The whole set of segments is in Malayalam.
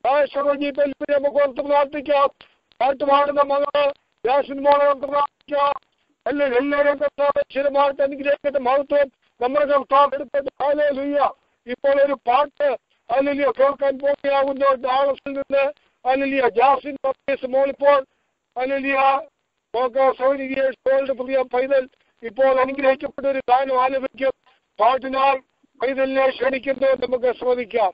ആശ്രമജീപ്പിൽ നമുക്ക് ഓർത്ത് പ്രാർത്ഥിക്കാം പാട്ട് പാടുന്ന മകള് യാസിൻ മോളെ ഓർത്ത് പ്രാർത്ഥിക്കാം അല്ലെങ്കിൽ എല്ലാവരും കർത്താവ് ശരമായിട്ട് അനുഗ്രഹിക്കട്ടെ മഹത്വം നമ്മുടെ കർത്താവ് എടുക്കട്ടെ ഹാലേലുയ്യ ഇപ്പോൾ ഒരു പാട്ട് അല്ലിയ കേൾക്കാൻ പോകുകയാകുന്നു ഡാളസിൽ നിന്ന് അല്ലിയ ജാസിൻ പർച്ചേസ് മോളിപ്പോൾ അല്ലിയ ഓൾഡ് പ്രിയ പൈതൽ ഇപ്പോൾ അനുഗ്രഹിക്കപ്പെട്ട ഒരു ഗാനം ആലപിക്കും പാട്ടിനാൽ പൈതലിനെ ക്ഷണിക്കുന്നത് നമുക്ക് ശ്രമിക്കാം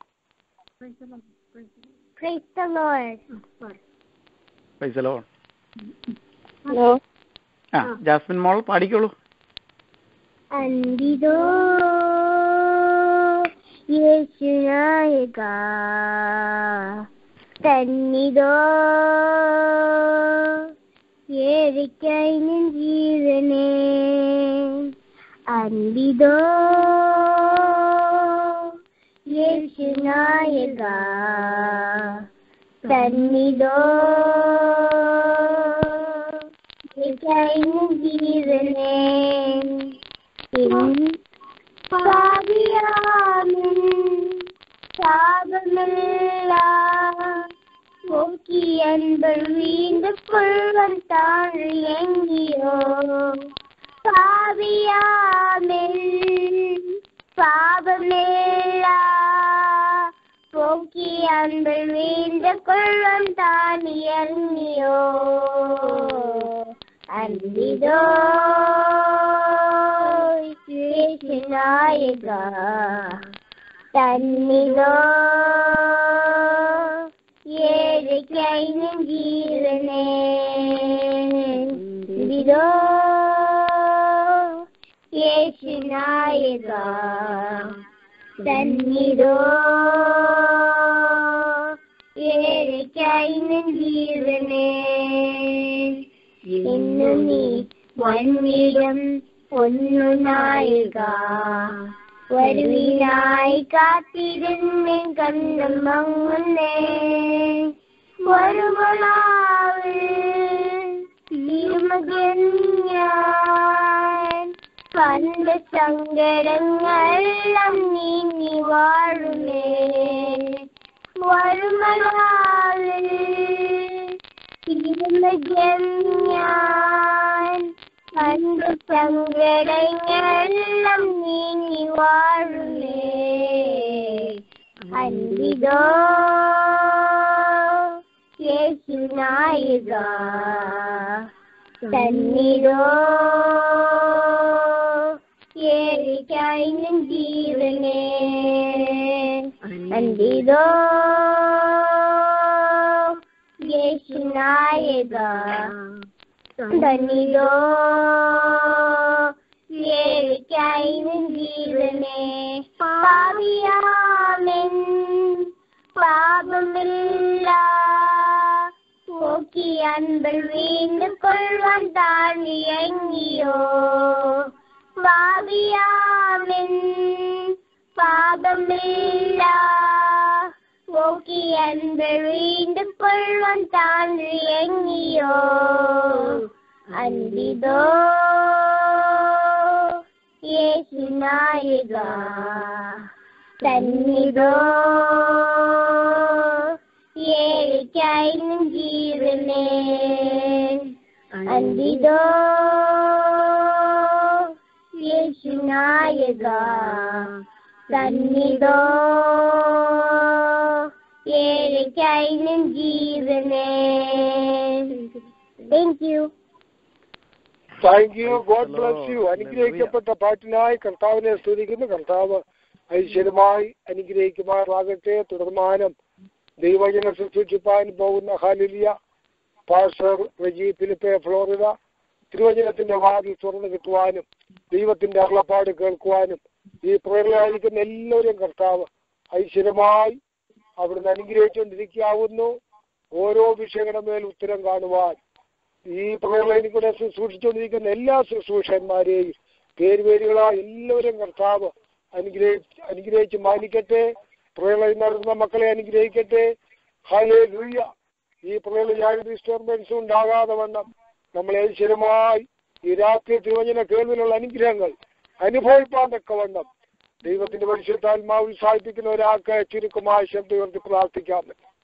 Praise the Lord. പൈസലോ Hello. ആ ജാസ്മിൻ മോൾ പാടിക്കോളൂ അന്തിതോ യേശുനായക തന്നിതോ ഏറിക്കൈനും ജീവനേ അന്തിതോ യേശുനായക തന്നിതോ ഏറിക്കൈനും ജീവനേ പാപിയാമിൻ പാപമില്ല നോക്കി അൻപൾ വീണ്ടും കൊള്ളുവൻ താഴെങ്കിയോ പാപിയാമിൻ പാപമില്ല നോക്കി അൻപൾ വീണ്ടും കൊള്ളുവൻ താണിയങ്ങിയോ അന്തിതോ യേശുനായക തന്നിതോ ഏഴയ്ക്കൈനും ജീവനേ ഇതോ യേശുനായക തന്നിതോ ഏഴയ്ക്കൈനും ജീവനേ ഇന്നു നീ വൻവീരം ഒന്നു നായിക വരുവിനായി കാത്തിരുന്ന് കണ്ണും മങ്ങുന്നേ വരുമളാവ് തിരുമകൻ ഞാൻ പണ്ട് സങ്കടങ്ങളെല്ലാം നീങ്ങി വാഴുമേ വരുമളാവ് തിരുമകൻ ഞാൻ പണ്ട് സങ്കടങ്ങളെല്ലാം നീങ്ങി വാഴുമേ അന്തിതോ യേശുനായിക തന്നിതോ ഏഴിക്കൈനും ജീവനേ അന്തിതോ യേശുനായിക തന്നിതോ ഏഴിക്കൈനും ജീവനേ പാവിയാമെൻ പാപമില്ല പോക്കി അൻപൾ വീണ്ടും കൊള്ളുവാൻ താഴ്ന്നിയങ്ങിയോ ഭാവിയാമെൻ പാപമില്ല പോക്കി അൻപൾ വീണ്ടും കൊള്ളുവാൻ താഴ്ന്നിയങ്ങിയോ അന്തിതോ യേശുനായിക തന്നിതോ ഏഴിക്കൈനും ജീവനേ അന്തിതോ യേശുനായക തന്നിതോ ഏഴിക്കൈനും ജീവനേ thank you thank you God bless you അനുഗ്രഹിക്കപ്പെട്ട പാട്ടിനായി കർത്താവിനെ സ്തുതിക്കുന്നു കർത്താവ് ഐശ്വര്യമായി അനുഗ്രഹിക്കുമാറാകട്ടെ തുടർമാനം ദൈവജന ശുശ്രൂഷിപ്പാൻ പോകുന്ന ഹാലിലിയ പാസ്റ്റർ റജി ഫിലിപ്പെ ഫ്ലോറിഡ തിരുവചനത്തിന്റെ വാതിൽ തുറന്നു കിട്ടുവാനും ദൈവത്തിന്റെ അരുളപ്പാട് കേൾക്കുവാനും ഈ പ്രേരണയായിരിക്കുന്ന എല്ലാവരും കർത്താവ് ഐശ്വര്യമായി അവിടുന്ന് അനുഗ്രഹിച്ചുകൊണ്ടിരിക്കാവുന്നു ഓരോ വിഷയങ്ങളുടെ മേൽ ഉത്തരം കാണുവാൻ ഈ പ്രേരണയിൽ കൂടെ ശുശ്രൂഷിച്ചുകൊണ്ടിരിക്കുന്ന എല്ലാ ശുശ്രൂഷന്മാരെയും പേരുപേരുകളായ എല്ലാവരും കർത്താവ് അനുഗ്രഹിച്ച് അനുഗ്രഹിച്ച് മാനിക്കട്ടെ പ്രേരണയിൽ നടത്തുന്ന മക്കളെ അനുഗ്രഹിക്കട്ടെ ഹാലേ ലൂയ്യ ഈ പ്രേരണ യാതൊരു ഡിസ്റ്റർബൻസും ഉണ്ടാകാതെ വണ്ണം നമ്മളെ ഐശ്വര്യമായി ഈ രാത്രി തിരുവചന കേൾവിലുള്ള അനുഗ്രഹങ്ങൾ അനുഭവിപ്പാൻ തക്കവണ്ണം ദൈവത്തിന്റെ പരിശുദ്ധാത്മാവ് ഉത്സാഹിപ്പിക്കുന്ന ഒരാൾക്ക് ചുരുക്കമായ ശബ്ദം ഉയർത്തി പ്രാർത്ഥിക്കാം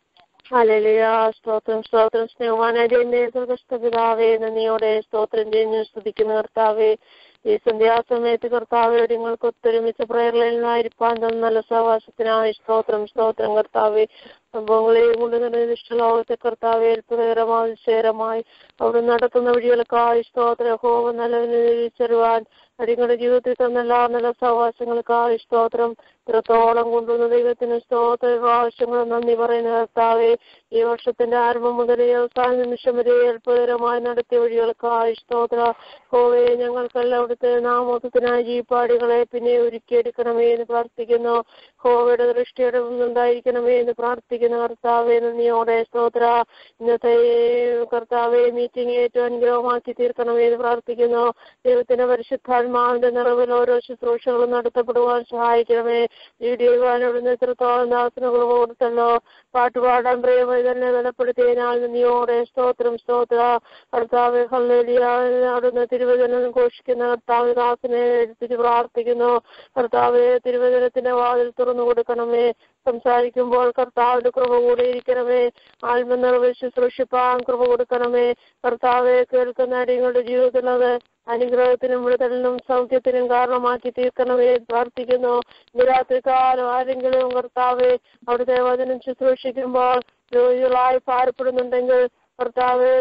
ഹല്ലേലൂയ സ്തോത്രം സ്തോത്രം സ്നേഹവാനേ പിതാവേ നന്ദിയോടെ സ്തോത്രം ചെയ്യുന്നു സ്തുതിക്കുന്ന കർത്താവേ ഈ സന്ധ്യാസമയത്ത് കർത്താവെ നിങ്ങൾക്ക് ഒത്തൊരുമിച്ച് പ്രയറിലായിരിക്കാൻ തന്ന നല്ല സഹവാസത്തിനായി സ്തോത്രം സ്തോത്രം കർത്താവെ സംഭവങ്ങളെയും കൊണ്ട് നിറഞ്ഞ ഇഷ്ടലോകത്തെ കർത്താവെ അത്ഭുതകരമായി വിശേരമായി അവിടെ നടത്തുന്ന വഴികൾക്കായി സ്തോത്ര ഹോമ നല്ലതിനെ തിരിച്ചറിവാൻ അടിങ്ങളുടെ ജീവിതത്തിൽ തന്ന എല്ലാ നല്ല സഹവാസങ്ങൾക്കായി സ്തോത്രം ഇത്രത്തോളം കൊണ്ടുവന്ന ദൈവത്തിന് സ്തോത്ര പ്രാവശ്യങ്ങൾ നന്ദി പറയുന്ന കർത്താവെ ഈ വർഷത്തിന്റെ ആരംഭം മുതൽ ഈ അവസാന നിമിഷം വരെ അത്ഭുതകരമായി നടത്തിയ വഴികൾക്കായി സ്തോത്ര ഹോവേ ഞങ്ങൾക്കെല്ലാം അവിടുത്തെ നാമോത്തത്തിനായി ജീപ്പാടികളെ പിന്നെ ഒരുക്കിയെടുക്കണമേ എന്ന് പ്രാർത്ഥിക്കുന്നു ഹോവയുടെ ദൃഷ്ടിയുടെ ഉണ്ടായിരിക്കണമേ എന്ന് പ്രാർത്ഥിക്കുന്ന കർത്താവെ നന്ദിയോടെ സ്തോത്ര ഇന്നത്തെ കർത്താവെ മീറ്റിംഗ് ഏറ്റവും അനുഗ്രഹമാക്കി തീർക്കണമേ എന്ന് പ്രാർത്ഥിക്കുന്നു ദൈവത്തിന്റെ പരിശുദ്ധാത്മാവിന്റെ നിറവിൽ ഓരോ ശുശ്രൂഷകളും നടത്തപ്പെടുവാൻ സഹായിക്കണമേ വീഡിയോ അവിടുന്ന് എത്രത്തോളം ദാസനകൾ കൊടുത്തല്ലോ പാട്ടുപാടാൻ പ്രേമമായി തന്നെ ബലപ്പെടുത്തിയതിനാൽ നന്ദിയോടെ സ്തോത്രം സ്തോത്ര കർത്താവ് ഹല്ലേലിയ അവിടുന്ന് തിരുവചനം ഘോഷിക്കുന്ന കർത്താവ് ദാസനെ എടുത്തിട്ട് പ്രാർത്ഥിക്കുന്നു കർത്താവ് തിരുവചനത്തിന്റെ വാതിൽ തുറന്നു കൊടുക്കണമേ സംസാരിക്കുമ്പോൾ കർത്താവിന്റെ കൃപ കൂടെ ഇരിക്കണമേ ആത്മനിറവിൽ ശുശ്രൂഷിപ്പാൻ കൃപ കൊടുക്കണമേ കർത്താവെ കേൾക്കുന്ന അടിയങ്ങളുടെ ജീവിതത്തിൽ അത് അനുഗ്രഹത്തിനും വിടുതലിനും സൗഖ്യത്തിനും കാരണമാക്കി തീർക്കണമേ പ്രാർത്ഥിക്കുന്നു ഇന്ന് രാത്രികാലം ആരെങ്കിലും കർത്താവെ അവിടുത്തെ വചനം ശുശ്രൂഷിക്കുമ്പോൾ രോഗികളായി ഭാരപ്പെടുന്നുണ്ടെങ്കിൽ കർത്താവ്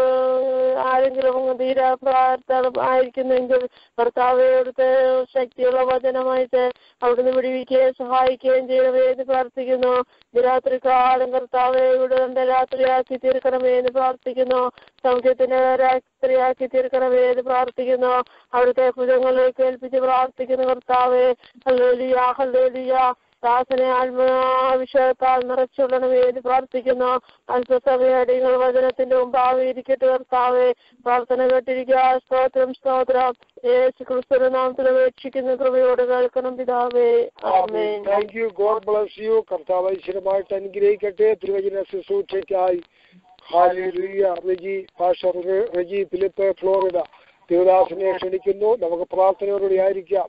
ആരെങ്കിലും തീരാ ആയിരിക്കുന്നെങ്കിൽ കർത്താവ് അവിടുത്തെ ശക്തിയുള്ള വചനമായിട്ട് അവിടുന്ന് വിടുവിക്കുകയും സഹായിക്കുകയും ചെയ്യണമേ എന്ന് പ്രാർത്ഥിക്കുന്നു രാത്രി കാലം കർത്താവ് ഇവിടെ കണ്ട രാത്രിയാക്കി തീർക്കണമേ എന്ന് പ്രാർത്ഥിക്കുന്നു സൗഖ്യത്തിന് രാത്രിയാക്കി തീർക്കണമേ എന്ന് പ്രാർത്ഥിക്കുന്നു അവിടുത്തെ ഭുജങ്ങളിലേക്ക് ഏൽപ്പിച്ച് പ്രാർത്ഥിക്കുന്നു കർത്താവ് ഹല്ലേലിയ ഹല്ലേലിയ ദാസനെ ആത്മാവിഷയത്താൽ നിറച്ചുള്ളണമേ എന്ന് പ്രാർത്ഥിക്കുന്നു അല്പസമയടികൾ വചനത്തിന്റെ മുമ്പാകെ ഇരിക്കട്ടെ കർത്താവെ പ്രാർത്ഥന കേട്ടിരിക്കുക സ്തോത്രം സ്തോത്രം യേശു ക്രിസ്തുവിന്റെ നാമത്തിൽ അപേക്ഷിക്കുന്ന കൃപയോട് കേൾക്കണം പിതാവേ ആമേൻ thank you God bless you കർത്താവ് ഐശ്വര്യമായിട്ട് അനുഗ്രഹിക്കട്ടെ തിരുവചന ശുശ്രൂഷയ്ക്കായി ഹാലിയ റെജി പാഷർ റെജി ഫിലിപ്പ് ഫ്ലോറിഡ ദേവദാസിനെ ക്ഷണിക്കുന്നു നമുക്ക് പ്രാർത്ഥനയോടുകൂടി ആയിരിക്കാം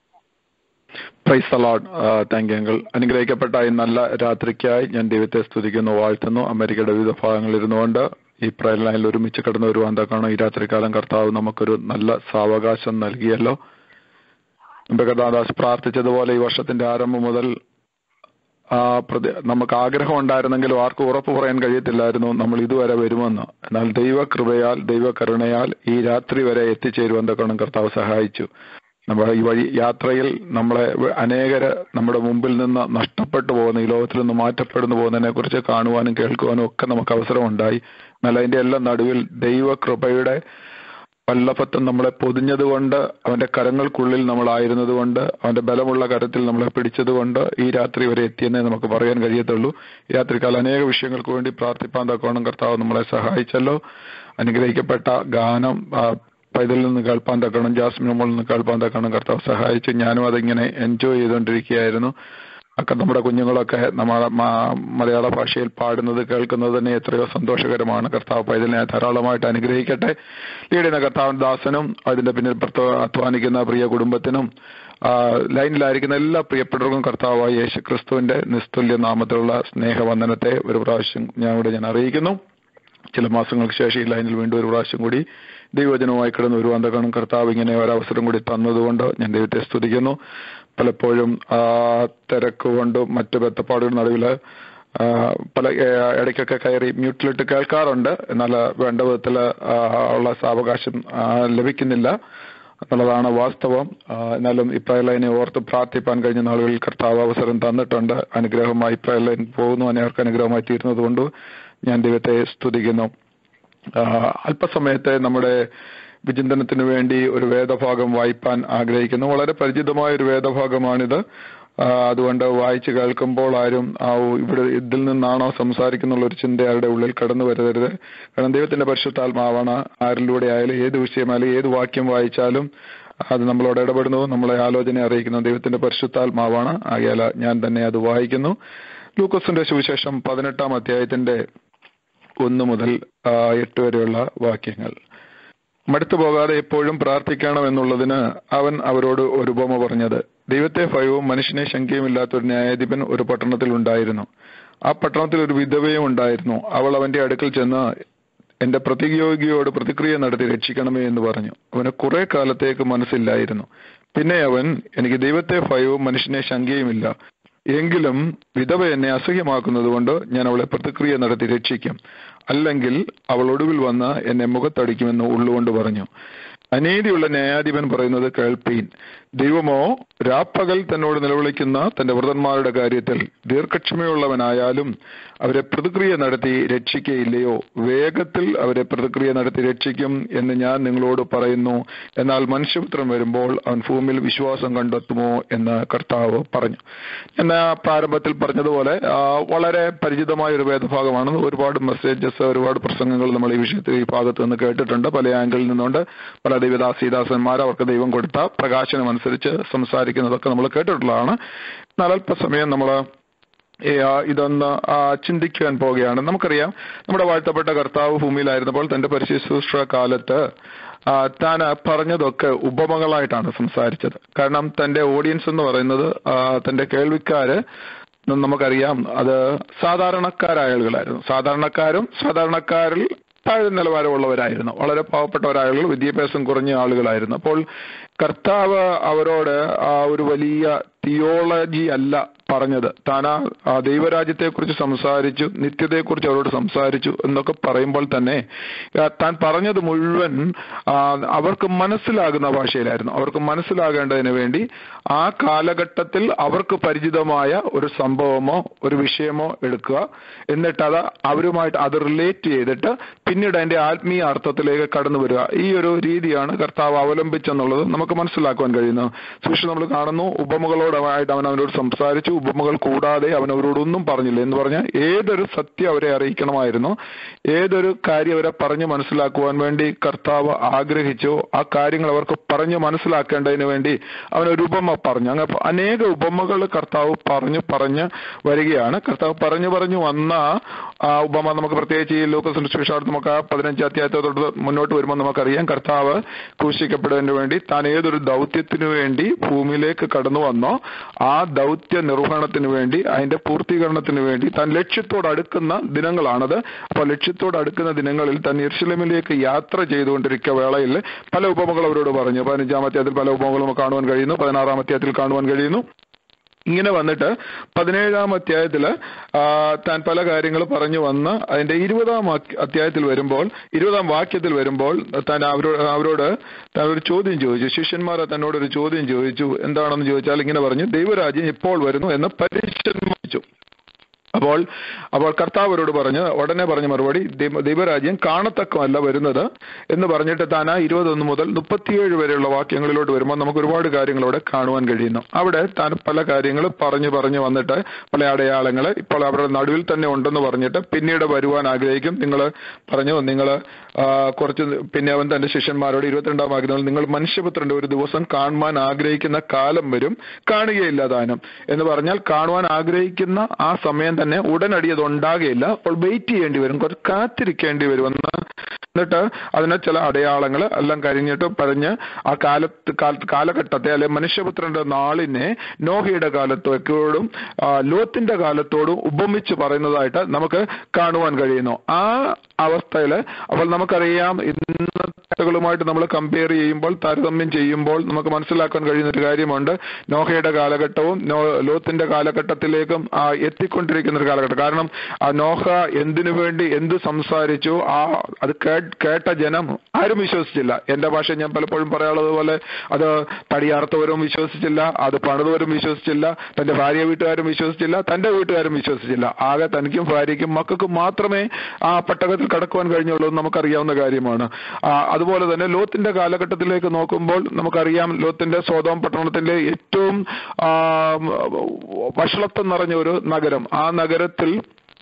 praise the Lord thank you uncle അനുഗ്രഹിക്കപ്പെട്ട ഈ നല്ല രാത്രിക്കായി ഞാൻ ദൈവത്തെ സ്തുതിക്കുന്നു വാഴ്ത്തുന്നു അമേരിക്കയുടെ വിവിധ ഭാഗങ്ങളിൽ ഇരുന്നുകൊണ്ട് ഈ പ്രയർ ലൈനിൽ ഒരുമിച്ച് കിടന്ന് വരുവാൻ തക്കാണ് ഈ രാത്രികാലം കർത്താവ് നമുക്കൊരു നല്ല സാവകാശം നൽകിയല്ലോ മുമ്പ് കഥാദാസ് പ്രാർത്ഥിച്ചതുപോലെ ഈ വർഷത്തിന്റെ ആരംഭം മുതൽ ആ പ്രതി നമുക്ക് ആഗ്രഹം ഉണ്ടായിരുന്നെങ്കിലും ആർക്കും ഉറപ്പ് പറയാൻ കഴിയത്തില്ലായിരുന്നു നമ്മൾ ഇതുവരെ വരുമെന്ന് എന്നാൽ ദൈവകൃപയാൽ ദൈവകരുണയാൽ ഈ രാത്രി വരെ എത്തിച്ചേരുവാൻ തക്കണം കർത്താവ് സഹായിച്ചു നമ്മൾ ഈ വഴി യാത്രയിൽ നമ്മളെ അനേകര് നമ്മുടെ മുമ്പിൽ നിന്ന് നഷ്ടപ്പെട്ടു പോകുന്ന ഈ ലോകത്തിൽ നിന്ന് മാറ്റപ്പെടുന്നു പോകുന്നതിനെ കുറിച്ച് കാണുവാനും കേൾക്കുവാനും ഒക്കെ നമുക്ക് അവസരമുണ്ടായി എന്നാൽ അതിന്റെ എല്ലാം നടുവിൽ ദൈവകൃപയുടെ വല്ലഭത്വം നമ്മളെ പൊതിഞ്ഞതുകൊണ്ട് അവന്റെ കരങ്ങൾക്കുള്ളിൽ നമ്മളായിരുന്നത് കൊണ്ട് അവന്റെ ബലമുള്ള കരത്തിൽ നമ്മളെ പിടിച്ചതുകൊണ്ട് ഈ രാത്രി വരെ എത്തിയെന്നേ നമുക്ക് പറയാൻ കഴിയത്തുള്ളൂ ഈ രാത്രിക്കാലം അനേക വിഷയങ്ങൾക്ക് വേണ്ടി പ്രാർത്ഥിപ്പാൻ തക്കോണം കർത്താവ് നമ്മളെ സഹായിച്ചല്ലോ അനുഗ്രഹിക്കപ്പെട്ട ഗാനം പൈതലിൽ നിന്ന് കേൾപ്പാൻ തക്കണം ജാസ്മിൻ മുകളിൽ നിന്ന് കേൾപ്പാൻ തക്കണം കർത്താവ് സഹായിച്ചു ഞാനും അതിങ്ങനെ എൻജോയ് ചെയ്തുകൊണ്ടിരിക്കുകയായിരുന്നു ഒക്കെ നമ്മുടെ കുഞ്ഞുങ്ങളൊക്കെ നമ്മുടെ മലയാള ഭാഷയിൽ പാടുന്നത് കേൾക്കുന്നത് തന്നെ എത്രയോ സന്തോഷകരമാണ് കർത്താവ് പൈതലിനെ ധാരാളമായിട്ട് അനുഗ്രഹിക്കട്ടെ ലീഡിന കർത്താവ് ദാസനും അതിന്റെ പിന്നിൽ അധ്വാനിക്കുന്ന പ്രിയ കുടുംബത്തിനും ലൈനിലായിരിക്കുന്ന എല്ലാ പ്രിയപ്പെട്ടവർക്കും കർത്താവായ യേശു ക്രിസ്തുവിന്റെ നിസ്തുല്യ നാമത്തിലുള്ള സ്നേഹവന്ദനത്തെ ഒരു പ്രാവശ്യം ഞാൻ ഇവിടെ ഞാൻ അറിയിക്കുന്നു ചില മാസങ്ങൾക്ക് ശേഷം ഈ ലൈനിൽ വീണ്ടും ഒരു പ്രാവശ്യം കൂടി ദൈവജനവുമായി കിടന്ന് വരുവാൻ തക്കണം കർത്താവ് ഇങ്ങനെ ഒരവസരം കൂടി തന്നതുകൊണ്ട് ഞാൻ ദൈവത്തെ സ്തുതിക്കുന്നു പലപ്പോഴും ആ തിരക്ക് കൊണ്ടും മറ്റു ബന്ധപ്പാടുകളുടെ നടുവിൽ പല ഇടയ്ക്കൊക്കെ കയറി മ്യൂട്ടിലിട്ട് കേൾക്കാറുണ്ട് എന്നാൽ വേണ്ട വിധത്തിൽ ഉള്ള സാവകാശം ലഭിക്കുന്നില്ല എന്നുള്ളതാണ് വാസ്തവം എന്നാലും ഇപ്രായ ലൈനെ ഓർത്ത് പ്രാർത്ഥിപ്പാൻ കഴിഞ്ഞ നാളുകളിൽ കർത്താവ് അവസരം തന്നിട്ടുണ്ട് അനുഗ്രഹമായി ഇപ്രായ ലൈൻ പോകുന്നു അനേവർക്ക് അനുഗ്രഹമായി തീരുന്നത് കൊണ്ട് ഞാൻ ദൈവത്തെ സ്തുതിക്കുന്നു അല്പസമയത്തെ നമ്മുടെ വിചിന്തനത്തിന് വേണ്ടി ഒരു വേദഭാഗം വായിപ്പാൻ ആഗ്രഹിക്കുന്നു വളരെ പരിചിതമായ ഒരു വേദഭാഗമാണിത് അതുകൊണ്ട് വായിച്ചു കേൾക്കുമ്പോൾ ആരും ആ ഇവിടെ ഇതിൽ നിന്നാണോ സംസാരിക്കുന്നുള്ള ഒരു ചിന്ത ആരുടെ ഉള്ളിൽ കടന്നു വരരുത് കാരണം ദൈവത്തിന്റെ പരിശുദ്ധാത്മാവാണ് ആരിലൂടെ ആയാലും ഏത് വിഷയമായാലും ഏത് വാക്യം വായിച്ചാലും അത് നമ്മളോട് ഇടപെടുന്നു നമ്മളെ ആലോചന അറിയിക്കുന്നു ദൈവത്തിന്റെ പരിശുദ്ധാത്മാവാണ് ആകയാൽ ഞാൻ തന്നെ അത് വായിക്കുന്നു ലൂക്കോസിന്റെ സുവിശേഷം പതിനെട്ടാം അധ്യായത്തിന്റെ ഒന്ന് മുതൽ എട്ട് വരെയുള്ള വാക്യങ്ങൾ മടുത്തു പോകാതെ എപ്പോഴും പ്രാർത്ഥിക്കണം എന്നുള്ളതിന് അവൻ അവരോട് ഒരു ഉപമ പറഞ്ഞത് ദൈവത്തെ ഭയവും മനുഷ്യനെ ശങ്കയുമില്ലാത്ത ഒരു ന്യായാധിപൻ ഒരു പട്ടണത്തിൽ ഉണ്ടായിരുന്നു ആ പട്ടണത്തിൽ ഒരു വിധവയും ഉണ്ടായിരുന്നു അവൾ അവന്റെ അടുക്കൽ ചെന്ന് എന്റെ പ്രതിയോഗിയോട് പ്രതിക്രിയ നടത്തി രക്ഷിക്കണമേ എന്ന് പറഞ്ഞു അവന് കുറെ കാലത്തേക്ക് മനസ്സില്ലായിരുന്നു പിന്നെ അവൻ എനിക്ക് ദൈവത്തെ ഭയവും മനുഷ്യനെ ശങ്കയുമില്ല എങ്കിലും വിധവ എന്നെ അസഹ്യമാക്കുന്നത് കൊണ്ട് ഞാൻ അവളെ പ്രതിക്രിയ നടത്തി രക്ഷിക്കും അല്ലെങ്കിൽ അവൾ ഒടുവിൽ വന്ന് എന്നെ മുഖത്തടിക്കുമെന്ന് ഉള്ളുകൊണ്ട് പറഞ്ഞു അനീതിയുള്ള ന്യായാധിപൻ പറയുന്നത് കേൾപ്പീൻ ദൈവമോ രാപ്പകൽ തന്നോട് നിലവിളിക്കുന്ന തന്റെ വ്രതന്മാരുടെ കാര്യത്തിൽ ദീർഘക്ഷമയുള്ളവനായാലും അവരെ പ്രതിക്രിയ നടത്തി രക്ഷിക്കയില്ലയോ വേഗത്തിൽ അവരെ പ്രതിക്രിയ നടത്തി രക്ഷിക്കും എന്ന് ഞാൻ നിങ്ങളോട് പറയുന്നു എന്നാൽ മനുഷ്യപുത്രം വരുമ്പോൾ അവൻ ഭൂമിയിൽ വിശ്വാസം കണ്ടെത്തുമോ എന്ന് കർത്താവ് പറഞ്ഞു ഞാൻ ആ പ്രാരംഭത്തിൽ പറഞ്ഞതുപോലെ ആ, വളരെ പരിചിതമായ ഒരു വേദഭാഗമാണ് ഒരുപാട് മെസ്സേജസ് ഒരുപാട് പ്രസംഗങ്ങൾ നമ്മൾ ഈ വിഷയത്തിൽ ഈ ഭാഗത്ത് നിന്ന് കേട്ടിട്ടുണ്ട് പല ആംഗിളിൽ നിന്നുകൊണ്ട് പല ദൈവദാസീദാസന്മാർ അവർക്ക് ദൈവം കൊടുത്ത പ്രകാശനം അനുസരിച്ച് സംസാരിക്കുന്നതൊക്കെ നമ്മൾ കേട്ടിട്ടുള്ളതാണ് എന്നാൽ അല്പസമയം നമ്മൾ ഇതൊന്ന് ആ, ചിന്തിക്കുവാൻ പോവുകയാണ് നമുക്കറിയാം നമ്മുടെ വാഴ്ത്തപ്പെട്ട കർത്താവ് ഭൂമിയിലായിരുന്നപ്പോൾ തന്റെ പരിശുശ്രൂഷ കാലത്ത് ആ, താൻ പറഞ്ഞതൊക്കെ ഉപമകളായിട്ടാണ് സംസാരിച്ചത് കാരണം തന്റെ ഓഡിയൻസ് എന്ന് പറയുന്നത് ആ, തന്റെ കേൾവിക്കാര് നമുക്കറിയാം അത് സാധാരണക്കാരായ ആളുകളായിരുന്നു സാധാരണക്കാരും സാധാരണക്കാരിൽ താഴെ നിലവാരമുള്ളവരായിരുന്നു വളരെ പാവപ്പെട്ടവരായ ആളുകൾ വിദ്യാഭ്യാസം കുറഞ്ഞ ആളുകളായിരുന്നു അപ്പോൾ കർത്താവ് അവരോട് ആ ഒരു വലിയ തിയോളജി അല്ല പറഞ്ഞത് താൻ ആ ആ ദൈവരാജ്യത്തെക്കുറിച്ച് സംസാരിച്ചു നിത്യതയെക്കുറിച്ച് അവരോട് സംസാരിച്ചു എന്നൊക്കെ പറയുമ്പോൾ തന്നെ ആ, താൻ പറഞ്ഞത് മുഴുവൻ ആ, അവർക്ക് മനസ്സിലാകുന്ന ഭാഷയിലായിരുന്നു അവർക്ക് മനസ്സിലാകേണ്ടതിന് വേണ്ടി ആ കാലഘട്ടത്തിൽ അവർക്ക് പരിചിതമായ ഒരു സംഭവമോ ഒരു വിഷയമോ എടുക്കുക എന്നിട്ട് അത് അവരുമായിട്ട് അത് റിലേറ്റ് ചെയ്തിട്ട് പിന്നീട് അതിന്റെ ആത്മീയ അർത്ഥത്തിലേക്ക് കടന്നു വരിക ഈ ഒരു രീതിയാണ് കർത്താവ് അവലംബിച്ചെന്നുള്ളത് നമുക്ക് മനസ്സിലാക്കുവാൻ കഴിയുന്നു സുവിശേഷം നമ്മൾ കാണുന്നു ഉപമകളോടായിട്ട് അവൻ അവനോട് സംസാരിച്ചു ഉപമകൾ കൂടാതെ അവൻ അവരോടൊന്നും പറഞ്ഞില്ല എന്ന് പറഞ്ഞാൽ ഏതൊരു സത്യം അവരെ അറിയിക്കണമായിരുന്നു ഏതൊരു കാര്യം അവരെ പറഞ്ഞു മനസ്സിലാക്കുവാൻ വേണ്ടി കർത്താവ് ആഗ്രഹിച്ചോ ആ കാര്യങ്ങൾ അവർക്ക് പറഞ്ഞു മനസ്സിലാക്കേണ്ടതിന് വേണ്ടി അവൻ ഒരു ഉപമ പറഞ്ഞു അങ്ങനെ അനേക ഉപമകൾ കർത്താവ് പറഞ്ഞു പറഞ്ഞ് വരികയാണ് കർത്താവ് പറഞ്ഞു പറഞ്ഞു വന്ന ആ ഉപമ നമുക്ക് പ്രത്യേകിച്ച് ഈ ലോക സുവിശേഷം നമുക്ക് ആ പതിനഞ്ചാം അധ്യായത്തോട്ട് മുന്നോട്ട് വരുമ്പോൾ നമുക്കറിയാം കർത്താവ് ക്രൂശിക്കപ്പെടുന്നതിന് വേണ്ടി താൻ ഏതൊരു ദൗത്യത്തിനു വേണ്ടി ഭൂമിയിലേക്ക് കടന്നു വന്നോ ആ ദൗത്യ നിർവഹണത്തിന് വേണ്ടി അതിന്റെ പൂർത്തീകരണത്തിന് വേണ്ടി താൻ ലക്ഷ്യത്തോട് അടുക്കുന്ന ദിനങ്ങളാണത് അപ്പോൾ ലക്ഷ്യത്തോട് അടുക്കുന്ന ദിനങ്ങളിൽ താൻ യെരുശലേമിലേക്ക് യാത്ര ചെയ്തുകൊണ്ടിരിക്കുക വേളയിൽ പല ഉപമകൾ അവരോട് പറഞ്ഞു പതിനഞ്ചാം അധ്യായത്തിൽ പല ഉപമകളും കാണുവാൻ കഴിയുന്നു പതിനാറാം അധ്യായത്തിൽ കാണുവാൻ കഴിയുന്നു ഇങ്ങനെ വന്നിട്ട് പതിനേഴാം അധ്യായത്തിൽ താൻ പല കാര്യങ്ങൾ പറഞ്ഞു വന്ന് അതിന്റെ ഇരുപതാം വാക്യ- അധ്യായത്തിൽ വരുമ്പോൾ ഇരുപതാം വാക്യത്തിൽ വരുമ്പോൾ താൻ അവരോട് അവരോട് താൻ ഒരു ചോദ്യം ചോദിച്ചു ശിഷ്യന്മാർ തന്നോട് ഒരു ചോദ്യം ചോദിച്ചു എന്താണെന്ന് ചോദിച്ചാൽ ഇങ്ങനെ പറഞ്ഞു ദൈവരാജ്യം ഇപ്പോൾ വരുന്നു എന്ന് പരിശന്മിച്ചു അപ്പോൾ അപ്പോൾ കർത്താവ് അവരോട് പറഞ്ഞു ഉടനെ പറഞ്ഞ മറുപടി ദൈവ- ദൈവരാജ്യം കാണത്തക്കമല്ല വരുന്നത് എന്ന് പറഞ്ഞിട്ട് താൻ ആ ഇരുപത്തൊന്ന് മുതൽ മുപ്പത്തിയേഴ് വരെയുള്ള വാക്യങ്ങളിലോട്ട് വരുമ്പോൾ നമുക്ക് ഒരുപാട് കാര്യങ്ങൾ അവിടെ കാണുവാൻ കഴിയുന്നു അവിടെ താൻ പല കാര്യങ്ങൾ പറഞ്ഞു പറഞ്ഞു വന്നിട്ട് പല അടയാളങ്ങൾ ഇപ്പോൾ അവരുടെ നടുവിൽ തന്നെ ഉണ്ടെന്ന് പറഞ്ഞിട്ട് പിന്നീട് വരുവാൻ ആഗ്രഹിക്കും നിങ്ങൾ പറഞ്ഞു നിങ്ങൾ കുറച്ച് പിന്നെ അവൻ തന്റെ ശിഷ്യന്മാരോട് ഇരുപത്തിരണ്ടാം വാക്യത്തിൽ നിങ്ങൾ മനുഷ്യപുത്രന്റെ ഒരു ദിവസം കാണുവാൻ ആഗ്രഹിക്കുന്ന കാലം വരും കാണുകയില്ല താനും എന്ന് പറഞ്ഞാൽ കാണുവാൻ ആഗ്രഹിക്കുന്ന ആ സമയം തന്നെ ഉടനടി അത് ഉണ്ടാകുകയില്ല അപ്പോൾ വെയിറ്റ് ചെയ്യേണ്ടി വരും കുറച്ച് കാത്തിരിക്കേണ്ടി വരും എന്ന് എന്നിട്ട് അതിന് ചില അടയാളങ്ങൾ എല്ലാം കഴിഞ്ഞിട്ട് പറഞ്ഞ് ആ കാലത്ത് കാല- കാലഘട്ടത്തെ അല്ലെ മനുഷ്യപുത്രന്റെ നാളിനെ നോഹയുടെ കാലത്തോടും ആ, ലോത്തിന്റെ കാലത്തോടും ഉപമിച്ച് പറയുന്നതായിട്ട് നമുക്ക് കാണുവാൻ കഴിയുന്നു ആ അവസ്ഥയിൽ അപ്പോൾ നമുക്കറിയാം ഇന്നത്തെകളുമായിട്ട് നമ്മൾ കമ്പയർ ചെയ്യുമ്പോൾ താരതമ്യം ചെയ്യുമ്പോൾ നമുക്ക് മനസ്സിലാക്കാൻ കഴിയുന്ന ഒരു കാര്യമുണ്ട് നോഹയുടെ കാലഘട്ടവും നോ- ലോത്തിന്റെ കാലഘട്ടത്തിലേക്കും ആ, എത്തിക്കൊണ്ടിരിക്കുന്ന ഒരു കാലഘട്ടം കാരണം ആ നോഹ എന്തിനു വേണ്ടി എന്ത് സംസാരിച്ചു ആ അത് കേ- കേട്ട ജനം ആരും വിശ്വസിച്ചില്ല എന്റെ ഭാഷ ഞാൻ പലപ്പോഴും പറയാനുള്ളത് പോലെ അത് തടിയാർത്തവരും വിശ്വസിച്ചില്ല അത് പണിതവരും വിശ്വസിച്ചില്ല തന്റെ ഭാര്യ വീട്ടുകാരും വിശ്വസിച്ചില്ല തന്റെ വീട്ടുകാരും വിശ്വസിച്ചില്ല ആകെ തനിക്കും ഭാര്യയ്ക്കും മക്കൾക്കും മാത്രമേ ആ പട്ടകത്തിൽ കടക്കുവാൻ കഴിഞ്ഞുള്ളൂ എന്ന് നമുക്കറിയാവുന്ന കാര്യമാണ് ആ, അതുപോലെ തന്നെ ലോത്തിന്റെ കാലഘട്ടത്തിലേക്ക് നോക്കുമ്പോൾ നമുക്കറിയാം ലോത്തിന്റെ സ്വതം പട്ടണത്തിന്റെ ഏറ്റവും ആ, വഷളത്വം നിറഞ്ഞ ഒരു നഗരം ആ നഗരത്തിൽ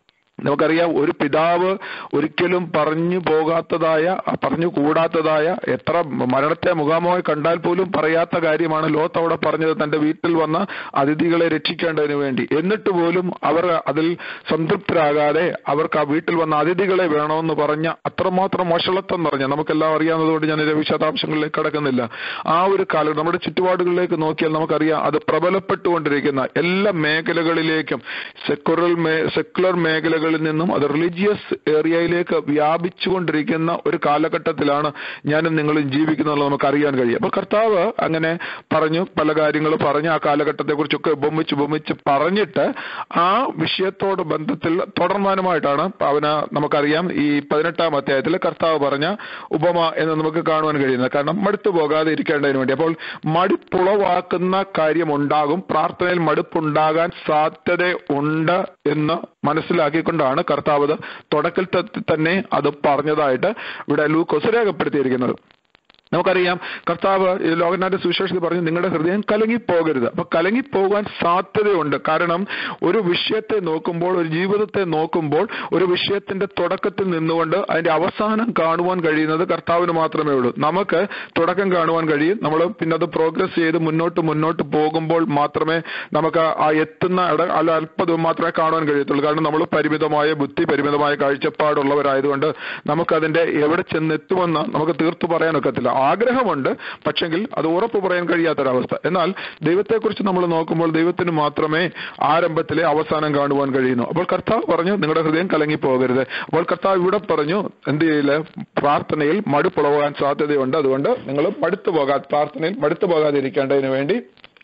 നമുക്കറിയാം ഒരു പിതാവ് ഒരിക്കലും പറഞ്ഞു പോകാത്തതായ പറഞ്ഞു കൂടാത്തതായ എത്ര മരണത്തെ മുഖാമുഖമായി കണ്ടാൽ പോലും പറയാത്ത കാര്യമാണ് ലോത്ത് അവിടെ പറഞ്ഞത് തന്റെ വീട്ടിൽ വന്ന അതിഥികളെ രക്ഷിക്കേണ്ടതിന് വേണ്ടി എന്നിട്ട് പോലും അവർ അതിൽ സംതൃപ്തരാകാതെ അവർക്ക് ആ വീട്ടിൽ വന്ന അതിഥികളെ വേണമെന്ന് പറഞ്ഞ അത്രമാത്രം വഷളത്വം പറഞ്ഞ നമുക്കെല്ലാം അറിയാവുന്നതുകൊണ്ട് ഞാൻ ഇതിന്റെ വിശദാംശങ്ങളിലേക്ക് കടക്കുന്നില്ല ആ ഒരു കാലം നമ്മുടെ ചുറ്റുപാടുകളിലേക്ക് നോക്കിയാൽ നമുക്കറിയാം അത് പ്രബലപ്പെട്ടുകൊണ്ടിരിക്കുന്ന എല്ലാ മേഖലകളിലേക്കും സെക്കുലർ സെക്കുലർ മേഖലകളിൽ നിന്നും അത് റിലീജിയസ് ഏരിയയിലേക്ക് വ്യാപിച്ചുകൊണ്ടിരിക്കുന്ന ഒരു കാലഘട്ടത്തിലാണ് ഞാനും നിങ്ങളും ജീവിക്കുന്നത് നമുക്ക് അറിയാൻ കഴിയും അപ്പൊ കർത്താവ് അങ്ങനെ പറഞ്ഞു പല കാര്യങ്ങൾ പറഞ്ഞ് ആ കാലഘട്ടത്തെ കുറിച്ചൊക്കെ ഉപമിച്ച് ഉപമിച്ച് പറഞ്ഞിട്ട് ആ വിഷയത്തോട് ബന്ധത്തിൽ തുടർമാനമായിട്ടാണ് അവന് നമുക്കറിയാം ഈ പതിനെട്ടാം അധ്യായത്തിൽ കർത്താവ് പറഞ്ഞ ഉപമ എന്ന് നമുക്ക് കാണുവാൻ കഴിയുന്നത് കാരണം മടുത്തു പോകാതെ ഇരിക്കേണ്ടതിന് വേണ്ടി അപ്പോൾ മടുപ്പുളവാക്കുന്ന കാര്യമുണ്ടാകും പ്രാർത്ഥനയിൽ മടുപ്പുണ്ടാകാൻ സാധ്യത ഉണ്ട് എന്ന് മനസ്സിലാക്കിക്കൊണ്ടാണ് കർത്താവ് അത് തുടക്കത്തിൽ തന്നെ അത് പറഞ്ഞതായിട്ട് ഇവിടെ ലൂക്കോസ് രേഖപ്പെടുത്തിയിരിക്കുന്നത് നമുക്കറിയാം കർത്താവ് ഈ ലോകനാഥ സുവിശേഷത്തിൽ പറഞ്ഞു നിങ്ങളുടെ ഹൃദയം കലങ്ങിപ്പോകരുത് അപ്പൊ കലങ്ങിപ്പോകാൻ സാധ്യതയുണ്ട് കാരണം ഒരു വിഷയത്തെ നോക്കുമ്പോൾ ഒരു ജീവിതത്തെ നോക്കുമ്പോൾ ഒരു വിഷയത്തിന്റെ തുടക്കത്തിൽ നിന്നുകൊണ്ട് അതിന്റെ അവസാനം കാണുവാൻ കഴിയുന്നത് കർത്താവിന് മാത്രമേ ഉള്ളൂ നമുക്ക് തുടക്കം കാണുവാൻ കഴിയും നമ്മൾ പിന്നെ അത് പ്രോഗ്രസ് ചെയ്ത് മുന്നോട്ട് മുന്നോട്ട് പോകുമ്പോൾ മാത്രമേ നമുക്ക് ആ എത്തുന്ന ഇട അല്ല അല്പതും മാത്രമേ കാണുവാൻ കഴിയത്തുള്ളൂ കാരണം നമ്മൾ പരിമിതമായ ബുദ്ധി പരിമിതമായ കാഴ്ചപ്പാടുള്ളവരായതുകൊണ്ട് നമുക്കതിന്റെ എവിടെ ചെന്നെത്തുമെന്ന് നമുക്ക് തീർത്തു പറയാനൊക്കത്തില്ല ആഗ്രഹമുണ്ട് പക്ഷെങ്കിൽ അത് ഉറപ്പ് പറയാൻ കഴിയാത്തൊരവസ്ഥ എന്നാൽ ദൈവത്തെക്കുറിച്ച് നമ്മൾ നോക്കുമ്പോൾ ദൈവത്തിന് മാത്രമേ ആരംഭത്തിലെ അവസാനം കാണുവാൻ കഴിയുന്നു അപ്പോൾ കർത്താവ് പറഞ്ഞു നിങ്ങളുടെ ഹൃദയം കലങ്ങിപ്പോകരുത് അപ്പോൾ കർത്താവ് ഇവിടെ പറഞ്ഞു എന്ത് ചെയ്യില്ല പ്രാർത്ഥനയിൽ മടുപ്പുളവാൻ സാധ്യതയുണ്ട് അതുകൊണ്ട് നിങ്ങൾ മടുത്തു പോകാ പ്രാർത്ഥനയിൽ മടുത്തു പോകാതിരിക്കേണ്ടതിന് വേണ്ടി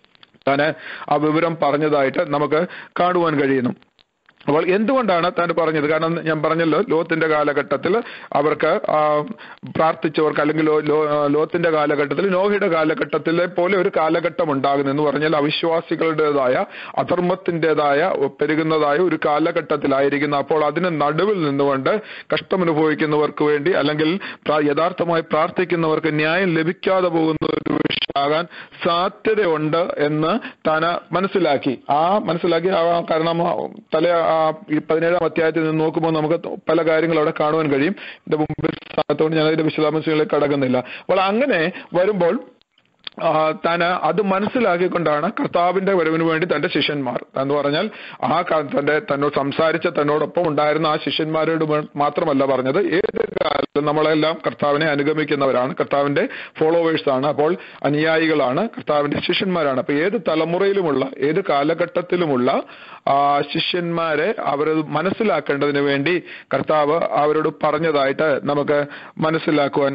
താന് ആ വിവരം പറഞ്ഞതായിട്ട് നമുക്ക് കാണുവാൻ കഴിയുന്നു അപ്പോൾ എന്തുകൊണ്ടാണ് താൻ പറഞ്ഞത് കാരണം ഞാൻ പറഞ്ഞല്ലോ ലോത്തിന്റെ കാലഘട്ടത്തിൽ അവർക്ക് ആ, പ്രാർത്ഥിച്ചവർക്ക് അല്ലെങ്കിൽ ലോ- ലോ- ലോത്തിന്റെ കാലഘട്ടത്തിൽ നോഹയുടെ കാലഘട്ടത്തിലെ പോലെ ഒരു കാലഘട്ടം ഉണ്ടാകുന്നു എന്ന് പറഞ്ഞാൽ അവിശ്വാസികളുടേതായ അധർമ്മത്തിൻ്റെതായ പെരുകുന്നതായ ഒരു കാലഘട്ടത്തിലായിരിക്കുന്നു അപ്പോൾ അതിന് നടുവിൽ നിന്നുകൊണ്ട് കഷ്ടമനുഭവിക്കുന്നവർക്ക് വേണ്ടി അല്ലെങ്കിൽ പ്രാ- യഥാർത്ഥമായി പ്രാർത്ഥിക്കുന്നവർക്ക് ന്യായം ലഭിക്കാതെ പോകുന്ന ഒരു വിഷയമാകാൻ സാധ്യതയുണ്ട് എന്ന് താൻ മനസ്സിലാക്കി ആ മനസ്സിലാക്കി ആ കാരണം ആ തല ആ ഈ പതിനേഴാം അധ്യായത്തിൽ നിന്ന് നോക്കുമ്പോൾ നമുക്ക് പല കാര്യങ്ങൾ അവിടെ കാണുവാൻ കഴിയും എന്റെ മുമ്പിൽ സ്ഥാനത്തോട് ഞാൻ അതിന്റെ വിശദാംശങ്ങളിലേക്ക് കടക്കുന്നില്ല അപ്പോൾ അങ്ങനെ വരുമ്പോൾ ആ, താൻ അത് മനസ്സിലാക്കിക്കൊണ്ടാണ് കർത്താവിന്റെ വരവിന് വേണ്ടി തന്റെ ശിഷ്യന്മാർ എന്ന് പറഞ്ഞാൽ ആ ക- തന്റെ തന്നോട് സംസാരിച്ച തന്നോടൊപ്പം ഉണ്ടായിരുന്ന ആ ശിഷ്യന്മാരോട് മ- മാത്രമല്ല പറഞ്ഞത് ഏത് കാലത്തും നമ്മളെല്ലാം കർത്താവിനെ അനുഗമിക്കുന്നവരാണ് കർത്താവിന്റെ ഫോളോവേഴ്സ് ആണ് അപ്പോൾ അനുയായികളാണ് കർത്താവിന്റെ ശിഷ്യന്മാരാണ് അപ്പൊ ഏത് തലമുറയിലുമുള്ള ഏത് കാലഘട്ടത്തിലുമുള്ള ആ ശിഷ്യന്മാരെ അവർ മനസ്സിലാക്കേണ്ടതിന് വേണ്ടി കർത്താവ് അവരോട് പറഞ്ഞതായിട്ട് നമുക്ക് മനസ്സിലാക്കുവാൻ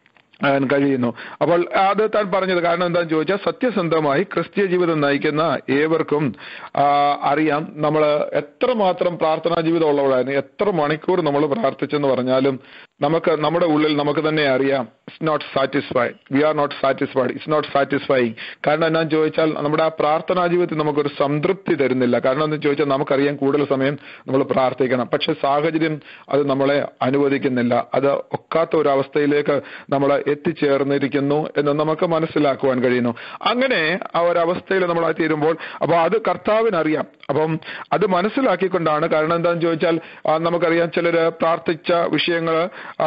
ആൻ കഴിയുന്നു അപ്പോൾ അത് താൻ പറഞ്ഞത് കാരണം എന്താണെന്ന് ചോദിച്ചാൽ സത്യസന്ധമായി ക്രിസ്തീയ ജീവിതം നയിക്കുന്ന ഏവർക്കും ആ, അറിയാം നമ്മൾ എത്രമാത്രം പ്രാർത്ഥനാ ജീവിതം ഉള്ളവരായിരുന്നു എത്ര മണിക്കൂർ നമ്മൾ പ്രാർത്ഥിച്ചെന്ന് പറഞ്ഞാലും നമുക്ക് നമ്മുടെ ഉള്ളിൽ നമുക്ക് തന്നെ അറിയാം it's not satisfied we are not satisfied it's not satisfying കാരണം എന്നാന്ന് ചോദിച്ചാൽ നമ്മുടെ ആ പ്രാർത്ഥനാ ജീവിതത്തിൽ നമുക്കൊരു സംതൃപ്തി തരുന്നില്ല കാരണം എന്ന് ചോദിച്ചാൽ നമുക്കറിയാം കൂടുതൽ സമയം നമ്മൾ പ്രാർത്ഥിക്കണം പക്ഷെ സാഹചര്യം അത് നമ്മളെ അനുവദിക്കുന്നില്ല അത് ഒക്കാത്ത ഒരു അവസ്ഥയിലേക്ക് നമ്മൾ എത്തിച്ചേർന്നിരിക്കുന്നു എന്ന് നമുക്ക് മനസ്സിലാക്കുവാൻ കഴിയുന്നു അങ്ങനെ ആ ഒരു അവസ്ഥയിൽ നമ്മൾ തീരുമ്പോൾ അപ്പോൾ അത് കർത്താവിനറിയാം അപ്പം അത് മനസ്സിലാക്കിക്കൊണ്ടാണ് കാരണം എന്താണെന്ന് ചോദിച്ചാൽ ആ, നമുക്കറിയാം ചിലര് പ്രാർത്ഥിച്ച വിഷയങ്ങൾ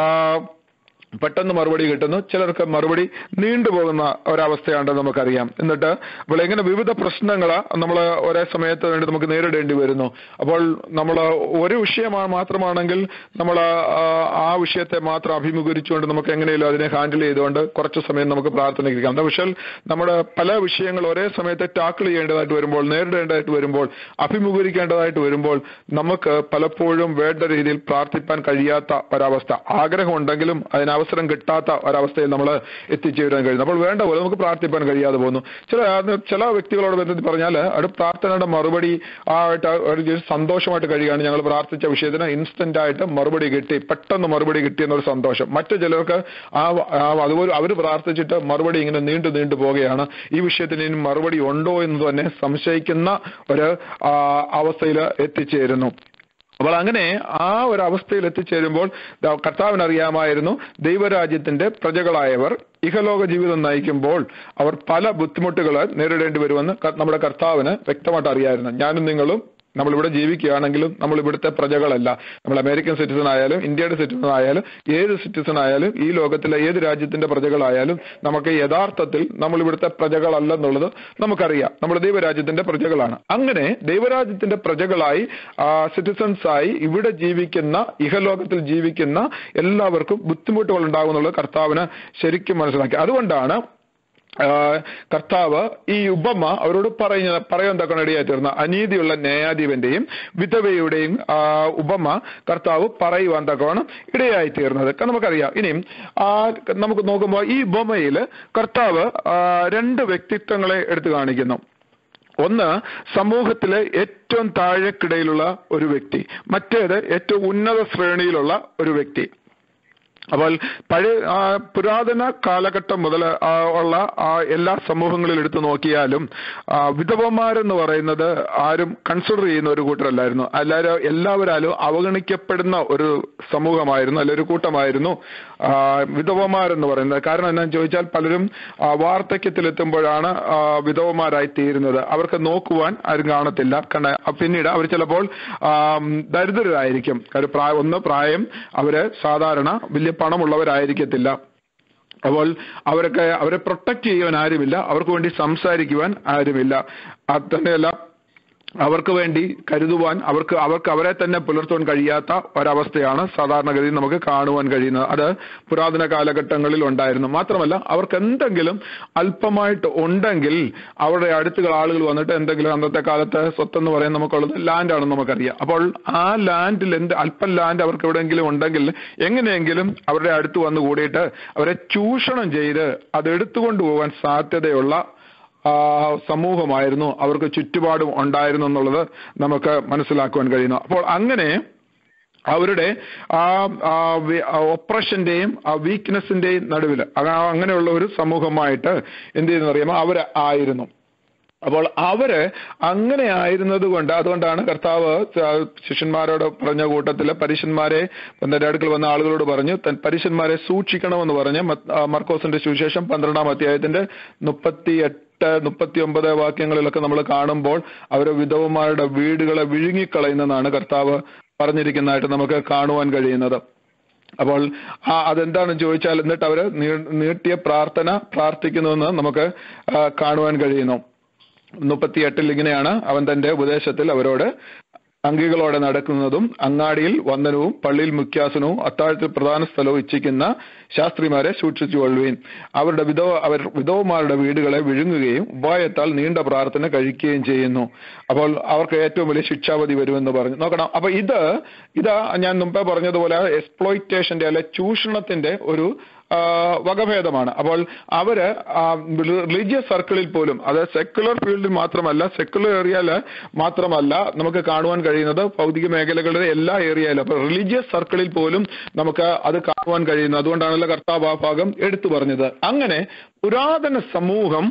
പെട്ടെന്ന് മറുപടി കിട്ടുന്നു ചിലർക്ക് മറുപടി നീണ്ടുപോകുന്ന ഒരവസ്ഥയാണ് നമുക്കറിയാം എന്നിട്ട് അപ്പോൾ എങ്ങനെ വിവിധ പ്രശ്നങ്ങൾ നമ്മൾ ഒരേ സമയത്ത് വേണ്ടി നമുക്ക് നേരിടേണ്ടി വരുന്നു അപ്പോൾ നമ്മൾ ഒരു വിഷയമാണ് മാത്രമാണെങ്കിൽ നമ്മൾ ആ വിഷയത്തെ മാത്രം അഭിമുഖീകരിച്ചുകൊണ്ട് നമുക്ക് എങ്ങനെയല്ലോ അതിനെ ഹാൻഡിൽ ചെയ്തുകൊണ്ട് കുറച്ച് സമയം നമുക്ക് പ്രാർത്ഥനയ്ക്കാം പക്ഷേ നമ്മുടെ പല വിഷയങ്ങൾ ഒരേ സമയത്ത് ടാക്കിൾ ചെയ്യേണ്ടതായിട്ട് വരുമ്പോൾ നേരിടേണ്ടതായിട്ട് വരുമ്പോൾ അഭിമുഖീകരിക്കേണ്ടതായിട്ട് വരുമ്പോൾ നമുക്ക് പലപ്പോഴും വേണ്ട രീതിയിൽ പ്രാർത്ഥിപ്പാൻ കഴിയാത്ത ഒരവസ്ഥ ആഗ്രഹമുണ്ടെങ്കിലും അതിന് അവസരം കിട്ടാത്ത ഒരവസ്ഥയിൽ നമ്മൾ എത്തിച്ചേരാൻ കഴിയുന്നു അപ്പോൾ വേണ്ട പോലെ നമുക്ക് പ്രാർത്ഥിപ്പാൻ കഴിയാതെ പോകുന്നു ചില ചില വ്യക്തികളോട് ബന്ധത്തിൽ പറഞ്ഞാൽ അത് പ്രാർത്ഥനയുടെ മറുപടി ആയിട്ട് ഒരു സന്തോഷമായിട്ട് കഴിയുകയാണ് ഞങ്ങൾ പ്രാർത്ഥിച്ച വിഷയത്തിന് ഇൻസ്റ്റന്റ് ആയിട്ട് മറുപടി കിട്ടി പെട്ടെന്ന് മറുപടി കിട്ടി എന്നൊരു സന്തോഷം മറ്റു ചിലർക്ക് ആ ആ അതുപോലെ അവർ പ്രാർത്ഥിച്ചിട്ട് മറുപടി ഇങ്ങനെ നീണ്ടു നീണ്ടു പോവുകയാണ് ഈ വിഷയത്തിന് ഇനി മറുപടി ഉണ്ടോ എന്ന് തന്നെ സംശയിക്കുന്ന ഒരു ആ, അവസ്ഥയിൽ എത്തിച്ചേരുന്നു അപ്പോൾ അങ്ങനെ ആ ഒരു അവസ്ഥയിൽ എത്തിച്ചേരുമ്പോൾ ദാ കർത്താവിന് അറിയാമായിരുന്നു ദൈവരാജ്യത്തിന്റെ പ്രജകളായവർ ഇഹലോക ജീവിതം നയിക്കുമ്പോൾ അവർ പല ബുദ്ധിമുട്ടുകൾ നേരിടേണ്ടി വരുമെന്ന് ക- നമ്മുടെ കർത്താവിന് വ്യക്തമായിട്ട് അറിയായിരുന്നു ഞാനും നിങ്ങളും നമ്മൾ ഇവിടെ ജീവിക്കുകയാണെങ്കിലും നമ്മൾ ഇവിടുത്തെ പ്രജകളല്ല നമ്മൾ അമേരിക്കൻ സിറ്റിസൺ ആയാലും ഇന്ത്യയുടെ സിറ്റിസൺ ആയാലും ഏത് സിറ്റിസൺ ആയാലും ഈ ലോകത്തിലെ ഏത് രാജ്യത്തിന്റെ പ്രജകളായാലും നമുക്ക് യഥാർത്ഥത്തിൽ നമ്മൾ ഇവിടുത്തെ പ്രജകളല്ലെന്നുള്ളത് നമുക്കറിയാം നമ്മൾ ദൈവരാജ്യത്തിന്റെ പ്രജകളാണ് അങ്ങനെ ദൈവരാജ്യത്തിന്റെ പ്രജകളായി സിറ്റിസൺസ് ആയി ഇവിടെ ജീവിക്കുന്ന ഇഹലോകത്തിൽ ജീവിക്കുന്ന എല്ലാവർക്കും ബുദ്ധിമുട്ടുകൾ ഉണ്ടാകുന്നുള്ളത് കർത്താവിന് ശരിക്കും മനസ്സിലാക്കി അതുകൊണ്ടാണ് ആ, കർത്താവ് ഈ ഉപമ അവരോട് പറയുന്ന പറയാൻ തക്കണ ഇടയായി തീർന്ന അനീതിയുള്ള ന്യായാധിപന്റെയും വിധവയുടെയും ആ, ഉപമ കർത്താവ് പറയുവാൻ തക്കവണ്ണം ഇടയായി തീർന്നത് ക- നമുക്കറിയാം ഇനിയും ആ, നമുക്ക് നോക്കുമ്പോൾ ഈ ഉപമയിൽ കർത്താവ് ആ, രണ്ട് വ്യക്തിത്വങ്ങളെ എടുത്തു കാണിക്കുന്നു ഒന്ന് സമൂഹത്തിലെ ഏറ്റവും താഴെക്കിടയിലുള്ള ഒരു വ്യക്തി മറ്റേത് ഏറ്റവും ഉന്നത ശ്രേണിയിലുള്ള ഒരു വ്യക്തി അപ്പോൾ പഴയ ആ, പുരാതന കാലഘട്ടം മുതൽ ആ, ഉള്ള ആ എല്ലാ സമൂഹങ്ങളിൽ എടുത്തു നോക്കിയാലും ആ, വിധവമാരെന്ന് പറയുന്നത് ആരും കൺസിഡർ ചെയ്യുന്ന ഒരു കൂട്ടരല്ലായിരുന്നു എല്ലാവരും എല്ലാവരാലും അവഗണിക്കപ്പെടുന്ന ഒരു സമൂഹമായിരുന്നു അല്ലെ ഒരു കൂട്ടമായിരുന്നു ആ, വിധവമാരെന്ന് പറയുന്നത് കാരണം എന്താണെന്ന് ചോദിച്ചാൽ പലരും ആ, വാർദ്ധക്യത്തിലെത്തുമ്പോഴാണ് ആ, വിധവമാരായി തീരുന്നത് അവർക്ക് നോക്കുവാൻ ആരും കാണത്തില്ല കണ്ട പിന്നീട് അവർ ചിലപ്പോൾ ആ, ദരിദ്രരായിരിക്കും കാര്യം പ്രായം ഒന്ന് പ്രായം അവര് സാധാരണ വലിയ പണമുള്ളവരായിരിക്കത്തില്ല അപ്പോൾ അവരൊക്കെ അവരെ പ്രൊട്ടക്ട് ചെയ്യുവാൻ ആരുമില്ല അവർക്ക് വേണ്ടി സംസാരിക്കുവാൻ ആരുമില്ല അത് തന്നെയല്ല അവർക്ക് വേണ്ടി കരുതുവാൻ അവർക്ക് അവർക്ക് അവരെ തന്നെ പുലർത്തുവാൻ കഴിയാത്ത ഒരവസ്ഥയാണ് സാധാരണഗതിയിൽ നമുക്ക് കാണുവാൻ കഴിയുന്നത് അത് പുരാതന കാലഘട്ടങ്ങളിൽ ഉണ്ടായിരുന്നു മാത്രമല്ല അവർക്ക് എന്തെങ്കിലും അല്പമായിട്ട് ഉണ്ടെങ്കിൽ അവരുടെ അടുത്തുള്ള ആളുകൾ വന്നിട്ട് എന്തെങ്കിലും അന്നത്തെ കാലത്ത് സ്വത്തെന്ന് പറയാൻ നമുക്കുള്ളത് ലാൻഡാണെന്ന് നമുക്കറിയാം അപ്പോൾ ആ ലാൻഡിൽ എന്ത് അല്പം ലാൻഡ് അവർക്ക് എവിടെയെങ്കിലും ഉണ്ടെങ്കിൽ എങ്ങനെയെങ്കിലും അവരുടെ അടുത്ത് വന്ന് കൂടിയിട്ട് അവരെ ചൂഷണം ചെയ്ത് അത് എടുത്തുകൊണ്ട് പോകാൻ സാധ്യതയുള്ള ആ, സമൂഹമായിരുന്നു അവർക്ക് ചുറ്റുപാടും ഉണ്ടായിരുന്നു എന്നുള്ളത് നമുക്ക് മനസ്സിലാക്കുവാൻ കഴിയുന്നു അപ്പോൾ അങ്ങനെ അവരുടെ ആ ഒപ്രഷന്റെയും ആ വീക്ക്നെസിന്റെയും നടുവിൽ അങ്ങനെയുള്ള ഒരു സമൂഹമായിട്ട് എന്ത് ചെയ്യുന്ന അറിയാമോ അവർ ആയിരുന്നു അപ്പോൾ അവര് അങ്ങനെ ആയിരുന്നത് കൊണ്ട് അതുകൊണ്ടാണ് കർത്താവ് ച- ശിഷ്യന്മാരോട് പറഞ്ഞ കൂട്ടത്തില് പരീശന്മാരെ തന്റെ അടുക്കൽ വന്ന ആളുകളോട് പറഞ്ഞു തൻ പരീശന്മാരെ സൂക്ഷിക്കണമെന്ന് പറഞ്ഞ് മത്ത്- ആ, മർക്കോസിന്റെ സുവിശേഷം പന്ത്രണ്ടാം അധ്യായത്തിന്റെ മുപ്പത്തി എട്ട് മുപ്പത്തി ഒമ്പത് വാക്യങ്ങളിലൊക്കെ നമ്മൾ കാണുമ്പോൾ അവര് വിധവന്മാരുടെ വീടുകളെ വിഴുങ്ങിക്കളയുന്നതാണ് കർത്താവ് പറഞ്ഞിരിക്കുന്നതായിട്ട് നമുക്ക് കാണുവാൻ കഴിയുന്നത് അപ്പോൾ ആ അതെന്താണെന്ന് ചോദിച്ചാൽ എന്നിട്ട് അവര് നീ- നീട്ടിയ പ്രാർത്ഥന പ്രാർത്ഥിക്കുന്നുവെന്ന് നമുക്ക് ആ, കാണുവാൻ കഴിയുന്നു മുപ്പത്തിയെട്ടിൽ ഇങ്ങനെയാണ് അവൻ തന്റെ ഉപദേശത്തിൽ അവരോട് അങ്കികളോടെ നടക്കുന്നതും അങ്ങാടിയിൽ വന്ദനവും പള്ളിയിൽ മുഖ്യാസനവും അത്താഴത്തിൽ പ്രധാന സ്ഥലവും ഇച്ഛിക്കുന്ന ശാസ്ത്രിമാരെ സൂക്ഷിച്ചു കൊള്ളുകയും അവരുടെ വിധവ അവർ വിധവമാരുടെ വീടുകളെ വിഴുങ്ങുകയും ഉപായത്താൽ നീണ്ട പ്രാർത്ഥന കഴിക്കുകയും ചെയ്യുന്നു അപ്പോൾ അവർക്ക് ഏറ്റവും വലിയ ശിക്ഷാവധി വരുമെന്ന് പറഞ്ഞു നോക്കണം അപ്പൊ ഇത് ഇത് ഞാൻ മുമ്പേ പറഞ്ഞതുപോലെ എക്സ്പ്ലോയിറ്റേഷന്റെ അല്ലെ ചൂഷണത്തിന്റെ ഒരു ആ, വകഭേദമാണ് അപ്പോൾ അവര് റിലീജിയസ് സർക്കിളിൽ പോലും അത് സെക്കുലർ ഫീൽഡിൽ മാത്രമല്ല സെക്കുലർ ഏരിയയില് മാത്രമല്ല നമുക്ക് കാണുവാൻ കഴിയുന്നത് ഭൗതിക മേഖലകളുടെ എല്ലാ ഏരിയയിലും അപ്പൊ റിലീജിയസ് സർക്കിളിൽ പോലും നമുക്ക് അത് കാണുവാൻ കഴിയുന്നു അതുകൊണ്ടാണല്ലോ കർത്താവ് ആ ഭാഗം എടുത്തു പറഞ്ഞത് അങ്ങനെ പുരാതന സമൂഹം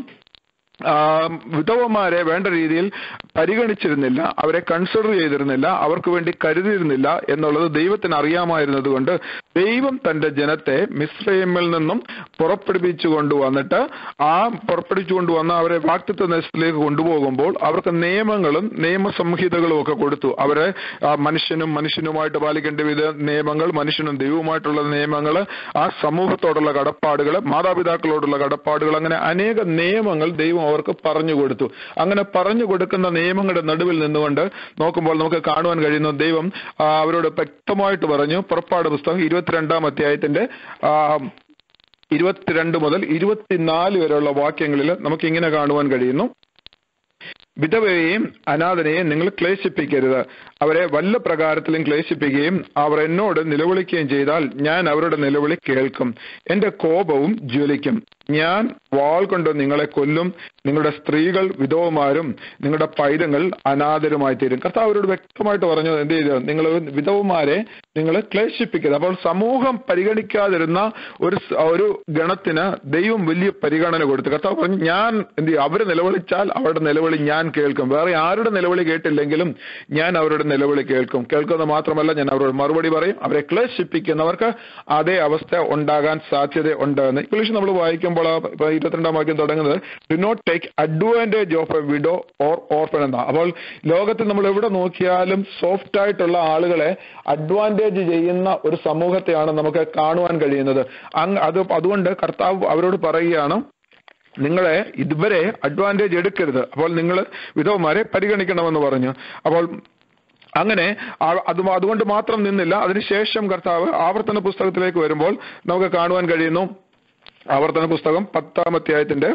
ആ, വിധവമാരെ വേണ്ട രീതിയിൽ പരിഗണിച്ചിരുന്നില്ല അവരെ കൺസിഡർ ചെയ്തിരുന്നില്ല അവർക്ക് വേണ്ടി കരുതിയിരുന്നില്ല എന്നുള്ളത് ദൈവത്തിന് അറിയാമായിരുന്നത് കൊണ്ട് ദൈവം തന്റെ ജനത്തെ മിസ്രൈമിൽ നിന്നും പുറപ്പെടുവിച്ചു കൊണ്ടുവന്നിട്ട് ആ പുറപ്പെടുവിച്ചു കൊണ്ടുവന്ന അവരെ വാക്തിത്വ ദേശത്തിലേക്ക് കൊണ്ടുപോകുമ്പോൾ അവർക്ക് നിയമങ്ങളും നിയമസംഹിതകളും ഒക്കെ കൊടുത്തു അവരെ ആ, മനുഷ്യനും മനുഷ്യനുമായിട്ട് പാലിക്കേണ്ട വിധ നിയമങ്ങൾ മനുഷ്യനും ദൈവവുമായിട്ടുള്ള നിയമങ്ങൾ ആ സമൂഹത്തോടുള്ള കടപ്പാടുകൾ മാതാപിതാക്കളോടുള്ള കടപ്പാടുകൾ അങ്ങനെ അനേക നിയമങ്ങൾ ദൈവം അവർക്ക് പറഞ്ഞു കൊടുത്തു അങ്ങനെ പറഞ്ഞു കൊടുക്കുന്ന നിയമങ്ങളുടെ നടുവിൽ നിന്നുകൊണ്ട് നോക്കുമ്പോൾ നമുക്ക് കാണുവാൻ കഴിയുന്നു ദൈവം ആ, അവരോട് വ്യക്തമായിട്ട് പറഞ്ഞു പുറപ്പാട് പുസ്തകം ഇരുപത്തിരണ്ടാം അധ്യായത്തിന്റെ ആ, ഇരുപത്തിരണ്ട് മുതൽ ഇരുപത്തിനാല് വരെയുള്ള വാക്യങ്ങളിൽ നമുക്ക് ഇങ്ങനെ കാണുവാൻ കഴിയുന്നു വിധവയെയും അനാഥനെയും നിങ്ങൾ ക്ലേശിപ്പിക്കരുത് അവരെ വല്ല പ്രകാരത്തിലും ക്ലേശിപ്പിക്കുകയും അവർ എന്നോട് നിലവിളിക്കുകയും ചെയ്താൽ ഞാൻ അവരുടെ നിലവിളി കേൾക്കും എന്റെ കോപവും ജ്വലിക്കും ഞാൻ വാൾ കൊണ്ട് നിങ്ങളെ കൊല്ലും നിങ്ങളുടെ സ്ത്രീകൾ വിധവമാരും നിങ്ങളുടെ പൈതങ്ങൾ അനാഥരുമായി തീരും കർത്താവ് അവരോട് വ്യക്തമായിട്ട് പറഞ്ഞു എന്ത് ചെയ്തു നിങ്ങൾ വിധവമാരെ നിങ്ങൾ ക്ലേശിപ്പിക്കരുത് അപ്പോൾ സമൂഹം പരിഗണിക്കാതിരുന്ന ഒരു സ- ഒരു ഗണത്തിന് ദൈവം വലിയ പരിഗണന കൊടുത്തു കർത്താവ് പറഞ്ഞു ഞാൻ എന്ത് ചെയ്യും അവര് നിലവിളിച്ചാൽ അവരുടെ നിലവിളി ഞാൻ കേൾക്കും വേറെ ആരുടെ നിലവിളി കേട്ടില്ലെങ്കിലും ഞാൻ അവരുടെ നിലവിളി കേൾക്കും കേൾക്കുന്നത് മാത്രമല്ല ഞാൻ അവരോട് മറുപടി പറയും അവരെ ക്ലേശിപ്പിക്കുന്നവർക്ക് അതേ അവസ്ഥ ഉണ്ടാകാൻ സാധ്യത ഉണ്ട് എന്ന് ഇംഗ്ലീഷ് നമ്മൾ വായിക്കുമ്പോൾ ആ ഇപ്പൊ ഇരുപത്തിരണ്ടാം വാക്യം തുടങ്ങുന്നത് do not take advantage of a widow or orphan എന്നാ അപ്പോൾ ലോകത്തിൽ നമ്മൾ എവിടെ നോക്കിയാലും സോഫ്റ്റ് ആയിട്ടുള്ള ആളുകളെ അഡ്വാൻറ്റേജ് ചെയ്യുന്ന ഒരു സമൂഹത്തെയാണ് നമുക്ക് കാണുവാൻ കഴിയുന്നത് അങ് അത് അതുകൊണ്ട് കർത്താവ് അവരോട് പറയുകയാണ് നിങ്ങളെ ഇതുവരെ അഡ്വാൻറ്റേജ് എടുക്കരുത് അപ്പോൾ നിങ്ങൾ വിധവന്മാരെ പരിഗണിക്കണമെന്ന് പറഞ്ഞു അപ്പോൾ അങ്ങനെ ആ- അത് അതുകൊണ്ട് മാത്രം നിന്നില്ല അതിനുശേഷം കർത്താവ് ആവർത്തന പുസ്തകത്തിലേക്ക് വരുമ്പോൾ നമുക്ക് കാണുവാൻ കഴിയുന്നു ആവർത്തന പുസ്തകം പത്താം അധ്യായത്തിന്റെ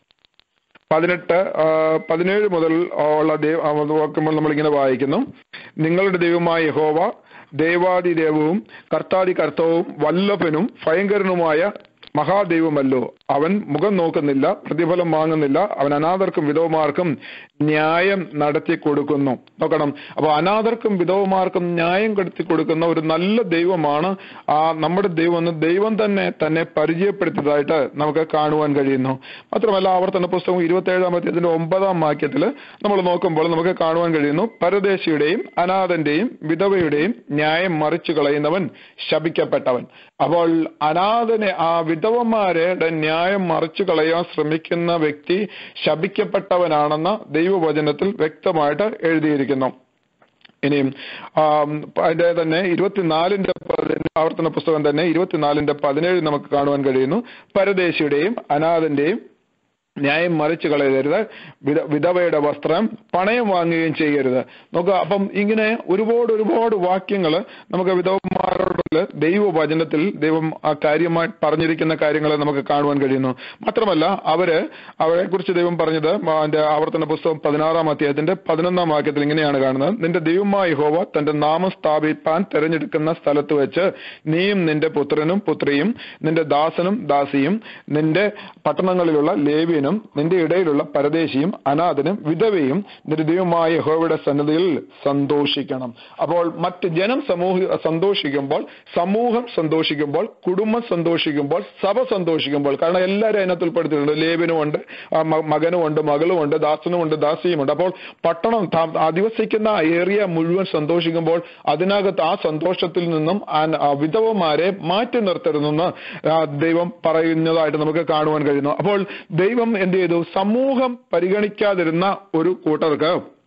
പതിനെട്ട് ആ, പതിനേഴ് മുതൽ ഉള്ള ദൈവ ആ, വാക്യങ്ങൾ നമ്മളിങ്ങനെ വായിക്കുന്നു നിങ്ങളുടെ ദൈവമായ യഹോവ ദേവാദി ദേവവും കർത്താദി കർത്തവും വല്ലഭനും ഭയങ്കരനുമായ മഹാദൈവമല്ലോ അവൻ മുഖം നോക്കുന്നില്ല പ്രതിഫലം വാങ്ങുന്നില്ല അവൻ അനാഥർക്കും വിധവമാർക്കും ന്യായം നടത്തി കൊടുക്കുന്നു നോക്കണം അപ്പൊ അനാഥർക്കും വിധവമാർക്കും ന്യായം കടത്തി കൊടുക്കുന്ന ഒരു നല്ല ദൈവമാണ് ആ നമ്മുടെ ദൈവം എന്ന് ദൈവം തന്നെ തന്നെ പരിചയപ്പെടുത്തിയതായിട്ട് നമുക്ക് കാണുവാൻ കഴിയുന്നു മാത്രമല്ല ആവർത്തന പുസ്തകം ഇരുപത്തി ഏഴാം അധ്യായത്തിന്റെ ഒമ്പതാം വാക്യത്തിൽ നമ്മൾ നോക്കുമ്പോൾ നമുക്ക് കാണുവാൻ കഴിയുന്നു പരദേശിയുടെയും അനാഥന്റെയും വിധവയുടെയും ന്യായം മറിച്ചു കളയുന്നവൻ ശപിക്കപ്പെട്ടവൻ അപ്പോൾ അനാഥനെ ആ വിധവന്മാരുടെ ന്യായം മറിച്ചു കളയാൻ ശ്രമിക്കുന്ന വ്യക്തി ശപിക്കപ്പെട്ടവനാണെന്ന് ദൈവവചനത്തിൽ വ്യക്തമായിട്ട് എഴുതിയിരിക്കുന്നു ഇനിയും ആം, അതിന്റെ തന്നെ ഇരുപത്തിനാലിന്റെ പതിന- ആവർത്തന പുസ്തകം തന്നെ ഇരുപത്തിനാലിന്റെ പതിനേഴ് നമുക്ക് കാണുവാൻ കഴിയുന്നു പരദേശിയുടെയും അനാഥന്റെയും ന്യായം മറിച്ചു കളയരുത് വിധ- വിധവയുടെ വസ്ത്രം പണയം വാങ്ങുകയും ചെയ്യരുത് നോക്കുക അപ്പം ഇങ്ങനെ ഒരുപാട് ഒരുപാട് വാക്യങ്ങൾ നമുക്ക് വിധവന്മാരോട് ദൈവവചനത്തിൽ ദൈവം ആ കാര്യമായി പറഞ്ഞിരിക്കുന്ന കാര്യങ്ങളെ നമുക്ക് കാണുവാൻ കഴിയുന്നു മാത്രമല്ല അവര് അവരെ കുറിച്ച് ദൈവം പറഞ്ഞത് അതിന്റെ ആവർത്തന പുസ്തകം പതിനാറാം അധ്യായത്തിന്റെ പതിനൊന്നാം വാക്യത്തിൽ ഇങ്ങനെയാണ് കാണുന്നത് നിന്റെ ദൈവമായ ഹോവ തന്റെ നാമം സ്ഥാപിപ്പാൻ തെരഞ്ഞെടുക്കുന്ന സ്ഥലത്ത് വെച്ച് നീയും നിന്റെ പുത്രനും പുത്രിയും നിന്റെ ദാസനും ദാസിയും നിന്റെ പട്ടണങ്ങളിലുള്ള ലേവ്യനും നിന്റെ ഇടയിലുള്ള പരദേശിയും അനാഥനും വിധവയും നിന്റെ ദൈവമായ യഹോവയുടെ സന്നദ്ധിയിൽ സന്തോഷിക്കണം അപ്പോൾ മറ്റ് ജനം സമൂഹ സന്തോഷിക്കുമ്പോൾ സമൂഹം സന്തോഷിക്കുമ്പോൾ കുടുംബം സന്തോഷിക്കുമ്പോൾ സഭ സന്തോഷിക്കുമ്പോൾ കാരണം എല്ലാവരും അതിനകത്ത് ഉൾപ്പെടുത്തിയിട്ടുണ്ട് ലേബിനുമുണ്ട് ആ മ- മകനുമുണ്ട് മകളുമുണ്ട് ദാസനുമുണ്ട് ദാസിയുമുണ്ട് അപ്പോൾ പട്ടണം താ- അധിവസിക്കുന്ന ആ ഏരിയ മുഴുവൻ സന്തോഷിക്കുമ്പോൾ അതിനകത്ത് ആ സന്തോഷത്തിൽ നിന്നും ആ- ആ വിധവമാരെ മാറ്റി നിർത്തരുതെന്ന് ആ ദൈവം പറയുന്നതായിട്ട് നമുക്ക് കാണുവാൻ കഴിയുന്നു അപ്പോൾ ദൈവം എന്ത് ചെയ്തു സമൂഹം പരിഗണിക്കാതിരുന്ന ഒരു കൂട്ടർക്ക്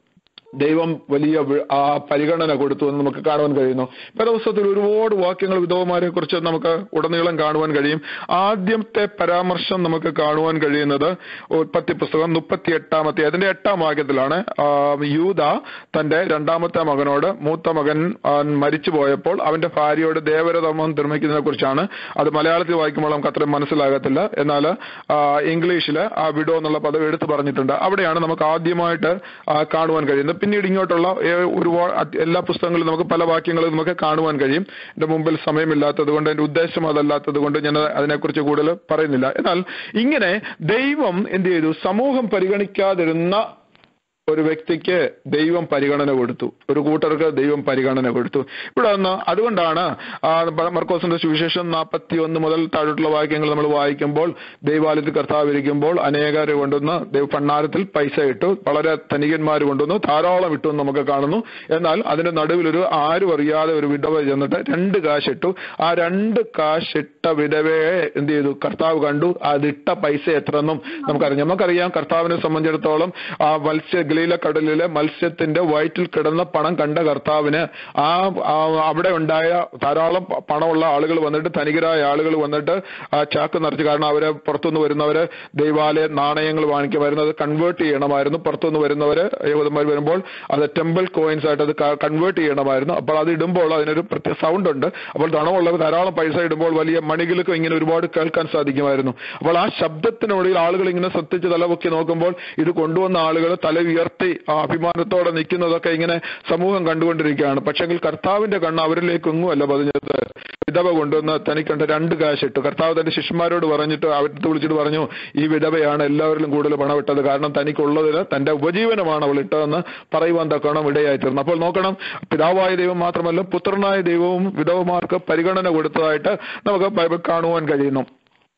ദൈവം വലിയ വി- ആ പരിഗണന കൊടുത്തു എന്ന് നമുക്ക് കാണുവാൻ കഴിയുന്നു പരവസ്ഥത്തിൽ ഒരുപാട് വാക്യങ്ങൾ വിധവമാരെ കുറിച്ച് നമുക്ക് ഉടനീളം കാണുവാൻ കഴിയും ആദ്യത്തെ പരാമർശം നമുക്ക് കാണുവാൻ കഴിയുന്നത് ഉൽപ്പത്തി പുസ്തകം മുപ്പത്തി എട്ടാമത്തെ അതിന്റെ എട്ടാം വാക്യത്തിലാണ് ആ, യൂദ തന്റെ രണ്ടാമത്തെ മകനോട് മൂത്ത മകൻ ആ, മരിച്ചു പോയപ്പോൾ അവന്റെ ഭാര്യയോട് ദേവരതമം നിർമ്മിക്കുന്നതിനെ കുറിച്ചാണ് അത് മലയാളത്തിൽ വായിക്കുമ്പോൾ നമുക്ക് അത്രയും മനസ്സിലാകത്തില്ല എന്നാൽ ഇംഗ്ലീഷിൽ ആ വിഡോ എന്നുള്ള പദം എടുത്തു പറഞ്ഞിട്ടുണ്ട് അവിടെയാണ് നമുക്ക് ആദ്യമായിട്ട് ആ, കാണുവാൻ കഴിയുന്നത് പിന്നീട് ഇങ്ങോട്ടുള്ള ഏ- ഒരുപാട് അത് എല്ലാ പുസ്തകങ്ങളിലും നമുക്ക് പല വാക്യങ്ങളും നമുക്ക് കാണുവാൻ കഴിയും എന്റെ മുമ്പിൽ സമയമില്ലാത്തത് കൊണ്ട് എന്റെ ഉദ്ദേശം അതല്ലാത്തത് കൊണ്ട് ഞാൻ അതിനെക്കുറിച്ച് കൂടുതൽ പറയുന്നില്ല എന്നാൽ ഇങ്ങനെ ദൈവം എന്ത് ചെയ്തു സമൂഹം പരിഗണിക്കാതിരുന്ന ഒരു വ്യക്തിക്ക് ദൈവം പരിഗണന കൊടുത്തു ഒരു കൂട്ടർക്ക് ദൈവം പരിഗണന കൊടുത്തു ഇവിടെ നിന്ന് അതുകൊണ്ടാണ് ആ, മർക്കോസിന്റെ സുവിശേഷം നാൽപ്പത്തി ഒന്ന് മുതൽ താഴോട്ടുള്ള വാക്യങ്ങൾ നമ്മൾ വായിക്കുമ്പോൾ ദൈവാലയത്തിൽ കർത്താവ് ഇരിക്കുമ്പോൾ അനേകർ കൊണ്ടുവന്ന് ദൈവ ഭണ്ണാരത്തിൽ പൈസ ഇട്ടു വളരെ ധനികന്മാർ കൊണ്ടുവന്നു ധാരാളം ഇട്ടു എന്ന് നമുക്ക് കാണുന്നു എന്നാൽ അതിന്റെ നടുവിൽ ഒരു ആരും അറിയാതെ ഒരു വിധവ ചെന്നിട്ട് രണ്ട് കാശ് ഇട്ടു ആ രണ്ട് കാശ് ഇട്ട വിധവയെ എന്ത് ചെയ്തു കർത്താവ് കണ്ടു അതിട്ട പൈസ എത്രയെന്നും നമുക്കറിയാം നമുക്കറിയാം കർത്താവിനെ സംബന്ധിച്ചിടത്തോളം ആ മത്സ്യ ഗലീല കടലിലെ മത്സ്യത്തിന്റെ വയറ്റിൽ കിടന്ന പണം കണ്ട കർത്താവിന് ആ ആ അവിടെ ഉണ്ടായ ധാരാളം പ- പണമുള്ള ആളുകൾ വന്നിട്ട് ധനികരായ ആളുകൾ വന്നിട്ട് ആ ചാക്ക് നിറച്ച് കാരണം അവര് പുറത്തുനിന്ന് വരുന്നവര് ദൈവാലയ നാണയങ്ങൾ വാങ്ങിക്കാൻ വരുന്നത് കൺവേർട്ട് ചെയ്യണമായിരുന്നു പുറത്തുനിന്ന് വരുന്നവര് യഹൂദന്മാർ വരുമ്പോൾ അത് ടെമ്പിൾ കോയിൻസ് ആയിട്ട് അത് കൺവേർട്ട് ചെയ്യണമായിരുന്നു അപ്പോൾ അത് ഇടുമ്പോൾ അതിനൊരു പ്രത്യേക സൗണ്ട് ഉണ്ട് അപ്പോൾ ധനമുള്ളവർ ധാരാളം പൈസ ഇടുമ്പോൾ വലിയ മണികൾക്ക് ഇങ്ങനെ ഒരുപാട് കേൾക്കാൻ സാധിക്കുമായിരുന്നു അപ്പോൾ ആ ശബ്ദത്തിനുള്ളിൽ ആളുകൾ ഇങ്ങനെ ശ്രദ്ധിച്ച് തലപൊക്കി നോക്കുമ്പോൾ ഇത് കൊണ്ടുവന്ന ആളുകൾ തല ഉയർത്തി ആ അഭിമാനത്തോടെ നിൽക്കുന്നതൊക്കെ ഇങ്ങനെ സമൂഹം കണ്ടുകൊണ്ടിരിക്കുകയാണ് പക്ഷെങ്കിൽ കർത്താവിന്റെ കണ്ണ് അവരിലേക്കൊന്നും അല്ല പതിഞ്ഞത് വിധവ കൊണ്ടുവന്ന് തനിക്കണ്ട രണ്ട് കാശ് ഇട്ടു കർത്താവ് തന്റെ ശിഷ്യന്മാരോട് പറഞ്ഞിട്ട് അവരുടെ വിളിച്ചിട്ട് പറഞ്ഞു ഈ വിധവയാണ് എല്ലാവരിലും കൂടുതൽ പണമിട്ടത് കാരണം തനിക്കുള്ളതിന് തന്റെ ഉപജീവനമാണ് അവൾ ഇട്ടതെന്ന് പറയുവാൻ തക്കണം ഇടയായി തീർന്നു അപ്പോൾ നോക്കണം പിതാവായ ദൈവം മാത്രമല്ല പുത്രനായ ദൈവവും വിധവമാർക്ക് പരിഗണന കൊടുത്തതായിട്ട് നമുക്ക് ബൈബിൾ കാണുവാൻ കഴിയുന്നു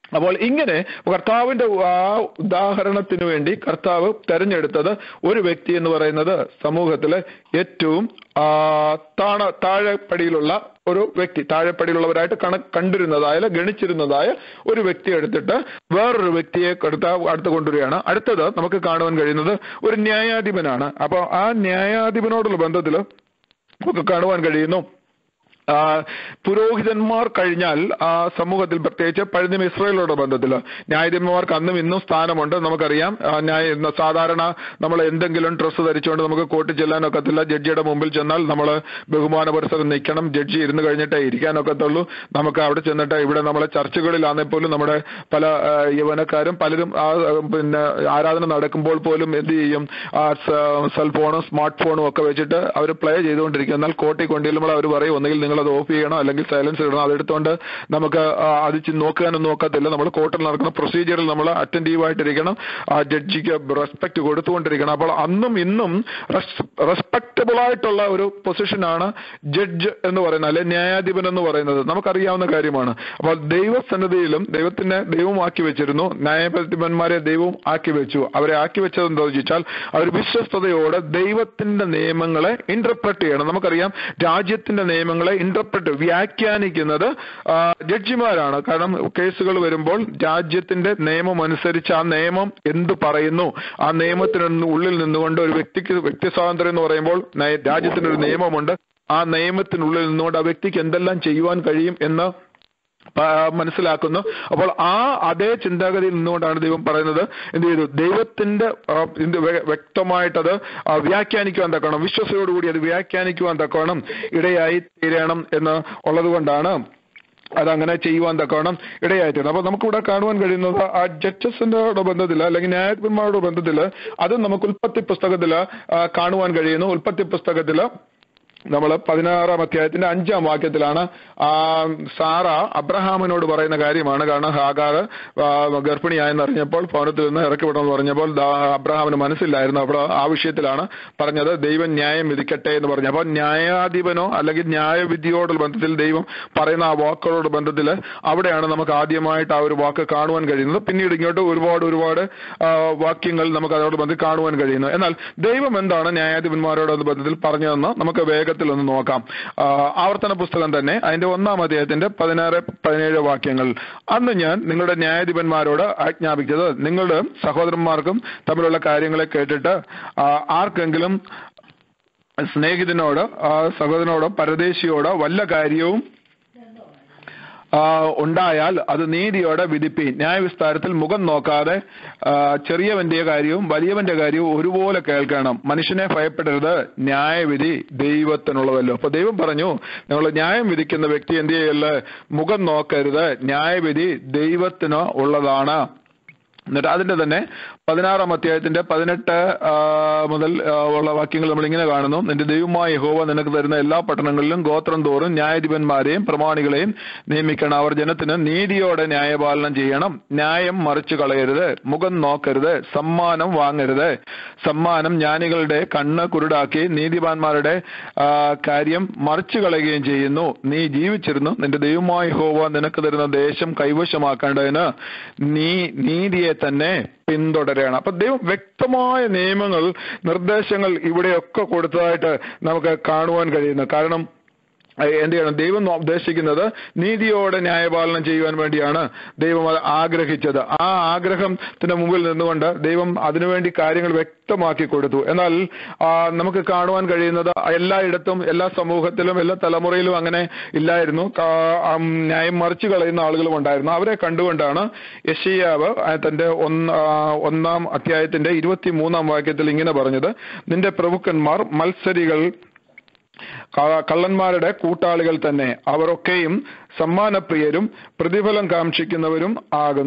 അപ്പോൾ ഇങ്ങനെ കർത്താവിന്റെ ആ ഉദാഹരണത്തിന് വേണ്ടി കർത്താവ് തെരഞ്ഞെടുത്തത് ഒരു വ്യക്തി എന്ന് പറയുന്നത് സമൂഹത്തിലെ ഏറ്റവും ആ, താണ താഴെപ്പടിയിലുള്ള ഒരു വ്യക്തി താഴെപ്പടിയിലുള്ളവരായിട്ട് കണ കണ്ടിരുന്നതായ ഗണിച്ചിരുന്നതായ ഒരു വ്യക്തി എടുത്തിട്ട് വേറൊരു വ്യക്തിയെ അടുത്ത അടുത്ത് കൊണ്ടുവരികയാണ് അടുത്തത് നമുക്ക് കാണുവാൻ കഴിയുന്നത് ഒരു ന്യായാധിപനാണ് അപ്പോൾ ആ ന്യായാധിപനോടുള്ള ബന്ധത്തിൽ നമുക്ക് കാണുവാൻ കഴിയുന്നു ആ, പുരോഹിതന്മാർ കഴിഞ്ഞാൽ ആ സമൂഹത്തിൽ പ്രത്യേകിച്ച് പഴഞ്ഞ ഇസ്രായേലോടെ ബന്ധത്തിൽ ന്യായാധിപന്മാർക്ക് അന്നും ഇന്നും സ്ഥാനമുണ്ട് നമുക്കറിയാം ആ, ന്യായ ഇന്ന് സാധാരണ നമ്മൾ എന്തെങ്കിലും ഡ്രസ്സ് ധരിച്ചുകൊണ്ട് നമുക്ക് കോർട്ടിൽ ചെല്ലാനൊക്കത്തില്ല ജഡ്ജിയുടെ മുമ്പിൽ ചെന്നാൽ നമ്മൾ ബഹുമാന പരിസരം നിൽക്കണം ജഡ്ജി ഇരുന്ന് കഴിഞ്ഞിട്ടേ ഇരിക്കാനൊക്കത്തുള്ളൂ നമുക്ക് അവിടെ ചെന്നിട്ട് ഇവിടെ നമ്മളെ ചർച്ചകളിലാണെങ്കിൽ പോലും നമ്മുടെ പല ആ, യൗവനക്കാരും പലരും ആ ആ, പിന്നെ ആരാധന നടക്കുമ്പോൾ പോലും എന്ത് ചെയ്യും ആ സെൽഫോണും സ്മാർട്ട് ഫോണും ഒക്കെ വെച്ചിട്ട് അവർ പ്ലേ ചെയ്തുകൊണ്ടിരിക്കും എന്നാൽ കോട്ടി കൊണ്ടുവരുമ്പോൾ അവർ പറയും ഒന്നുകിൽ നിങ്ങൾ അത് ഓഫ് ചെയ്യണം അല്ലെങ്കിൽ സൈലൻസ് ഇടണം അതെടുത്തുകൊണ്ട് നമുക്ക് ആ, അത് ചി- നോക്കാനും നോക്കത്തില്ല നമ്മൾ കോർട്ടിൽ നടക്കുന്ന പ്രൊസീജിയറിൽ നമ്മൾ അറ്റൻറ്റീവ് ആയിട്ടിരിക്കണം ആ ജഡ്ജിക്ക് റെസ്പെക്ട് കൊടുത്തുകൊണ്ടിരിക്കണം അപ്പോൾ അന്നും ഇന്നും റെസ്പെക്റ്റബിൾ ആയിട്ടുള്ള ഒരു പൊസിഷനാണ് ജഡ്ജ് എന്ന് പറയുന്നത് അല്ലെ ന്യായാധിപൻ എന്ന് പറയുന്നത് നമുക്കറിയാവുന്ന കാര്യമാണ് അപ്പോൾ ദൈവസന്നിധിയിലും ദൈവത്തിനെ ദൈവം ആക്കി വെച്ചിരുന്നു ന്യായാധിപന്മാരെ ദൈവവും ആക്കി വെച്ചു അവരെ ആക്കി വെച്ചത് എന്താണെന്ന് ചോദിച്ചാൽ അവർ വിശ്വസ്തയോടെ ദൈവത്തിന്റെ നിയമങ്ങളെ ഇന്റർപ്രറ്റ് ചെയ്യണം നമുക്കറിയാം രാജ്യത്തിന്റെ നിയമങ്ങളെ ഇന്റർപ്രറ്റ് വ്യാഖ്യാനിക്കുന്നത് ആ, ജഡ്ജിമാരാണ് കാരണം കേസുകൾ വരുമ്പോൾ രാജ്യത്തിന്റെ നിയമം അനുസരിച്ച് ആ നിയമം എന്ത് പറയുന്നു ആ നിയമത്തിന് ഉള്ളിൽ നിന്നുകൊണ്ട് ഒരു വ്യക്തിക്ക് വ്യക്തി സ്വാതന്ത്ര്യം എന്ന് പറയുമ്പോൾ നയ- രാജ്യത്തിന് ഒരു നിയമമുണ്ട് ആ നിയമത്തിനുള്ളിൽ നിന്നുകൊണ്ട് ആ വ്യക്തിക്ക് എന്തെല്ലാം ചെയ്യുവാൻ കഴിയും എന്ന് പ- മനസ്സിലാക്കുന്നു അപ്പോൾ ആ അതേ ചിന്താഗതിയിൽ നിന്നുകൊണ്ടാണ് ദൈവം പറയുന്നത് എന്ത് ചെയ്തു ദൈവത്തിന്റെ ആ, എന്ത് വ്യ- വ്യക്തമായിട്ടത് ആ, വ്യാഖ്യാനിക്കുവാൻ തക്കണം വിശ്വസയോടുകൂടി അത് വ്യാഖ്യാനിക്കുവാൻ തക്കണം ഇടയായി തീരണം എന്ന് ഉള്ളത് കൊണ്ടാണ് അതങ്ങനെ ചെയ്യുവാൻ തക്കവണ്ണം ഇടയായിട്ടുണ്ട് അപ്പൊ നമുക്കിവിടെ കാണുവാൻ കഴിയുന്നത് ആ ജഡ്ജസിന്റെ ബന്ധത്തിൽ അല്ലെങ്കിൽ ന്യായാധിപന്മാരുടെ ബന്ധത്തിൽ അത് നമുക്ക് ഉൽപ്പത്തി പുസ്തകത്തിൽ കാണുവാൻ കഴിയുന്നു ഉൽപ്പത്തി പുസ്തകത്തിൽ നമ്മൾ പതിനാറാം അധ്യായത്തിന്റെ അഞ്ചാം വാക്യത്തിലാണ് ആ സാറ അബ്രഹാമിനോട് പറയുന്ന കാര്യമാണ് കാരണം ഹാഗാർ ഗർഭിണിയായെന്ന് അറിഞ്ഞപ്പോൾ ഭവനത്തിൽ നിന്ന് ഇറക്കി വിടണമെന്ന് പറഞ്ഞപ്പോൾ ദാ അബ്രഹാമിന് മനസ്സിലായിരുന്നു അപ്പോൾ ആ വിഷയത്തിലാണ് പറഞ്ഞത് ദൈവം ന്യായം വിധിക്കട്ടെ എന്ന് പറഞ്ഞു അപ്പോൾ ന്യായാധിപനോ അല്ലെങ്കിൽ ന്യായവിധിയോടുള്ള ബന്ധത്തിൽ ദൈവം പറയുന്ന ആ വാക്കുകളോട് ബന്ധത്തിൽ അവിടെയാണ് നമുക്ക് ആദ്യമായിട്ട് ആ ഒരു വാക്ക് കാണുവാൻ കഴിയുന്നത് പിന്നീട് ഇങ്ങോട്ട് ഒരുപാട് ഒരുപാട് ആ, വാക്യങ്ങൾ നമുക്ക് അതോട് ബന്ധത്തിൽ കാണുവാൻ കഴിയുന്നു എന്നാൽ ദൈവം എന്താണ് ന്യായാധിപന്മാരോട് ബന്ധത്തിൽ പറഞ്ഞതെന്ന് നമുക്ക് വേഗത്തിൽ ഒന്ന് നോക്കാം ആ, ആവർത്തന പുസ്തകം തന്നെ അതിന്റെ ഒന്നാം അധ്യായത്തിന്റെ പതിനാറ് പതിനേഴ് വാക്യങ്ങൾ അന്ന് ഞാൻ നിങ്ങളുടെ ന്യായാധിപന്മാരോട് ആജ്ഞാപിച്ചത് നിങ്ങളുടെ സഹോദരന്മാർക്കും തമ്മിലുള്ള കാര്യങ്ങളെ കേട്ടിട്ട് ആ, ആർക്കെങ്കിലും സ്നേഹിതനോട് ആ, സഹോദരനോടോ പരദേശിയോടോ വല്ല കാര്യവും ആ, ഉണ്ടായാൽ അത് നീതിയോടെ വിധിപ്പീൻ ന്യായവിസ്താരത്തിൽ മുഖം നോക്കാതെ ആ, ചെറിയവന്റെ കാര്യവും വലിയവന്റെ കാര്യവും ഒരുപോലെ കേൾക്കണം മനുഷ്യനെ ഭയപ്പെടരുത് ന്യായവിധി ദൈവത്തിനുള്ളതല്ലോ അപ്പൊ ദൈവം പറഞ്ഞു നിങ്ങൾ ന്യായം വിധിക്കുന്ന വ്യക്തി എന്ത് ചെയ്യല്ല മുഖം നോക്കരുത് ന്യായവിധി ദൈവത്തിന് ഉള്ളതാണ് എന്നിട്ട് അതിന്റെ തന്നെ പതിനാറാം അധ്യായത്തിന്റെ പതിനെട്ട് ആ, മുതൽ ആ, ഉള്ള വാക്യങ്ങൾ നമ്മൾ ഇങ്ങനെ കാണുന്നു നിന്റെ ദൈവമായ യഹോവ നിനക്ക് തരുന്ന എല്ലാ പട്ടണങ്ങളിലും ഗോത്രം തോറും ന്യായാധിപന്മാരെയും പ്രമാണികളെയും നിയമിക്കണം അവർ ജനത്തിന് നീതിയോടെ ന്യായപാലനം ചെയ്യണം ന്യായം മറിച്ചു കളയരുത് മുഖം നോക്കരുത് സമ്മാനം വാങ്ങരുത് സമ്മാനം ജ്ഞാനികളുടെ കണ്ണ് കുരുടാക്കി നീതിമാന്മാരുടെ ആ, കാര്യം മറിച്ചു കളയുകയും ചെയ്യുന്നു നീ ജീവിച്ചിരുന്നു നിന്റെ ദൈവമായ യഹോവ നിനക്ക് തരുന്ന ദേശം കൈവശമാക്കേണ്ടതിന് നീ നീതിയെ തന്നെ പിന്തുടരണം അപ്പൊ ദൈവം വ്യക്തമായ നിയമങ്ങൾ നിർദ്ദേശങ്ങൾ ഇവിടെയൊക്കെ കൊടുത്തതായിട്ട് നമുക്ക് കാണുവാൻ കഴിയുന്നു കാരണം അഹ് എന്ത് ചെയ്യണം ദൈവം നോ- ഉദ്ദേശിക്കുന്നത് നീതിയോടെ ന്യായപാലനം ചെയ്യുവാൻ വേണ്ടിയാണ് ദൈവം അത് ആഗ്രഹിച്ചത് ആ ആഗ്രഹത്തിന് മുമ്പിൽ നിന്നുകൊണ്ട് ദൈവം അതിനുവേണ്ടി കാര്യങ്ങൾ വ്യക്തമാക്കി കൊടുത്തു എന്നാൽ ആ, നമുക്ക് കാണുവാൻ കഴിയുന്നത് എല്ലായിടത്തും എല്ലാ സമൂഹത്തിലും എല്ലാ തലമുറയിലും അങ്ങനെ ഇല്ലായിരുന്നു കാ- ആം, ന്യായം മറിച്ചു കളയുന്ന ആളുകളും ഉണ്ടായിരുന്നു അവരെ കണ്ടുകൊണ്ടാണ് യശയ്യാവ് ആ, തന്റെ ഒന്ന് ആ, ഒന്നാം അധ്യായത്തിന്റെ ഇരുപത്തി മൂന്നാം വാക്യത്തിൽ ഇങ്ങനെ പറഞ്ഞത് നിന്റെ പ്രഭുക്കന്മാർ മത്സരികൾ ക- കള്ളന്മാരുടെ കൂട്ടാളികൾ തന്നെ അവരൊക്കെയും സമ്മാനപ്രിയരും പ്രതിഫലം കാക്ഷിക്കുന്നവരും ആകുന്നു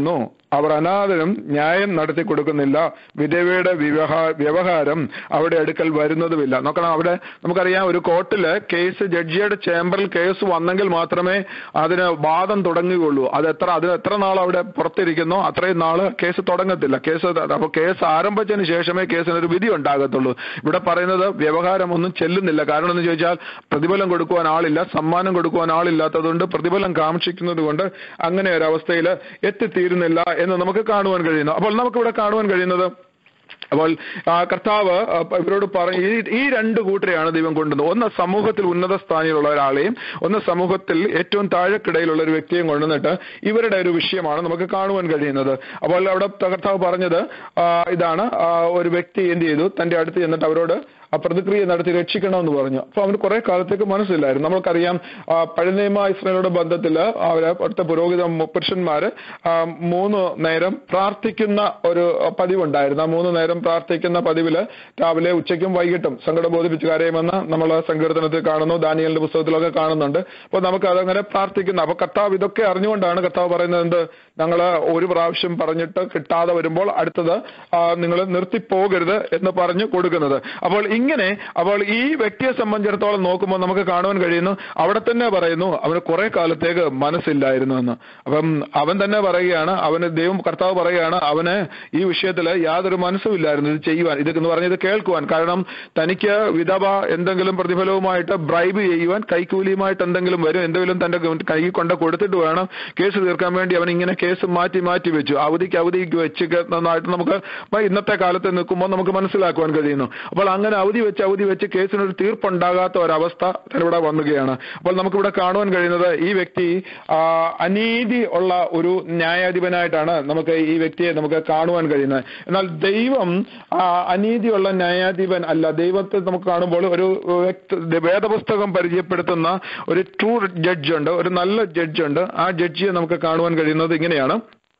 അവർ അനാഥനും ന്യായം നടത്തി കൊടുക്കുന്നില്ല വിധവയുടെ വ്യവഹാ വ്യവഹാരം അവിടെ അടുക്കൽ വരുന്നതുമില്ല നോക്കണം അവിടെ നമുക്കറിയാം ഒരു കോർട്ടില് കേസ് ജഡ്ജിയുടെ ചേംബറിൽ കേസ് വന്നെങ്കിൽ മാത്രമേ അതിന് വാദം തുടങ്ങുകയുള്ളൂ അത് എത്ര അതിന് എത്ര നാൾ അവിടെ പുറത്തിരിക്കുന്നോ അത്രയും നാള് കേസ് തുടങ്ങത്തില്ല കേസ് അപ്പൊ കേസ് ആരംഭിച്ചതിന് ശേഷമേ കേസിന് ഒരു വിധി ഉണ്ടാകത്തുള്ളൂ ഇവിടെ പറയുന്നത് വ്യവഹാരം ഒന്നും ചെല്ലുന്നില്ല കാരണം എന്ന് ചോദിച്ചാൽ പ്രതിഫലം കൊടുക്കുവാൻ ആളില്ല സമ്മാനം കൊടുക്കുവാൻ ആളില്ലാത്തതുകൊണ്ട് പ്രതിഫലം കാക്ഷിക്കുന്നത് കൊണ്ട് അങ്ങനെ ഒരു അവസ്ഥയിൽ എത്തിത്തീരുന്നില്ല എന്ന് നമുക്ക് കാണുവാൻ കഴിയുന്നു അപ്പോൾ നമുക്കിവിടെ കാണുവാൻ കഴിയുന്നത് അപ്പോൾ ആ കർത്താവ് ആ, ഇവരോട് പറയും ഈ ഈ രണ്ട് കൂട്ടരെയാണ് ദൈവം കൊണ്ടുവന്നത് ഒന്ന് സമൂഹത്തിൽ ഉന്നത സ്ഥാനിയിലുള്ള ഒരാളെയും ഒന്ന് സമൂഹത്തിൽ ഏറ്റവും താഴെക്കിടയിലുള്ള ഒരു വ്യക്തിയും കൊണ്ടുവന്നിട്ട് ഇവരുടെ ഒരു വിഷയമാണ് നമുക്ക് കാണുവാൻ കഴിയുന്നത് അപ്പോൾ അവിടെ കർത്താവ് പറഞ്ഞത് ആ, ഇതാണ് ആ, ഒരു വ്യക്തി എന്ത് ചെയ്തു തന്റെ അടുത്ത് ചെന്നിട്ട് അവരോട് ആ പ്രതിക്രിയ നടത്തി രക്ഷിക്കണമെന്ന് പറഞ്ഞു അപ്പൊ അവന് കുറെ കാലത്തേക്ക് മനസ്സിലായിരുന്നു നമ്മൾക്കറിയാം ആ, പഴയ നിയമ ഇസ്രായേലോട് ബന്ധത്തില് അവര് അവിടുത്തെ പുരോഹിത മു- പുരുഷന്മാര് ആ, മൂന്ന് നേരം പ്രാർത്ഥിക്കുന്ന ഒരു പതിവുണ്ടായിരുന്നു ആ മൂന്ന് നേരം പ്രാർത്ഥിക്കുന്ന പതിവില് രാവിലെ ഉച്ചയ്ക്കും വൈകിട്ടും സങ്കട ബോധിപ്പിച്ച് കരയുമെന്ന് നമ്മൾ സങ്കീർത്തനത്തിൽ കാണുന്നു ദാനിയലിന്റെ പുസ്തകത്തിലൊക്കെ കാണുന്നുണ്ട് അപ്പൊ നമുക്ക് അതങ്ങനെ പ്രാർത്ഥിക്കുന്ന അപ്പൊ കർത്താവ് ഇതൊക്കെ അറിഞ്ഞുകൊണ്ടാണ് കർത്താവ് പറയുന്നത് എന്ത് ഞങ്ങൾ ഒരു പ്രാവശ്യം പറഞ്ഞിട്ട് കിട്ടാതെ വരുമ്പോൾ അടുത്തത് നിങ്ങൾ നിർത്തിപ്പോകരുത് എന്ന് പറഞ്ഞു കൊടുക്കുന്നത് അപ്പോൾ ഇങ്ങനെ അപ്പോൾ ഈ വ്യക്തിയെ സംബന്ധിച്ചിടത്തോളം നോക്കുമ്പോൾ നമുക്ക് കാണുവാൻ കഴിയുന്നു അവിടെ തന്നെ പറയുന്നു അവന് കുറെ കാലത്തേക്ക് മനസ്സില്ലായിരുന്നു എന്ന് അപ്പം അവൻ തന്നെ പറയുകയാണ് അവന് ദൈവം കർത്താവ് പറയുകയാണ് അവന് ഈ വിഷയത്തിൽ യാതൊരു മനസ്സുമില്ലായിരുന്നു ഇത് ചെയ്യുവാൻ ഇത് എന്ന് പറഞ്ഞത് കേൾക്കുവാൻ കാരണം തനിക്ക് വിധവ എന്തെങ്കിലും പ്രതിഫലവുമായിട്ട് ബ്രൈബ് ചെയ്യുവാൻ കൈക്കൂലിയുമായിട്ട് എന്തെങ്കിലും വരും എന്തെങ്കിലും തന്റെ കൈ കൊണ്ട് കൊടുത്തിട്ട് വേണം കേസ് തീർക്കാൻ വേണ്ടി അവൻ ഇങ്ങനെ കേസ് മാറ്റി മാറ്റി വെച്ചു അവധിക്ക് അവധിക്ക് വെച്ച് നന്നായിട്ട് നമുക്ക് ഇന്നത്തെ കാലത്ത് നിൽക്കുമ്പോൾ നമുക്ക് മനസ്സിലാക്കുവാൻ കഴിയുന്നു അപ്പോൾ അങ്ങനെ അവധി വെച്ച് അവധി വെച്ച് കേസിനൊരു തീർപ്പുണ്ടാകാത്ത ഒരവസ്ഥ ഇവിടെ വന്നുകയാണ് അപ്പോൾ നമുക്കിവിടെ കാണുവാൻ കഴിയുന്നത് ഈ വ്യക്തി ആ, അനീതി ഉള്ള ഒരു ന്യായാധിപനായിട്ടാണ് നമുക്ക് ഈ വ്യക്തിയെ നമുക്ക് കാണുവാൻ കഴിയുന്നത് എന്നാൽ ദൈവം ആ, അനീതിയുള്ള ന്യായാധിപൻ അല്ല ദൈവത്തെ നമുക്ക് കാണുമ്പോൾ ഒരു വ്യക്തി വേദപുസ്തകം പരിചയപ്പെടുത്തുന്ന ഒരു ട്രൂ ജഡ്ജ് ഉണ്ട് ഒരു നല്ല ജഡ്ജ് ഉണ്ട് ആ ജഡ്ജിയെ നമുക്ക് കാണുവാൻ കഴിയുന്നത് ഇങ്ങനെയാണ്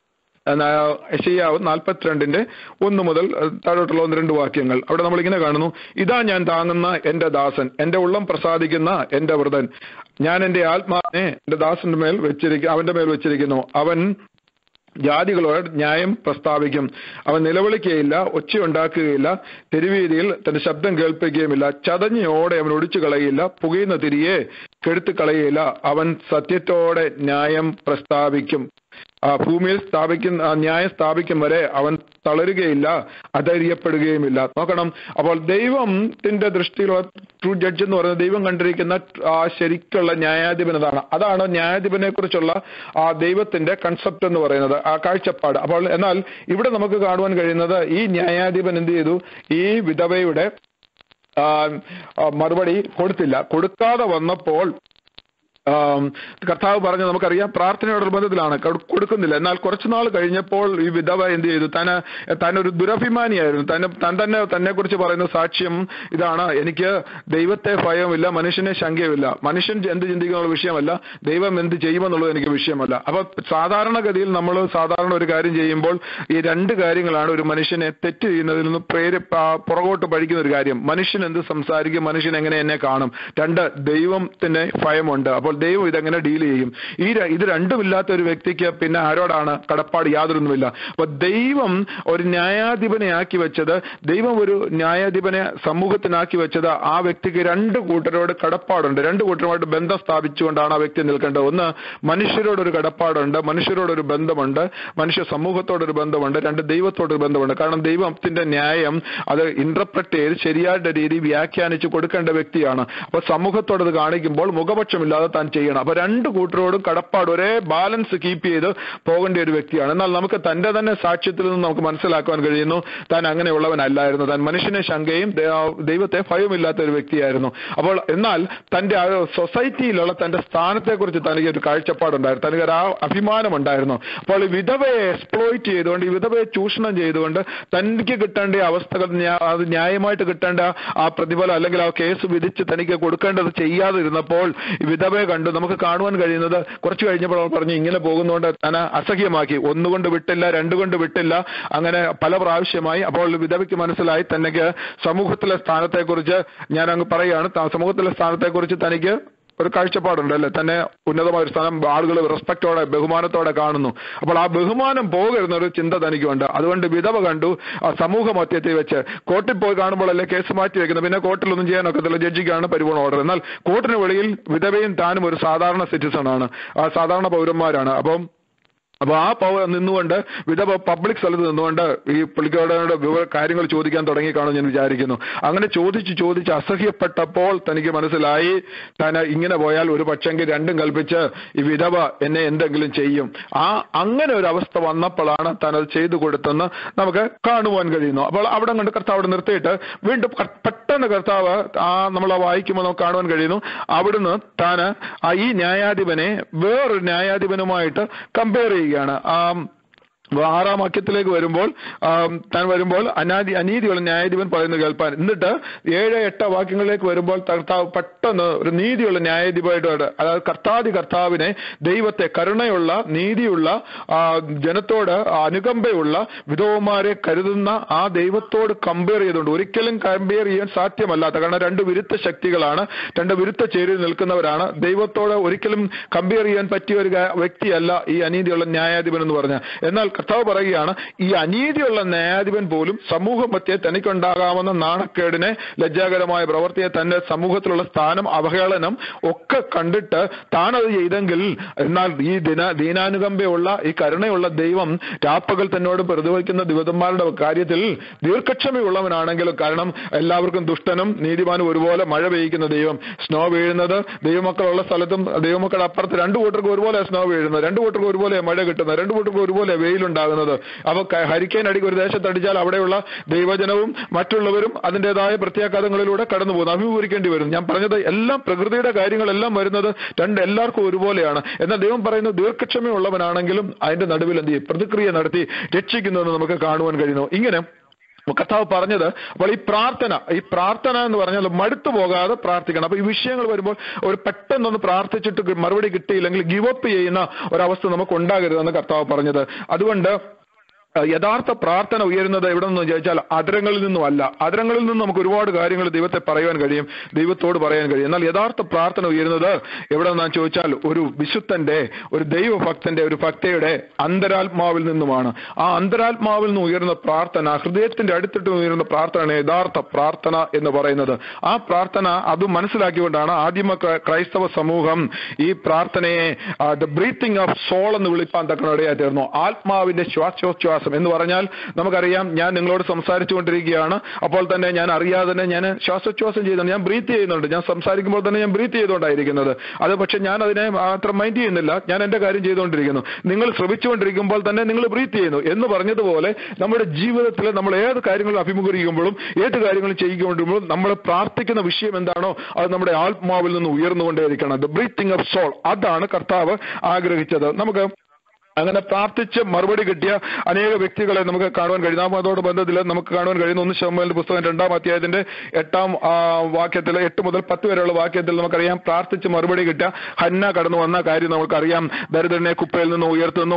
യശയ്യാവ് നാൽപ്പത്തിരണ്ടിന്റെ ഒന്ന് മുതൽ അഹ് താഴോട്ടുള്ള ഒന്ന് രണ്ട് വാക്യങ്ങൾ അവിടെ നമ്മൾ ഇങ്ങനെ കാണുന്നു ഇതാ ഞാൻ താങ്ങുന്ന എന്റെ ദാസൻ എന്റെ ഉള്ളം പ്രസാദിക്കുന്ന എന്റെ വ്രതൻ ഞാൻ എന്റെ ആത്മാവിനെ എന്റെ ദാസന്റെ മേൽ വെച്ചിരിക്കും അവന്റെ മേൽ വെച്ചിരിക്കുന്നു അവൻ ജാതികളോട് ന്യായം പ്രസ്താവിക്കും അവൻ നിലവിളിക്കുകയില്ല ഒച്ചയുണ്ടാക്കുകയില്ല തെരുവീതിയിൽ തന്റെ ശബ്ദം കേൾപ്പിക്കുകയുമില്ല ചതഞ്ഞോടെ അവൻ ഒടിച്ചു കളയില്ല പുകയുന്ന തിരിയെ കെടുത്തു കളയില്ല അവൻ സത്യത്തോടെ ന്യായം പ്രസ്താവിക്കും ആ ഭൂമിയിൽ സ്ഥാപിക്കുന്ന ആ ന്യായം സ്ഥാപിക്കും വരെ അവൻ തളരുകയില്ല അധൈര്യപ്പെടുകയുമില്ല നോക്കണം അപ്പോൾ ദൈവത്തിന്റെ ദൃഷ്ടിയിലുള്ള ട്രൂ ജഡ്ജ് എന്ന് പറയുന്നത് ദൈവം കണ്ടിരിക്കുന്ന ആ ശരിക്കുള്ള ന്യായാധിപൻ അതാണ് അതാണ് ന്യായാധിപനെ കുറിച്ചുള്ള ആ ദൈവത്തിന്റെ കൺസെപ്റ്റ് എന്ന് പറയുന്നത് ആ കാഴ്ചപ്പാട് അപ്പോൾ എന്നാൽ ഇവിടെ നമുക്ക് കാണുവാൻ കഴിയുന്നത് ഈ ന്യായാധിപൻ എന്ത് ചെയ്തു ഈ വിധവയുടെ ആ, ആ, മറുപടി കൊടുത്തില്ല കൊടുക്കാതെ വന്നപ്പോൾ ആം, കർത്താവ് പറഞ്ഞു നമുക്കറിയാം പ്രാർത്ഥനയോടനുബന്ധത്തിലാണ് കൊടു- കൊടുക്കുന്നില്ല എന്നാൽ കുറച്ചു നാൾ കഴിഞ്ഞപ്പോൾ ഈ വിധവ എന്ത് ചെയ്തു താൻ താൻ ഒരു ദുരഭിമാനിയായിരുന്നു തന്നെ താൻ തന്നെ തന്നെ കുറിച്ച് പറയുന്ന സാക്ഷ്യം ഇതാണ് എനിക്ക് ദൈവത്തെ ഭയമില്ല മനുഷ്യനെ ശങ്കയുമില്ല മനുഷ്യൻ എന്ത് ചിന്തിക്കുന്ന വിഷയമല്ല ദൈവം എന്ത് ചെയ്യുമെന്നുള്ളത് എനിക്ക് വിഷയമല്ല അപ്പൊ സാധാരണഗതിയിൽ നമ്മൾ സാധാരണ ഒരു കാര്യം ചെയ്യുമ്പോൾ ഈ രണ്ട് കാര്യങ്ങളാണ് ഒരു മനുഷ്യനെ തെറ്റ് ചെയ്യുന്നതിൽ നിന്ന് പ്രേരി ആ, പുറകോട്ട് പഠിക്കുന്ന ഒരു കാര്യം മനുഷ്യൻ എന്ത് സംസാരിക്കും മനുഷ്യൻ എങ്ങനെ എന്നെ കാണും രണ്ട് ദൈവത്തിന് ഭയമുണ്ട് അപ്പോൾ ദൈവം ഇതെങ്ങനെ ഡീൽ ചെയ്യും ഈ ര- ഇത് രണ്ടുമില്ലാത്ത ഒരു വ്യക്തിക്ക് പിന്നെ ആരോടാണ് കടപ്പാട് യാതൊരൊന്നുമില്ല അപ്പൊ ദൈവം ഒരു ന്യായാധിപനെ ആക്കി വെച്ചത് ദൈവം ഒരു ന്യായാധിപനെ സമൂഹത്തിനാക്കി വെച്ചത് ആ വ്യക്തിക്ക് രണ്ട് കൂട്ടരോട് കടപ്പാടുണ്ട് രണ്ട് കൂട്ടരുമായിട്ട് ബന്ധം സ്ഥാപിച്ചുകൊണ്ടാണ് ആ വ്യക്തി നിൽക്കേണ്ടത് ഒന്ന് മനുഷ്യരോടൊരു കടപ്പാടുണ്ട് മനുഷ്യരോടൊരു ബന്ധമുണ്ട് മനുഷ്യ സമൂഹത്തോടൊരു ബന്ധമുണ്ട് രണ്ട് ദൈവത്തോടൊരു ബന്ധമുണ്ട് കാരണം ദൈവത്തിന്റെ ന്യായം അത് ഇന്റർപ്രറ്റ് ചെയ്ത് ശരിയായ രീതി വ്യാഖ്യാനിച്ച് കൊടുക്കേണ്ട വ്യക്തിയാണ് അപ്പൊ സമൂഹത്തോട് അത് കാണിക്കുമ്പോൾ മുഖപക്ഷമില്ലാതെ താൻ ചെയ്യണം അപ്പൊ രണ്ട് കൂട്ടരോടും കടപ്പാട് ഒരേ ബാലൻസ് കീപ്പ് ചെയ്ത് പോകേണ്ട ഒരു വ്യക്തിയാണ് എന്നാൽ നമുക്ക് തന്റെ തന്നെ സാക്ഷ്യത്തിൽ നിന്ന് നമുക്ക് മനസ്സിലാക്കുവാൻ കഴിയുന്നു താൻ അങ്ങനെയുള്ളവനല്ലായിരുന്നു താൻ മനുഷ്യനെ ശങ്കയും ദൈ- ദൈവത്തെ ഭയമില്ലാത്ത ഒരു വ്യക്തിയായിരുന്നു അപ്പോൾ എന്നാൽ തന്റെ ആ സൊസൈറ്റിയിലുള്ള തന്റെ സ്ഥാനത്തെക്കുറിച്ച് തനിക്ക് ഒരു കാഴ്ചപ്പാടുണ്ടായിരുന്നു തനിക്ക് ഒരു ആ അഭിമാനമുണ്ടായിരുന്നു അപ്പോൾ ഈ വിധവയെ എക്സ്പ്ലോയിറ്റ് ചെയ്തുകൊണ്ട് ഈ വിധവയെ ചൂഷണം ചെയ്തുകൊണ്ട് തനിക്ക് കിട്ടേണ്ട അവസ്ഥകൾ ന്യാ- അത് ന്യായമായിട്ട് കിട്ടേണ്ട ആ പ്രതിഫലം അല്ലെങ്കിൽ ആ കേസ് വിധിച്ച് തനിക്ക് കൊടുക്കേണ്ടത് ചെയ്യാതിരുന്നപ്പോൾ ഈ വിധവയെ കണ്ടു നമുക്ക് കാണുവാൻ കഴിയുന്നത് കുറച്ച് കഴിഞ്ഞപ്പോൾ അവൾ പറഞ്ഞു ഇങ്ങനെ പോകുന്നതുകൊണ്ട് താൻ അസഹ്യമാക്കി ഒന്നുകൊണ്ട് വിട്ടില്ല രണ്ടുകൊണ്ട് വിട്ടില്ല അങ്ങനെ പല പ്രാവശ്യമായി അപ്പോൾ വിധവയ്ക്ക് മനസ്സിലായി തനിക്ക് സമൂഹത്തിലെ സ്ഥാനത്തെക്കുറിച്ച് ഞാൻ അങ്ങ് പറയുകയാണ് ത- സമൂഹത്തിലെ സ്ഥാനത്തെക്കുറിച്ച് തനിക്ക് ഒരു കാഴ്ചപ്പാടുണ്ട് അല്ലെ തന്നെ ഉന്നതമായ ഒരു സ്ഥാനം ആളുകൾ റെസ്പെക്റ്റോടെ ബഹുമാനത്തോടെ കാണുന്നു അപ്പോൾ ആ ബഹുമാനം പോകരുന്ന ഒരു ചിന്ത തനിക്കുണ്ട് അതുകൊണ്ട് വിധവ കണ്ടു ആ സമൂഹ മധ്യത്തിൽ വെച്ച് കോർട്ടിൽ പോയി കാണുമ്പോഴല്ലേ കേസ് മാറ്റി വെക്കുന്നത് പിന്നെ കോർട്ടിലൊന്നും ചെയ്യാനൊക്കത്തില്ല ജഡ്ജിക്കാണ് പരിപൂർണ്ണ ഓർഡർ എന്നാൽ കോർട്ടിന് വെളിയിൽ വിധവയും താനും ഒരു സാധാരണ സിറ്റിസൺ ആണ് ആ സാധാരണ പൗരന്മാരാണ് അപ്പം അപ്പൊ ആ പവ നിന്നുകൊണ്ട് വിധവ പബ്ലിക് സ്ഥലത്ത് നിന്നുകൊണ്ട് ഈ പുള്ളിക്കാരുടെ വിവര കാര്യങ്ങൾ ചോദിക്കാൻ തുടങ്ങി കാണും ഞാൻ വിചാരിക്കുന്നു അങ്ങനെ ചോദിച്ച് ചോദിച്ച് അസഹ്യപ്പെട്ടപ്പോൾ തനിക്ക് മനസ്സിലായി താൻ ഇങ്ങനെ പോയാൽ ഒരു പക്ഷെങ്കിൽ രണ്ടും കൽപ്പിച്ച് ഈ വിധവ എന്നെ എന്തെങ്കിലും ചെയ്യും ആ അങ്ങനെ ഒരു അവസ്ഥ വന്നപ്പോഴാണ് താൻ അത് ചെയ്തു കൊടുത്തെന്ന് നമുക്ക് കാണുവാൻ കഴിയുന്നു അപ്പോൾ അവിടെ കൊണ്ട് കർത്താവ് അവിടെ നിർത്തിയിട്ട് വീണ്ടും ക- പെട്ടെന്ന് കർത്താവ് ആ നമ്മൾ ആ വായിക്കുമ്പോൾ നമുക്ക് കാണുവാൻ കഴിയുന്നു അവിടുന്ന് താന് ആ ഈ ന്യായാധിപനെ വേറൊരു ന്യായാധിപനുമായിട്ട് കമ്പയർ ചെയ്യുകയാണ് ആ ആറാം വാക്യത്തിലേക്ക് വരുമ്പോൾ ആം, താൻ വരുമ്പോൾ അനാദി അനീതിയുള്ള ന്യായാധിപൻ പറയുന്നത് കേൾപ്പാൻ എന്നിട്ട് ഏഴ് എട്ട് വാക്യങ്ങളിലേക്ക് വരുമ്പോൾ കർത്താവ് പെട്ടെന്ന് ഒരു നീതിയുള്ള ന്യായാധിപമായിട്ട് അതായത് കർത്താതി കർത്താവിനെ ദൈവത്തെ കരുണയുള്ള നീതിയുള്ള ആ, ജനത്തോട് അനുകമ്പയുള്ള വിധവന്മാരെ കരുതുന്ന ആ ദൈവത്തോട് കമ്പയർ ചെയ്തുകൊണ്ട് ഒരിക്കലും കമ്പയർ ചെയ്യാൻ സാധ്യമല്ലാത്ത കാരണം രണ്ട് വിരുദ്ധ ശക്തികളാണ് രണ്ട് വിരുദ്ധ ചേരിയിൽ നിൽക്കുന്നവരാണ് ദൈവത്തോട് ഒരിക്കലും കമ്പയർ ചെയ്യാൻ പറ്റിയ ഒരു ഗ- വ്യക്തിയല്ല ഈ അനീതിയുള്ള ന്യായാധിപൻ എന്ന് പറഞ്ഞ എന്നാൽ കർത്താവ് പറയുകയാണ് ഈ അനീതിയുള്ള ന്യായാധിപൻ പോലും സമൂഹ മധ്യേ തനിക്കുണ്ടാകാവുന്ന നാണക്കേടിനെ ലജ്ജാകരമായ പ്രവൃത്തിയെ തന്റെ സമൂഹത്തിലുള്ള സ്ഥാനം അവഹേളനം ഒക്കെ കണ്ടിട്ട് താനത് ചെയ്തെങ്കിൽ എന്നാൽ ഈ ദിന ദീനാനുകമ്പയുള്ള ഈ കരുണയുള്ള ദൈവം രാപ്പകൽ തന്നോട് പ്രതിവഹിക്കുന്ന ദിവതന്മാരുടെ കാര്യത്തിൽ ദീർഘക്ഷമയുള്ളവനാണെങ്കിലും കാരണം എല്ലാവർക്കും ദുഷ്ടനും നീതിമാനും ഒരുപോലെ മഴ പെയ്യിക്കുന്ന ദൈവം സ്നോ വീഴുന്നത് ദൈവമക്കളുള്ള സ്ഥലത്തും ദൈവമക്കളുടെ അപ്പുറത്ത് രണ്ടു കൂട്ടർക്ക് ഒരുപോലെ സ്നോ വീഴുന്നത് രണ്ടു കൂട്ടർക്ക് ഒരുപോലെ മഴ കിട്ടുന്നത് രണ്ടു കൂട്ടർക്ക് ഒരുപോലെ വെയിലുണ്ടാകുന്നത് അവ ഹരിക്കേൻ അടിക്ക് ഒരു ദേശത്ത് അടിച്ചാൽ അവിടെയുള്ള ദൈവജനവും മറ്റുള്ളവരും അതിൻ്റെതായ പ്രത്യാഘാതങ്ങളിലൂടെ കടന്നു പോകുന്നു അഭിമുഖീകരിക്കേണ്ടി വരും ഞാൻ പറഞ്ഞത് എല്ലാം പ്രകൃതിയുടെ കാര്യങ്ങളെല്ലാം വരുന്നത് രണ്ട് എല്ലാവർക്കും ഒരുപോലെയാണ് എന്നാൽ ദൈവം പറയുന്നത് ദീർഘക്ഷമയുള്ളവനാണെങ്കിലും അതിന്റെ നടുവിൽ എന്ത് ചെയ്യും പ്രതിക്രിയ നടത്തി രക്ഷിക്കുന്നതെന്ന് നമുക്ക് കാണുവാൻ കഴിയുന്നു ഇങ്ങനെ കർത്താവ് പറഞ്ഞത് അപ്പോൾ ഈ പ്രാർത്ഥന ഈ പ്രാർത്ഥന എന്ന് പറഞ്ഞാൽ മടുത്തു പോകാതെ പ്രാർത്ഥിക്കണം അപ്പൊ ഈ വിഷയങ്ങൾ വരുമ്പോൾ ഒരു പെട്ടെന്നൊന്ന് പ്രാർത്ഥിച്ചിട്ട് മറുപടി കിട്ടിയില്ലെങ്കിൽ ഗിവ് അപ്പ് ചെയ്യുന്ന ഒരവസ്ഥ നമുക്ക് ഉണ്ടാകരുതെന്ന് കർത്താവ് പറഞ്ഞത് അതുകൊണ്ട് അഹ് യഥാർത്ഥ പ്രാർത്ഥന ഉയരുന്നത് എവിടെ നിന്ന് ചോദിച്ചാൽ അതരങ്ങളിൽ നിന്നുമല്ല അതരങ്ങളിൽ നിന്ന് നമുക്ക് ഒരുപാട് കാര്യങ്ങൾ ദൈവത്തെ പറയാൻ കഴിയും ദൈവത്തോട് പറയാൻ കഴിയും എന്നാൽ യഥാർത്ഥ പ്രാർത്ഥന ഉയരുന്നത് എവിടെ നിന്നാന്ന് ചോദിച്ചാൽ ഒരു വിശുദ്ധന്റെ ഒരു ദൈവഭക്തന്റെ ഒരു ഭക്തയുടെ അന്തരാത്മാവിൽ നിന്നുമാണ് ആ അന്തരാത്മാവിൽ നിന്ന് ഉയരുന്ന പ്രാർത്ഥന ഹൃദയത്തിന്റെ അടുത്തിട്ട് ഉയരുന്ന പ്രാർത്ഥനയാണ് യഥാർത്ഥ പ്രാർത്ഥന എന്ന് പറയുന്നത് ആ പ്രാർത്ഥന അത് മനസ്സിലാക്കിക്കൊണ്ടാണ് ആദിമ ക്രൈ- ക്രൈസ്തവ സമൂഹം ഈ പ്രാർത്ഥനയെ ദ ബ്രീത്തിങ് ഓഫ് സോൾ എന്ന് വിളിപ്പാൻ തക്കനിടയായി തീർന്നു ആത്മാവിന്റെ ശ്വാസോച്ഛ്വാസം എന്ന് പറഞ്ഞാൽ നമുക്കറിയാം ഞാൻ നിങ്ങളോട് സംസാരിച്ചുകൊണ്ടിരിക്കുകയാണ് അപ്പോൾ തന്നെ ഞാൻ അറിയാതെ തന്നെ ഞാൻ ശ്വാസോച്ഛ്വാസം ചെയ്യുന്നുണ്ട് ഞാൻ ബ്രീത്ത് ചെയ്യുന്നുണ്ട് ഞാൻ സംസാരിക്കുമ്പോൾ തന്നെ ഞാൻ ബ്രീത്ത് ചെയ്തുകൊണ്ടായിരിക്കുന്നത് അത് പക്ഷെ ഞാൻ അതിനെ അത്ര മൈൻഡ് ചെയ്യുന്നില്ല ഞാൻ എന്റെ കാര്യം ചെയ്തുകൊണ്ടിരിക്കുന്നു നിങ്ങൾ ശ്രമിച്ചുകൊണ്ടിരിക്കുമ്പോൾ തന്നെ നിങ്ങൾ ബ്രീത്ത് ചെയ്യുന്നു എന്ന് പറഞ്ഞതുപോലെ നമ്മുടെ ജീവിതത്തിൽ നമ്മൾ ഏത് കാര്യങ്ങൾ അഭിമുഖീകരിക്കുമ്പോഴും ഏത് കാര്യങ്ങളും ചെയ്യിക്കൊണ്ടിരിക്കുമ്പോഴും നമ്മൾ പ്രാർത്ഥിക്കുന്ന വിഷയം എന്താണോ അത് നമ്മുടെ ആത്മാവിൽ നിന്ന് ഉയർന്നുകൊണ്ടേയിരിക്കണം ദ ബ്രീത്തിങ് ഓഫ് സോൾ അതാണ് കർത്താവ് ആഗ്രഹിച്ചത് നമുക്ക് അങ്ങനെ പ്രാർത്ഥിച്ച് മറുപടി കിട്ടിയ അനേക വ്യക്തികളെ നമുക്ക് കാണുവാൻ കഴിയും അതോട് ബന്ധത്തിൽ നമുക്ക് കാണുവാൻ കഴിയുന്ന ഒന്ന് ശതമാനം പുസ്തകം രണ്ടാം അധ്യായത്തിന്റെ എട്ടാം ആ, വാക്യത്തിൽ എട്ട് മുതൽ പത്ത് വരെയുള്ള വാക്യത്തിൽ നമുക്കറിയാം പ്രാർത്ഥിച്ച് മറുപടി കിട്ടിയ ഹന്ന കടന്നു വന്ന കാര്യം നമുക്കറിയാം ദരിദ്രനെ കുപ്പയിൽ നിന്ന് ഉയർത്തുന്നു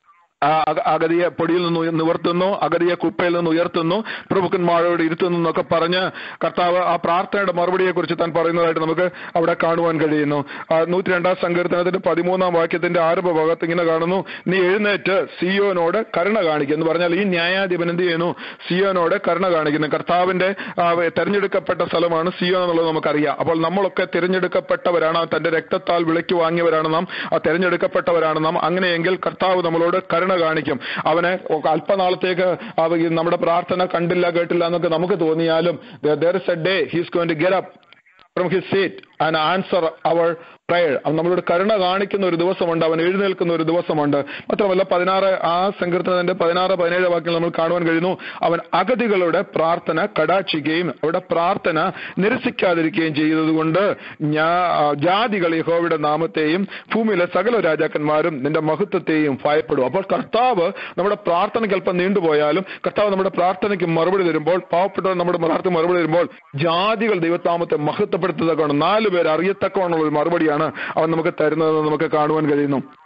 ആ അക- അഗതിയെ പൊടിയിൽ നിന്ന് ഉയ- നിവർത്തുന്നു അഗതിയെ കുപ്പയിൽ നിന്ന് ഉയർത്തുന്നു പ്രഭുക്കന്മാരോട് ഇരുത്തുന്നു എന്നൊക്കെ പറഞ്ഞ് കർത്താവ് ആ പ്രാർത്ഥനയുടെ മറുപടിയെ കുറിച്ച് താൻ പറയുന്നതായിട്ട് നമുക്ക് അവിടെ കാണുവാൻ കഴിയുന്നു ആ നൂറ്റി രണ്ടാം സങ്കീർത്തനത്തിന്റെ പതിമൂന്നാം വാക്യത്തിന്റെ ആരംഭ ഭാഗത്ത് ഇങ്ങനെ കാണുന്നു നീ എഴുന്നേറ്റ് സിയോനോട് കരുണ കാണിക്കും എന്ന് പറഞ്ഞാൽ ഈ ന്യായാധിപൻ എന്ത് ചെയ്യുന്നു സിയോനോട് കരുണ കാണിക്കുന്നു കർത്താവിന്റെ ആ, തെരഞ്ഞെടുക്കപ്പെട്ട സ്ഥലമാണ് സിയോൻ എന്നുള്ളത് നമുക്കറിയാം അപ്പോൾ നമ്മളൊക്കെ തിരഞ്ഞെടുക്കപ്പെട്ടവരാണ് തന്റെ രക്തത്താൽ വിലയ്ക്ക് വാങ്ങിയവരാണ് നാം ആ തെരഞ്ഞെടുക്കപ്പെട്ടവരാണ് നാം അങ്ങനെയെങ്കിൽ കർത്താവ് നമ്മളോട് കരുണ കാണിക്കും അവനെ അല്പനാളത്തേക്ക് അവ- ഈ നമ്മുടെ പ്രാർത്ഥന കണ്ടില്ല കേട്ടില്ല എന്നൊക്കെ നമുക്ക് തോന്നിയാലും there is a day he's going to get up from his seat and answer our prayer അവൻ നമ്മളോട് കരുണ കാണിക്കുന്ന ഒരു ദിവസമുണ്ട് അവൻ എഴുന്നേൽക്കുന്ന ഒരു ദിവസമുണ്ട് മാത്രമല്ല പതിനാറ് ആ സങ്കീർത്തനത്തിന്റെ പതിനാറ് പതിനേഴ് വാക്യങ്ങൾ നമ്മൾ കാണുവാൻ കഴിയുന്നു അവൻ അഗതികളുടെ പ്രാർത്ഥന കടാക്ഷിക്കുകയും അവിടെ പ്രാർത്ഥന നിരസിക്കാതിരിക്കുകയും ചെയ്തതുകൊണ്ട് ഞാ ആ, ജാതികൾ യഹോവയുടെ നാമത്തെയും ഭൂമിയിലെ സകല രാജാക്കന്മാരും നിന്റെ മഹത്വത്തെയും ഭയപ്പെടും അപ്പോൾ കർത്താവ് നമ്മുടെ പ്രാർത്ഥനയ്ക്ക് അല്പം നീണ്ടുപോയാലും കർത്താവ് നമ്മുടെ പ്രാർത്ഥനയ്ക്ക് മറുപടി തരുമ്പോൾ പാവപ്പെട്ടവർ നമ്മുടെ പ്രാർത്ഥന മറുപടി തരുമ്പോൾ ജാതികൾ ദൈവത്താമത്തെ മഹത്വപ്പെടുത്തത്തക്കവണ്ണം നാല് പേർ അറിയത്തക്കവണ്ണമുള്ള ഒരു മറുപടിയാണ് അവൻ നമുക്ക് തരുന്നതെന്ന് നമുക്ക് കാണുവാൻ കഴിയുന്നു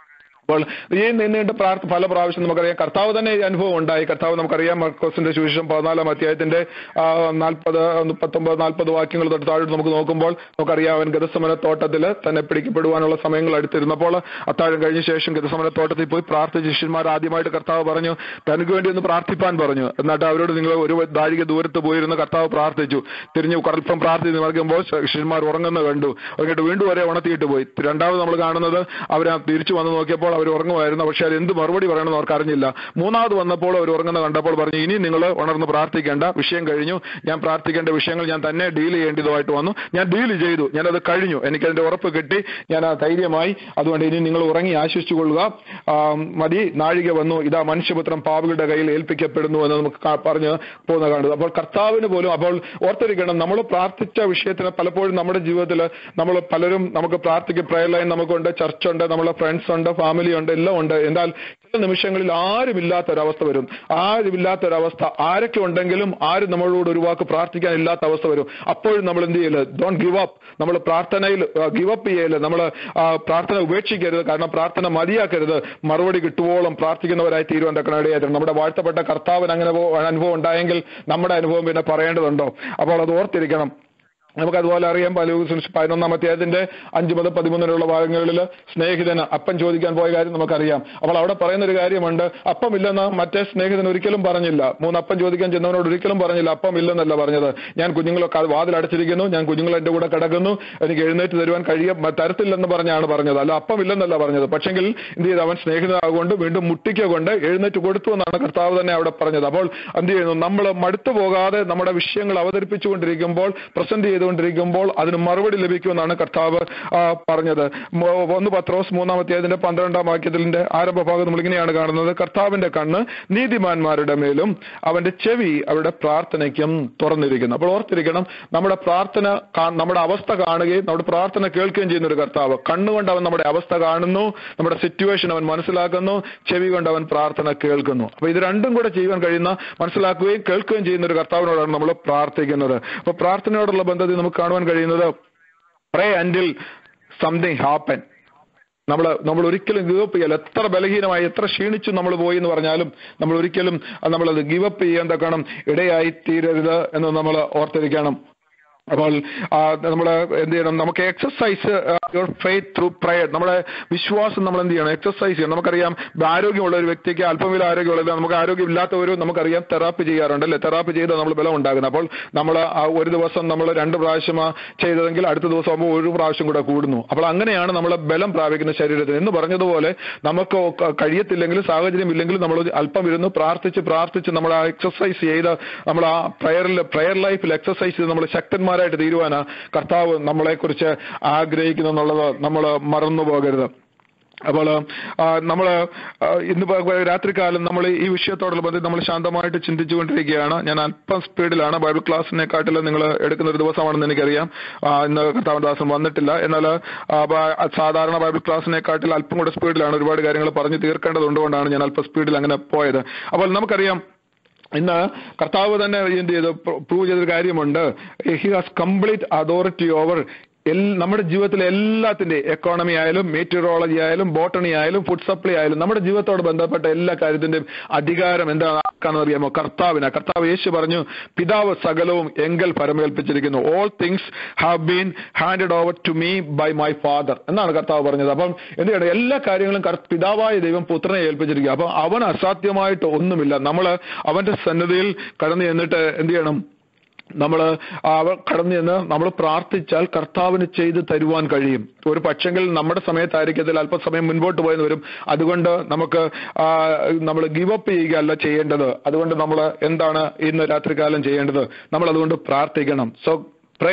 അപ്പോൾ ഈ നീണ്ട പ്രാർത്ഥ പല പ്രാവശ്യം നമുക്കറിയാം കർത്താവ് തന്നെ ഈ അനുഭവം ഉണ്ടായി കർത്താവ് നമുക്കറിയാം മർക്കോസിന്റെ സുവിശേഷം പതിനാലാം അധ്യായത്തിന്റെ നാൽപ്പത് മുപ്പത്തൊമ്പത് നാൽപ്പത് വാക്യങ്ങൾ തൊട്ട് താഴോട്ട് നമുക്ക് നോക്കുമ്പോൾ നമുക്കറിയാം അവൻ ഗതസമന തോട്ടത്തിൽ തന്നെ പിടിക്കപ്പെടുവാനുള്ള സമയങ്ങൾ അടുത്തിരുന്നപ്പോൾ അത്താഴം കഴിഞ്ഞ ശേഷം ഗതസമന തോട്ടത്തിൽ പോയി പ്രാർത്ഥിച്ച ശിഷ്യന്മാർ ആദ്യമായിട്ട് കർത്താവ് പറഞ്ഞു തനിക്ക് വേണ്ടി ഒന്ന് പ്രാർത്ഥിപ്പാൻ പറഞ്ഞു എന്നിട്ട് അവരോട് നിങ്ങൾ ഒരു നാഴിക ദൂരത്ത് പോയിരുന്ന് കർത്താവ് പ്രാർത്ഥിച്ചു തിരിഞ്ഞു കൽപ്പം പ്രാർത്ഥിച്ച് നൽകുമ്പോൾ ശിഷ്യന്മാർ ഉറങ്ങുന്ന കണ്ടു ഉറങ്ങിയിട്ട് വീണ്ടും വരെ ഉണർത്തിയിട്ട് പോയി രണ്ടാമത് നമ്മൾ കാണുന്നത് അവർ തിരിച്ചു വന്ന് നോക്കിയപ്പോൾ അവർ ഉറങ്ങുമായിരുന്നു പക്ഷെ അത് എന്ത് മറുപടി പറയണമെന്ന് അവർക്ക് അറിഞ്ഞില്ല മൂന്നാമത് വന്നപ്പോൾ അവർ ഉറങ്ങുന്ന കണ്ടപ്പോൾ പറഞ്ഞു ഇനി നിങ്ങൾ ഉണർന്ന് പ്രാർത്ഥിക്കേണ്ട വിഷയം കഴിഞ്ഞു ഞാൻ പ്രാർത്ഥിക്കേണ്ട വിഷയങ്ങൾ ഞാൻ തന്നെ ഡീൽ ചെയ്യേണ്ടതുമായിട്ട് വന്നു ഞാൻ ഡീൽ ചെയ്തു ഞാനത് കഴിഞ്ഞു എനിക്കതിന്റെ ഉറപ്പ് കിട്ടി ഞാൻ ആ ധൈര്യമായി അതുകൊണ്ട് ഇനി നിങ്ങൾ ഉറങ്ങി ആശ്വസിച്ചു കൊള്ളുക ആ, മതി നാഴിക വന്നു ഇതാ മനുഷ്യപുത്രം പാവുകളുടെ കയ്യിൽ ഏൽപ്പിക്കപ്പെടുന്നു എന്ന് നമുക്ക് കാ- പറഞ്ഞ് പോകുന്ന കാണുന്നത് അപ്പോൾ കർത്താവിന് പോലും അപ്പോൾ ഓർത്തിരിക്കണം നമ്മൾ പ്രാർത്ഥിച്ച വിഷയത്തിന് പലപ്പോഴും നമ്മുടെ ജീവിതത്തിൽ നമ്മൾ പലരും നമുക്ക് പ്രാർത്ഥിക്കും പ്രയർ ലൈൻ നമുക്കുണ്ട് ചർച്ച് ഉണ്ട് നമ്മളെ ഫ്രണ്ട്സ് ഉണ്ട് ഫാമിലി ഉണ്ട് എല്ലാം ഉണ്ട് എന്നാൽ ചില നിമിഷങ്ങളിൽ ആരുമില്ലാത്ത ഒരവസ്ഥ വരും ആരുമില്ലാത്ത ഒരവസ്ഥ ആരൊക്കെ ഉണ്ടെങ്കിലും ആരും നമ്മളോട് ഒരു വാക്ക് പ്രാർത്ഥിക്കാൻ ഇല്ലാത്ത അവസ്ഥ വരും അപ്പോഴും നമ്മൾ എന്ത് ചെയ്യല് ഡോൺ ഗിവ് അപ്പ് നമ്മൾ പ്രാർത്ഥനയിൽ ഗിവ് അപ്പ് ചെയ്യല് നമ്മൾ പ്രാർത്ഥന ഉപേക്ഷിക്കരുത് കാരണം പ്രാർത്ഥന മതിയാക്കരുത് മറുപടി കിട്ടുവോളം പ്രാർത്ഥിക്കുന്നവരായി തീരുവാൻ തക്കണ ഇടയായിട്ടുണ്ട് നമ്മുടെ വാഴ്ത്തപ്പെട്ട കർത്താവിന് അങ്ങനെ പോ- അനുഭവം ഉണ്ടായെങ്കിൽ നമ്മുടെ അനുഭവം പിന്നെ പറയേണ്ടതുണ്ടോ അപ്പോൾ അത് ഓർത്തിരിക്കണം നമുക്ക് അതുപോലെ അറിയാം പലൂസ് പതിനൊന്നാം അധ്യായത്തിന്റെ അഞ്ച് മുതൽ പതിമൂന്നിലുള്ള ഭാഗങ്ങളിൽ സ്നേഹിതന് അപ്പം ചോദിക്കാൻ പോയ കാര്യം നമുക്കറിയാം അപ്പോൾ അവിടെ പറയുന്ന ഒരു കാര്യമുണ്ട് അപ്പം ഇല്ലെന്ന് മറ്റേ സ്നേഹിതൻ ഒരിക്കലും പറഞ്ഞില്ല മൂന്ന് അപ്പം ചോദിക്കാൻ ചെന്നവനോട് ഒരിക്കലും പറഞ്ഞില്ല അപ്പം ഇല്ലെന്നല്ല പറഞ്ഞത് ഞാൻ കുഞ്ഞുങ്ങളൊക്കെ വാതിൽ അടച്ചിരിക്കുന്നു ഞാൻ കുഞ്ഞുങ്ങൾ എന്റെ കൂടെ കിടക്കുന്നു എനിക്ക് എഴുന്നേറ്റ് തരുവാൻ കഴിയ തരത്തില്ലെന്ന് പറഞ്ഞാണ് പറഞ്ഞത് അല്ല അപ്പം ഇല്ലെന്നല്ല പറഞ്ഞത് പക്ഷെങ്കിൽ എന്ത് ചെയ്തു അവൻ സ്നേഹിതനാകൊണ്ട് വീണ്ടും മുട്ടിക്ക കൊണ്ട് എഴുന്നേറ്റ് കൊടുത്തു എന്നാണ് കർത്താവ് തന്നെ അവിടെ പറഞ്ഞത് അപ്പോൾ എന്ത് ചെയ്യുന്നു നമ്മൾ മടുത്തു പോകാതെ നമ്മുടെ വിഷയങ്ങൾ അവതരിപ്പിച്ചുകൊണ്ടിരിക്കുമ്പോൾ പ്രസന്റ് ചെയ്തുകൊണ്ടിരിക്കുമ്പോൾ അതിന് മറുപടി ലഭിക്കുമെന്നാണ് കർത്താവ് ആ, പറഞ്ഞത് മോ- ഒന്ന് പത്രോസ് മൂന്നാമത്തെ അതിന്റെ പന്ത്രണ്ടാം വാക്യത്തിന്റെ ആരംഭ ഭാഗം നമ്മൾ ഇങ്ങനെയാണ് കാണുന്നത് കർത്താവിന്റെ കണ്ണ് നീതിമാന്മാരുടെ മേലും അവന്റെ ചെവി അവരുടെ പ്രാർത്ഥനയ്ക്കും തുറന്നിരിക്കുന്നു അപ്പോൾ ഓർത്തിരിക്കണം നമ്മുടെ പ്രാർത്ഥന കാ- നമ്മുടെ അവസ്ഥ കാണുകയും നമ്മുടെ പ്രാർത്ഥന കേൾക്കുകയും ചെയ്യുന്ന ഒരു കർത്താവ് കണ്ണുകൊണ്ട് അവൻ നമ്മുടെ അവസ്ഥ കാണുന്നു നമ്മുടെ സിറ്റുവേഷൻ അവൻ മനസ്സിലാക്കുന്നു ചെവി കൊണ്ട് അവൻ പ്രാർത്ഥന കേൾക്കുന്നു അപ്പൊ ഇത് രണ്ടും കൂടെ ചെയ്യുവാൻ കഴിയുന്ന മനസ്സിലാക്കുകയും കേൾക്കുകയും ചെയ്യുന്ന ഒരു കർത്താവിനോടാണ് നമ്മൾ പ്രാർത്ഥിക്കുന്നത് അപ്പൊ പ്രാർത്ഥനയോടുള്ള ബന്ധത്തിൽ നമുക്ക് കാണുവാൻ കഴിയുന്നത് പ്രേ അൻഡിൽ സംതിങ് ഹാപ്പൻ നമ്മൾ നമ്മൾ ഒരിക്കലും ഗിവ് അപ്പ് ചെയ്യല്ല എത്ര ബലഹീനമായി എത്ര ക്ഷീണിച്ചു നമ്മൾ പോയി എന്ന് പറഞ്ഞാലും നമ്മൾ ഒരിക്കലും നമ്മളത് ഗിവ് അപ്പ് ചെയ്യാൻ തക്കണം ഇടയായി തീരരുത് എന്ന് നമ്മൾ ഓർത്തിരിക്കണം അപ്പോൾ നമ്മൾ എന്ത് ചെയ്യണം നമുക്ക് exercise your faith through prayer നമ്മുടെ വിശ്വാസം നമ്മൾ എന്ത് ചെയ്യണം എക്സസൈസ് ചെയ്യണം നമുക്കറിയാം ആരോഗ്യമുള്ള ഒരു വ്യക്തിക്ക് അല്പം ആരോഗ്യമുള്ളത് നമുക്ക് ആരോഗ്യമില്ലാത്തവരും നമുക്കറിയാം തെറാപ്പി ചെയ്യാറുണ്ട് അല്ലെ തെറാപ്പി ചെയ്ത് നമ്മൾ ബലം ഉണ്ടാകുന്നത് അപ്പോൾ നമ്മൾ ഒരു ദിവസം നമ്മൾ രണ്ട് പ്രാവശ്യം ചെയ്തതെങ്കിൽ അടുത്ത ദിവസം ആകുമ്പോൾ ഒരു പ്രാവശ്യം കൂടെ കൂടുന്നു അപ്പോൾ അങ്ങനെയാണ് നമ്മൾ ബലം പ്രാപിക്കുന്ന ശരീരത്തിന് എന്ന് പറഞ്ഞതുപോലെ നമുക്ക് ക- കഴിയത്തില്ലെങ്കിലും സാഹചര്യം ഇല്ലെങ്കിലും നമ്മൾ അല്പം ഇരുന്ന് പ്രാർത്ഥിച്ച് പ്രാർത്ഥിച്ച് നമ്മൾ ആ എക്സസൈസ് ചെയ്ത് നമ്മൾ ആ പ്രയറിൽ പ്രയർ ലൈഫിൽ എക്സസൈസ് ചെയ്ത് നമ്മൾ ശക്തന്മാരായിട്ട് തീരുവാനാ കർത്താവ് നമ്മളെ കുറിച്ച് ആഗ്രഹിക്കുന്നു എന്നുള്ളത് നമ്മൾ മറന്നു പോകരുത് അപ്പോൾ നമ്മൾ ഇന്ന് പ- രാത്രികാലം നമ്മൾ ഈ വിഷയത്തോടുള്ള ബന്ധം നമ്മൾ ശാന്തമായിട്ട് ചിന്തിച്ചുകൊണ്ടിരിക്കുകയാണ് ഞാൻ അല്പം സ്പീഡിലാണ് ബൈബിൾ ക്ലാസ്സിനെക്കാട്ടിലും നിങ്ങൾ എടുക്കുന്ന ഒരു ദിവസമാണെന്ന് എനിക്കറിയാം ആ, ഇന്ന് കർത്താവൻ ദാസൻ വന്നിട്ടില്ല എന്നാൽ ആ, ബ- സാധാരണ ബൈബിൾ ക്ലാസ്സിനെക്കാട്ടിൽ അല്പം കൂടെ സ്പീഡിലാണ് ഒരുപാട് കാര്യങ്ങൾ പറഞ്ഞു തീർക്കേണ്ടതുകൊണ്ടാണ് ഞാൻ അല്പം സ്പീഡിൽ അങ്ങനെ പോയത് അപ്പോൾ നമുക്കറിയാം ഇന്ന് കർത്താവ് തന്നെ എന്ത് ചെയ്തു പ്രൂവ് ചെയ്തൊരു കാര്യമുണ്ട് he has complete authority over all നമ്മുടെ ജീവിതത്തിലെ എല്ലാത്തിന്റെ എക്കോണമി ആയാലും മെറ്റീരിയോളജി ആയാലും ബോട്ടണി ആയാലും ഫുഡ് സപ്ലൈ ആയാലും നമ്മുടെ ജീവിതത്തോട് ബന്ധപ്പെട്ട എല്ലാ കാര്യത്തിന്റെയും അധികാരം എന്താണ് ആക്കാന്ന് അറിയാമോ കർത്താവിനാ കർത്താവ് യേശു പറഞ്ഞു പിതാവ് സകലവും എങ്കൽ പരമേൽപ്പിച്ചിരിക്കുന്നു all things have been handed over to me by my father എന്നാണ് കർത്താവ് പറഞ്ഞത് അപ്പം എന്ത് ചെയ്യണം എല്ലാ കാര്യങ്ങളും കർ- പിതാവായ ദൈവം പുത്രനെ ഏൽപ്പിച്ചിരിക്കുക അപ്പം അവൻ അസാധ്യമായിട്ട് ഒന്നുമില്ല നമ്മൾ അവന്റെ സന്നദ്ധയിൽ കടന്നു ചെന്നിട്ട് എന്ത് ചെയ്യണം നമ്മൾ അവ കടന്നു ചെന്ന് നമ്മൾ പ്രാർത്ഥിച്ചാൽ കർത്താവിന് ചെയ്ത് തരുവാൻ കഴിയും ഒരു പക്ഷെങ്കിൽ നമ്മുടെ സമയത്തായിരിക്കത്തിൽ അല്പസമയം മുൻപോട്ട് പോയെന്ന് വരും അതുകൊണ്ട് നമുക്ക് നമ്മൾ ഗിവ് അപ്പ് ചെയ്യുകയല്ല ചെയ്യേണ്ടത് അതുകൊണ്ട് നമ്മൾ എന്താണ് ഇന്ന് രാത്രികാലം ചെയ്യേണ്ടത് നമ്മൾ അതുകൊണ്ട് പ്രാർത്ഥിക്കണം so pray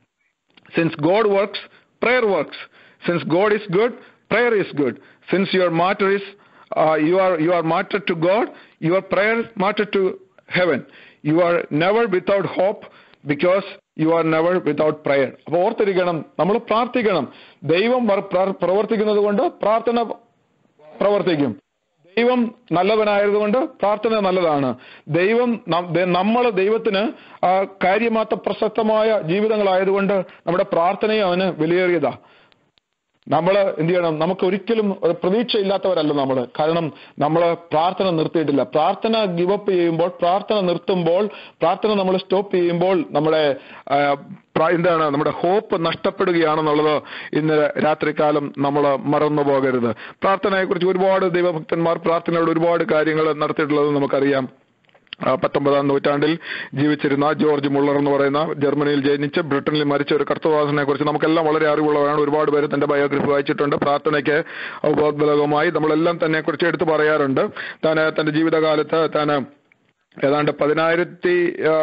Since God works, prayer works. Since God is good, prayer is good. Since your martyr is, uh, you are you are martyred to God, your prayer is martyred to heaven. You are never without hope because you are never without prayer. അപ്പൊ ഓർത്തിരിക്കണം നമ്മൾ പ്രാർത്ഥിക്കണം ദൈവം വർ- പ്ര- പ്രവർത്തിക്കുന്നത് കൊണ്ട് പ്രാർത്ഥന പ്രവർത്തിക്കും ദൈവം നല്ലവനായതുകൊണ്ട് പ്രാർത്ഥന നല്ലതാണ് ദൈവം നമ്മൾ ദൈവത്തിന് ആ, കാര്യമാത്ര പ്രസക്തമായ ജീവിതങ്ങളായതുകൊണ്ട് നമ്മുടെ പ്രാർത്ഥനയും അവന് വിലയേറിയതാ നമ്മൾ എന്ത് ചെയ്യണം നമുക്ക് ഒരിക്കലും ഒരു പ്രതീക്ഷയില്ലാത്തവരല്ല നമ്മൾ കാരണം നമ്മൾ പ്രാർത്ഥന നിർത്തിയിട്ടില്ല പ്രാർത്ഥന ഗിവപ്പ് ചെയ്യുമ്പോൾ പ്രാർത്ഥന നിർത്തുമ്പോൾ പ്രാർത്ഥന നമ്മൾ സ്റ്റോപ്പ് ചെയ്യുമ്പോൾ നമ്മുടെ ആ, പ്ര- എന്താണ് നമ്മുടെ ഹോപ്പ് നഷ്ടപ്പെടുകയാണെന്നുള്ളത് ഇന്ന് രാത്രികാലം നമ്മൾ മറന്നു പോകരുത് പ്രാർത്ഥനയെക്കുറിച്ച് ഒരുപാട് ദൈവഭക്തന്മാർ പ്രാർത്ഥനയോട് ഒരുപാട് കാര്യങ്ങൾ നടത്തിയിട്ടുള്ളത് നമുക്കറിയാം ആ, പത്തൊമ്പതാം നൂറ്റാണ്ടിൽ ജീവിച്ചിരുന്ന ജോർജ് മുള്ളർ എന്ന് പറയുന്ന ജർമ്മനിയിൽ ജനിച്ച് ബ്രിട്ടനിൽ മരിച്ച ഒരു കർത്തദാസനെ കുറിച്ച് നമുക്കെല്ലാം വളരെ അറിവുള്ളവരാണ് ഒരുപാട് പേര് തന്റെ ബയോഗ്രഫി വായിച്ചിട്ടുണ്ട് പ്രാർത്ഥനയ്ക്ക് ഉപോദ്ബലകമായി നമ്മളെല്ലാം തന്നെ കുറിച്ച് എടുത്തു പറയാറുണ്ട് താൻ തന്റെ ജീവിതകാലത്ത് താൻ ഏതാണ്ട് പതിനായിരത്തി ആ,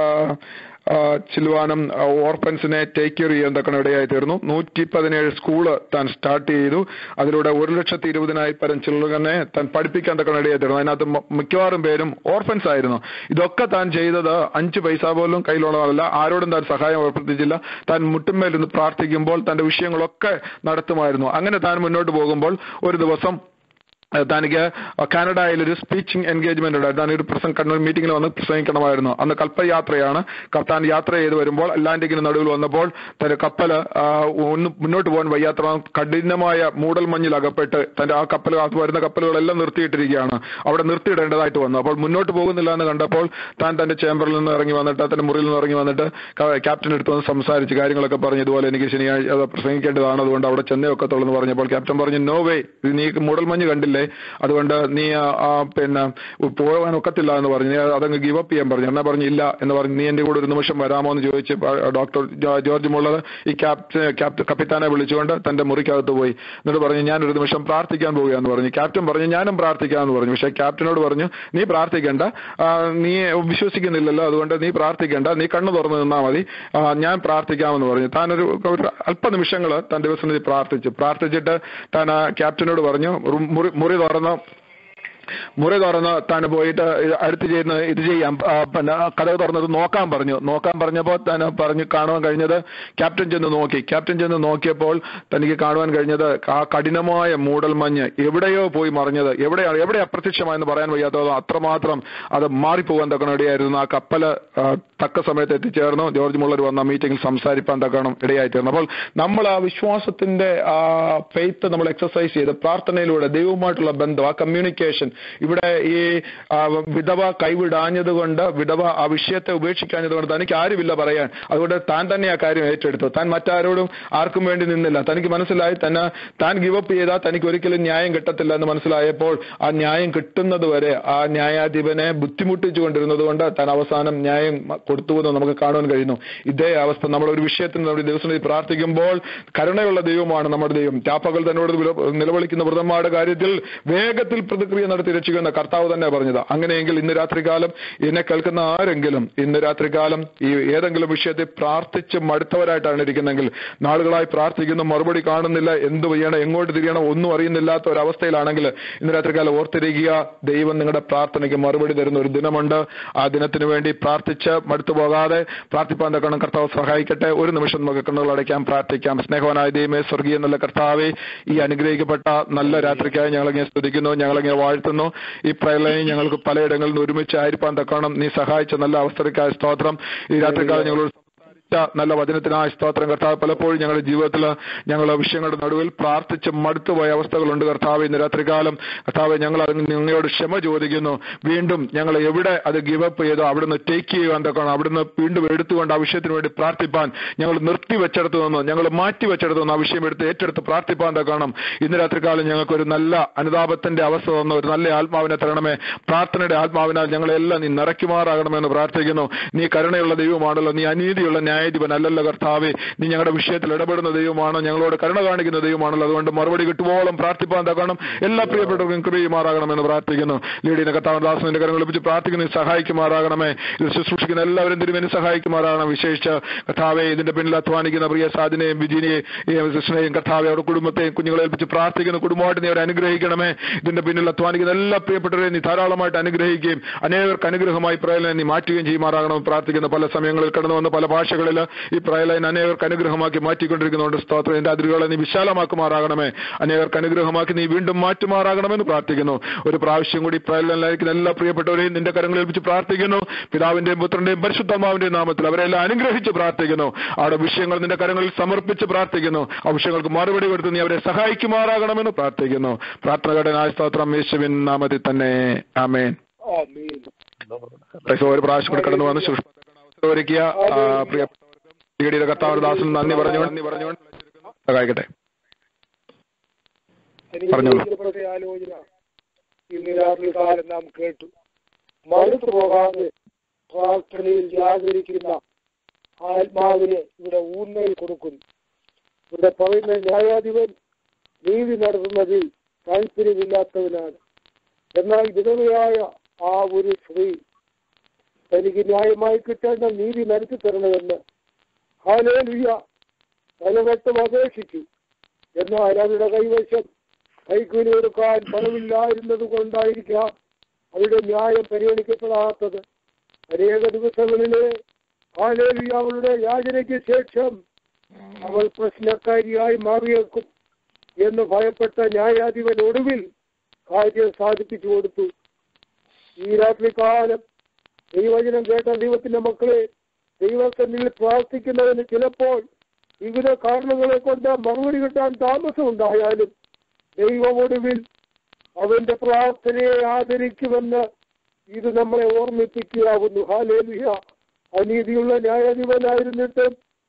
ആ, ചില്ലുവാനം ഓർഫൻസിനെ ടേക്ക് കെയർ ചെയ്യാൻ തക്കണ ഇടയായി തീർന്നു നൂറ്റി പതിനേഴ് സ്കൂള് താൻ സ്റ്റാർട്ട് ചെയ്തു അതിലൂടെ ഒരു ലക്ഷത്തി ഇരുപതിനായി പരം ചിൽഡ്രനെ താൻ പഠിപ്പിക്കാൻ തക്കണ ഇടയായി തീർന്നു അതിനകത്ത് മ- മിക്കവാറും പേരും ഓർഫൻസ് ആയിരുന്നു ഇതൊക്കെ താൻ ചെയ്തത് അഞ്ച് പൈസ പോലും കയ്യിലുള്ളതല്ല ആരോടും താൻ സഹായം ഏർപ്പെടുത്തിച്ചില്ല താൻ മുട്ടുമേലിരുന്ന് പ്രാർത്ഥിക്കുമ്പോൾ തന്റെ വിഷയങ്ങളൊക്കെ നടത്തുമായിരുന്നു അങ്ങനെ താൻ മുന്നോട്ട് പോകുമ്പോൾ ഒരു ദിവസം ഏഹ് തനിക്ക് കാനഡയിൽ ഒരു സ്പീച്ചിങ് എൻഗേജ്മെന്റ് ഉണ്ടായിരുന്നു താൻ ഒരു പ്രസംഗ കണ്ണൂർ മീറ്റിംഗിൽ വന്ന് പ്രസംഗിക്കണമായിരുന്നു അന്ന് കപ്പൽ യാത്രയാണ് ക- താൻ യാത്ര ചെയ്ത് വരുമ്പോൾ അറ്റ്ലാന്റിക്കിന് നടുവിൽ വന്നപ്പോൾ തന്റെ കപ്പൽ ഒന്ന് മുന്നോട്ട് പോകാൻ വയ്യാത്ത കഠിനമായ മൂടൽമഞ്ഞിൽ അകപ്പെട്ട് തന്റെ ആ കപ്പൽ ആ വരുന്ന കപ്പലുകളെല്ലാം നിർത്തിയിട്ടിരിക്കുകയാണ് അവിടെ നിർത്തിയിടേണ്ടതായിട്ട് വന്നു അപ്പോൾ മുന്നോട്ട് പോകുന്നില്ല എന്ന് കണ്ടപ്പോൾ താൻ തന്റെ ചേംബറിൽ നിന്ന് ഇറങ്ങി വന്നിട്ട് തന്റെ മുറിയിൽ നിന്ന് ഇറങ്ങി വന്നിട്ട് ക്യാപ്റ്റൻ അടുത്ത് വന്ന് സംസാരിച്ച് കാര്യങ്ങളൊക്കെ പറഞ്ഞു ഇതുപോലെ എനിക്ക് ശനിയാഴ്ച അത് പ്രസംഗിക്കേണ്ടതാണ് അതുകൊണ്ട് അവിടെ ചെന്നേ ഒക്കത്തുള്ളൂ എന്ന് പറഞ്ഞപ്പോൾ ക്യാപ്റ്റൻ പറഞ്ഞു നോ വേ നീ മൂടൽമഞ്ഞ് കണ്ടില്ലേ അതുകൊണ്ട് നീ ആ, ആ, പിന്നെ പോകാൻ ഒക്കത്തില്ല എന്ന് പറഞ്ഞു നീ അതങ്ങ് ഗിവ് അപ്പ് ചെയ്യാൻ പറഞ്ഞു എന്നാ പറഞ്ഞു ഇല്ല എന്ന് പറഞ്ഞു നീ എന്റെ കൂടെ ഒരു നിമിഷം വരാമോ എന്ന് ചോദിച്ച് ഡോക്ടർ ജോർജ് മുള്ളത് ഈ ക്യാപ്റ്റൻ ക്യാപ്റ്റൻ കപ്പിത്താനെ വിളിച്ചുകൊണ്ട് തന്റെ മുറിക്കകത്ത് പോയി എന്നിട്ട് പറഞ്ഞു ഞാൻ ഒരു നിമിഷം പ്രാർത്ഥിക്കാൻ പോവുകയെന്ന് പറഞ്ഞു ക്യാപ്റ്റൻ പറഞ്ഞു ഞാനും പ്രാർത്ഥിക്കാമെന്ന് പറഞ്ഞു പക്ഷേ ക്യാപ്റ്റനോട് പറഞ്ഞു നീ പ്രാർത്ഥിക്കണ്ട ആ, നീ വിശ്വസിക്കുന്നില്ലല്ലോ അതുകൊണ്ട് നീ പ്രാർത്ഥിക്കണ്ട നീ കണ്ണു തുറന്ന് നിന്നാൽ മതി ആ, ഞാൻ പ്രാർത്ഥിക്കാമെന്ന് പറഞ്ഞു താനൊരു ഒരു അല്പനിമിഷങ്ങൾ താൻ ദിവസം പ്രാർത്ഥിച്ചു പ്രാർത്ഥിച്ചിട്ട് താൻ ആ ക്യാപ്റ്റനോട് പറഞ്ഞു "റു- മുറി മുറി തുറന്ന് മുറി തുറന്ന് താൻ പോയിട്ട് ഇത് അടുത്ത് ചെയ്യുന്ന ഇത് ചെയ്യാം ആ, പിന്നെ കഥ തുറന്നത് നോക്കാൻ പറഞ്ഞു നോക്കാൻ പറഞ്ഞപ്പോൾ താൻ പറഞ്ഞു കാണുവാൻ കഴിഞ്ഞത് ക്യാപ്റ്റൻ ചെന്ന് നോക്കി ക്യാപ്റ്റൻ ചെന്ന് നോക്കിയപ്പോൾ തനിക്ക് കാണുവാൻ കഴിഞ്ഞത് ആ കഠിനമായ മൂടൽമഞ്ഞ് എവിടെയോ പോയി മറിഞ്ഞത് എവിടെയാണ് എവിടെ അപ്രത്യക്ഷമായെന്ന് പറയാൻ വയ്യാത്തതോ അത്രമാത്രം അത് മാറിപ്പോകാൻ തക്കണം ഇടയായിരുന്നു ആ കപ്പല് ആ, തക്ക സമയത്ത് എത്തിച്ചേർന്നു ജോർജ് മുള്ളർ വന്ന മീറ്റിംഗിൽ സംസാരിപ്പാൻ തക്കണം ഇടയായി തീർന്നു അപ്പോൾ നമ്മൾ ആ വിശ്വാസത്തിന്റെ ആ ഫെയ്ത്ത് നമ്മൾ എക്സസൈസ് ചെയ്ത് പ്രാർത്ഥനയിലൂടെ ദൈവവുമായിട്ടുള്ള ബന്ധം ആ കമ്മ്യൂണിക്കേഷൻ ഇവിടെ ഈ ആ, വിധവ കൈവിടാഞ്ഞത് കൊണ്ട് വിധവ ആ വിഷയത്തെ ഉപേക്ഷിക്കാഞ്ഞത് കൊണ്ട് തനിക്ക് ആരുമില്ല പറയാൻ അതുകൊണ്ട് താൻ തന്നെ ആ കാര്യം ഏറ്റെടുത്തു താൻ മറ്റാരോടും ആർക്കും വേണ്ടി നിന്നില്ല തനിക്ക് മനസ്സിലായി തന്നെ താൻ ഗിവപ്പ് ചെയ്താൽ തനിക്ക് ഒരിക്കലും ന്യായം കിട്ടത്തില്ല എന്ന് മനസ്സിലായപ്പോൾ ആ ന്യായം കിട്ടുന്നത് വരെ ആ ന്യായാധിപനെ ബുദ്ധിമുട്ടിച്ചു കൊണ്ടിരുന്നത് കൊണ്ട് താൻ അവസാനം ന്യായം കൊടുത്തു എന്ന് നമുക്ക് കാണുവാൻ കഴിയുന്നു ഇതേ അവസ്ഥ നമ്മൾ ഒരു വിഷയത്തിന് നമ്മുടെ ദിവസം പ്രാർത്ഥിക്കുമ്പോൾ കരുണയുള്ള ദൈവമാണ് നമ്മുടെ ദൈവം ചാപ്പകൾ തന്നോട് വില- നിലവിളിക്കുന്ന വൃതന്മാരുടെ കാര്യത്തിൽ വേഗത്തിൽ പ്രതിക്രിയ നടത്തി രക്ഷിക്കുന്ന കർത്താവ് തന്നെ പറഞ്ഞത് അങ്ങനെയെങ്കിൽ ഇന്ന് രാത്രികാലം എന്നെ കേൾക്കുന്ന ആരെങ്കിലും ഇന്ന് രാത്രികാലം ഈ ഏതെങ്കിലും വിഷയത്തെ പ്രാർത്ഥിച്ച് മടുത്തവരായിട്ടാണ് ഇരിക്കുന്നെങ്കിൽ നാളുകളായി പ്രാർത്ഥിക്കുന്നു മറുപടി കാണുന്നില്ല എന്ത് ചെയ്യണം എങ്ങോട്ട് തിരിയണം ഒന്നും അറിയുന്നില്ലാത്ത ഒരവസ്ഥയിലാണെങ്കിൽ ഇന്ന് രാത്രികാലം ഓർത്തിരിക്കുക ദൈവം നിങ്ങളുടെ പ്രാർത്ഥനയ്ക്ക് മറുപടി തരുന്ന ഒരു ദിനമുണ്ട് ആ ദിനത്തിന് വേണ്ടി പ്രാർത്ഥിച്ച് മടുത്തു പോകാതെ പ്രാർത്ഥിപ്പാൻ തക്കണം കർത്താവ് സഹായിക്കട്ടെ ഒരു നിമിഷം നമുക്ക് കണ്ണുകൾ അടയ്ക്കാം പ്രാർത്ഥിക്കാം സ്നേഹവാനായ ദൈവമേ സ്വർഗീയ നല്ല കർത്താവെ ഈ അനുഗ്രഹിക്കപ്പെട്ട നല്ല രാത്രിക്കായി ഞങ്ങളിങ്ങനെ സ്തുതിക്കുന്നു ഞങ്ങളിങ്ങനെ വാഴ്ത്തുന്നു ഈ പ്രളയം ഞങ്ങൾക്ക് പലയിടങ്ങളിൽ നിന്ന് ഒരുമിച്ച് ആയിരിക്കാൻ തക്കണം നീ സഹായിച്ച നല്ല അവസരക്കായ സ്തോത്രം ഈ രാത്രിക്കാലം ഞങ്ങളോട് സംസാരിച്ച നല്ല വചനത്തിനായ സ്തോത്രം കർത്താവ് പലപ്പോഴും ഞങ്ങളുടെ ജീവിതത്തിൽ ഞങ്ങൾ വിഷയങ്ങളുടെ നടുവിൽ പ്രാർത്ഥിച്ച് മടുത്തുപോയ അവസ്ഥകളുണ്ട് കർത്താവ് ഇന്ന് രാത്രികാലം കർത്താവ് ഞങ്ങൾ അതിന് നിങ്ങളോട് ക്ഷമ ചോദിക്കുന്നു വീണ്ടും ഞങ്ങൾ എവിടെ അത് ഗിവപ്പ് ചെയ്തോ അവിടുന്ന് ടേക്ക് ചെയ്യുവാൻ തക്കണം അവിടുന്ന് വീണ്ടും എടുത്തുകൊണ്ട് ആ വിഷയത്തിന് വേണ്ടി പ്രാർത്ഥിപ്പാൻ ഞങ്ങൾ നിർത്തി വെച്ചെടുത്തു നിന്ന് ഞങ്ങൾ മാറ്റി വെച്ചെടുത്തു നിന്ന് ആ വിഷയം എടുത്ത് ഏറ്റെടുത്ത് പ്രാർത്ഥിപ്പാൻ തക്കണം ഇന്ന് രാത്രികാലം ഞങ്ങൾക്ക് ഒരു നല്ല അനുതാപത്തിന്റെ അവസ്ഥ തന്ന ഒരു നല്ല ആത്മാവിനെ തരണമേ പ്രാർത്ഥനയുടെ ആത്മാവിനാൽ ഞങ്ങളെല്ലാം നീ നിറയ്ക്കുമാറാകണമെന്ന് പ്രാർത്ഥിക്കുന്നു നീ കരുണയുള്ള ദൈവമാണല്ലോ നീ അനീതിയുള്ള ന്യായാധിപൻ അല്ലല്ലോ കർത്താവേ നീ ഞങ്ങളുടെ വിഷയത്തിൽ ഇടപെടുന്ന ദൈവമാണ് ഞങ്ങളോട് കരുണ കാണിക്കുന്ന ദൈവമാണല്ലോ അതുകൊണ്ട് മറുപടി കിട്ടുവോളം പ്രാർത്ഥിപ്പാൻ തക്കണം എല്ലാ പ്രിയപ്പെട്ടവർക്കും കൃപയുമാറാകണമെന്ന് പ്രാർത്ഥിക്കുന്നു ലീഡിനെ കർത്താവ് ദാസന്റെ കരങ്ങൾ ലഭിച്ച് പ്രാർത്ഥിക്കുന്നു നീ സഹായിക്കുമാറാകണമേ ഇത് ശുശ്രൂഷിക്കുന്ന എല്ലാവരും തിരുമേനി സഹായിക്കുമാറാകണം വിശേഷിച്ച് കർത്താവെ ഇതിന്റെ പിന്നിൽ അധ്വാനിക്കുന്ന പ്രിയ സാദിനെയും വിജിനെയും കൃഷ്ണനെയും കർത്താവെ അവരുടെ കുടുംബത്തെയും കുഞ്ഞുങ്ങളെ ഏൽപ്പിച്ച് പ്രാർത്ഥിക്കുന്ന കുടുംബമായിട്ട് നീ അവരെ അനുഗ്രഹിക്കണമേ ഇതിന്റെ പിന്നിൽ അധ്വാനിക്കുന്ന എല്ലാ പ്രിയപ്പെട്ടവരെയും നീ ധാരാളമായിട്ട് അനുഗ്രഹിക്കുകയും അനേകർക്ക് അനുഗ്രഹമായി പ്രയോജനം നീ മാറ്റുകയും ചെയ്യുമാറാകണമെന്ന് പ്രാർത്ഥിക്കുന്ന പല സമയങ്ങളിൽ കടന്നു വന്ന് പല ഭാഷകളിൽ ദിവസങ്ങളിൽ ഈ പ്രയലൈൻ അനേകർക്ക് അനുഗ്രഹമാക്കി മാറ്റിക്കൊണ്ടിരിക്കുന്നുണ്ട് സ്തോത്രം എന്റെ അതിരുകളെ നീ വിശാലമാക്കുമാറാകണമേ അനേകർക്ക് അനുഗ്രഹമാക്കി നീ വീണ്ടും മാറ്റുമാറാകണമെന്ന് പ്രാർത്ഥിക്കുന്നു ഒരു പ്രാവശ്യം കൂടി പ്രയലൈനിലായിരിക്കുന്ന എല്ലാ പ്രിയപ്പെട്ടവരെയും നിന്റെ കരങ്ങളിൽ ഏൽപ്പിച്ച് പ്രാർത്ഥിക്കുന്നു പിതാവിന്റെയും പുത്രന്റെയും പരിശുദ്ധമാവിന്റെയും നാമത്തിൽ അവരെല്ലാം അനുഗ്രഹിച്ച് പ്രാർത്ഥിക്കുന്നു അവിടെ വിഷയങ്ങൾ നിന്റെ കരങ്ങളിൽ സമർപ്പിച്ച് പ്രാർത്ഥിക്കുന്നു ആ വിഷയങ്ങൾക്ക് മറുപടി കൊടുത്ത് നീ അവരെ സഹായിക്കുമാറാകണമെന്ന് പ്രാർത്ഥിക്കുന്നു പ്രാർത്ഥനകളുടെ സ്തോത്രം യേശുവിൻ നാമത്തിൽ തന്നെ ആമേൻ ആമീൻ പ്രൈസ് ഒരു പ്രാവശ്യം കൂടി കടന്നു വന്ന് ശുശ്രൂഷ അവസരം ഒരുക്കിയ ആ, പ്രിയപ്പെട്ടവർക്കും ഡിഗ്രിയുടെ കർത്താവ് ദാസൻ നന്ദി പറഞ്ഞു നന്ദി പറഞ്ഞു സഹായിക്കട്ടെ പറഞ്ഞോളൂ. അനുഗ്രഹിക്കപ്പെട്ട ആലോചന ഇന്ന് രാത്രി കാലം നാം കേട്ടു മടുത്തു പോകാതെ പ്രാർത്ഥനയിൽ ജാഗരിക്കുന്ന ആത്മാവിനെ ഇവിടെ ഊന്നൽ കൊടുക്കുന്നു ഇവിടെ പറയുന്ന ന്യായാധിപൻ നീതി നടത്തുന്നതിൽ താല്പര്യമില്ലാത്തവനാണ് എന്നാൽ വിധവയായ ആ ഒരു സ്ത്രീ തനിക്ക് ന്യായമായി കിട്ടേണ്ട നീതി നടത്തി തരണമെന്ന് ഹാലേലുയ പലവട്ടം അപേക്ഷിച്ചു എന്നാൽ അവരുടെ കൈവശം കൈക്കൂലി കൊടുക്കാൻ പണമില്ലായിരുന്നത് കൊണ്ടായിരിക്കാം അവരുടെ ന്യായം പരിഗണിക്കപ്പെടാത്തത് അനേക ദിവസങ്ങളിലെ ഹാലേലുയ അവളുടെ യാചനയ്ക്ക് ശേഷം അവൾ പ്രശ്നക്കാരിയായി മാറിയേക്കും എന്ന് ഭയപ്പെട്ട ന്യായാധിപൻ ഒടുവിൽ കാര്യം സാധിപ്പിച്ചു കൊടുത്തു ഈ രാത്രി കാലം ദൈവചനം കേട്ട ദൈവത്തിന്റെ മക്കളെ ദൈവത്തിൽ പ്രാർത്ഥിക്കുന്നതിന് ചിലപ്പോൾ വിവിധ കാരണങ്ങളെ കൊണ്ട് മറുപടി കിട്ടാൻ താമസം ഉണ്ടായാലും ദൈവം ഒടുവിൽ അവന്റെ പ്രാർത്ഥനയെ ആദരിക്കുമെന്ന് ഇത് നമ്മളെ ഓർമ്മിപ്പിക്കുകയാവുന്നു ഹാലേലിയ അനീതിയുള്ള ന്യായാധിപനായിരുന്നിട്ട്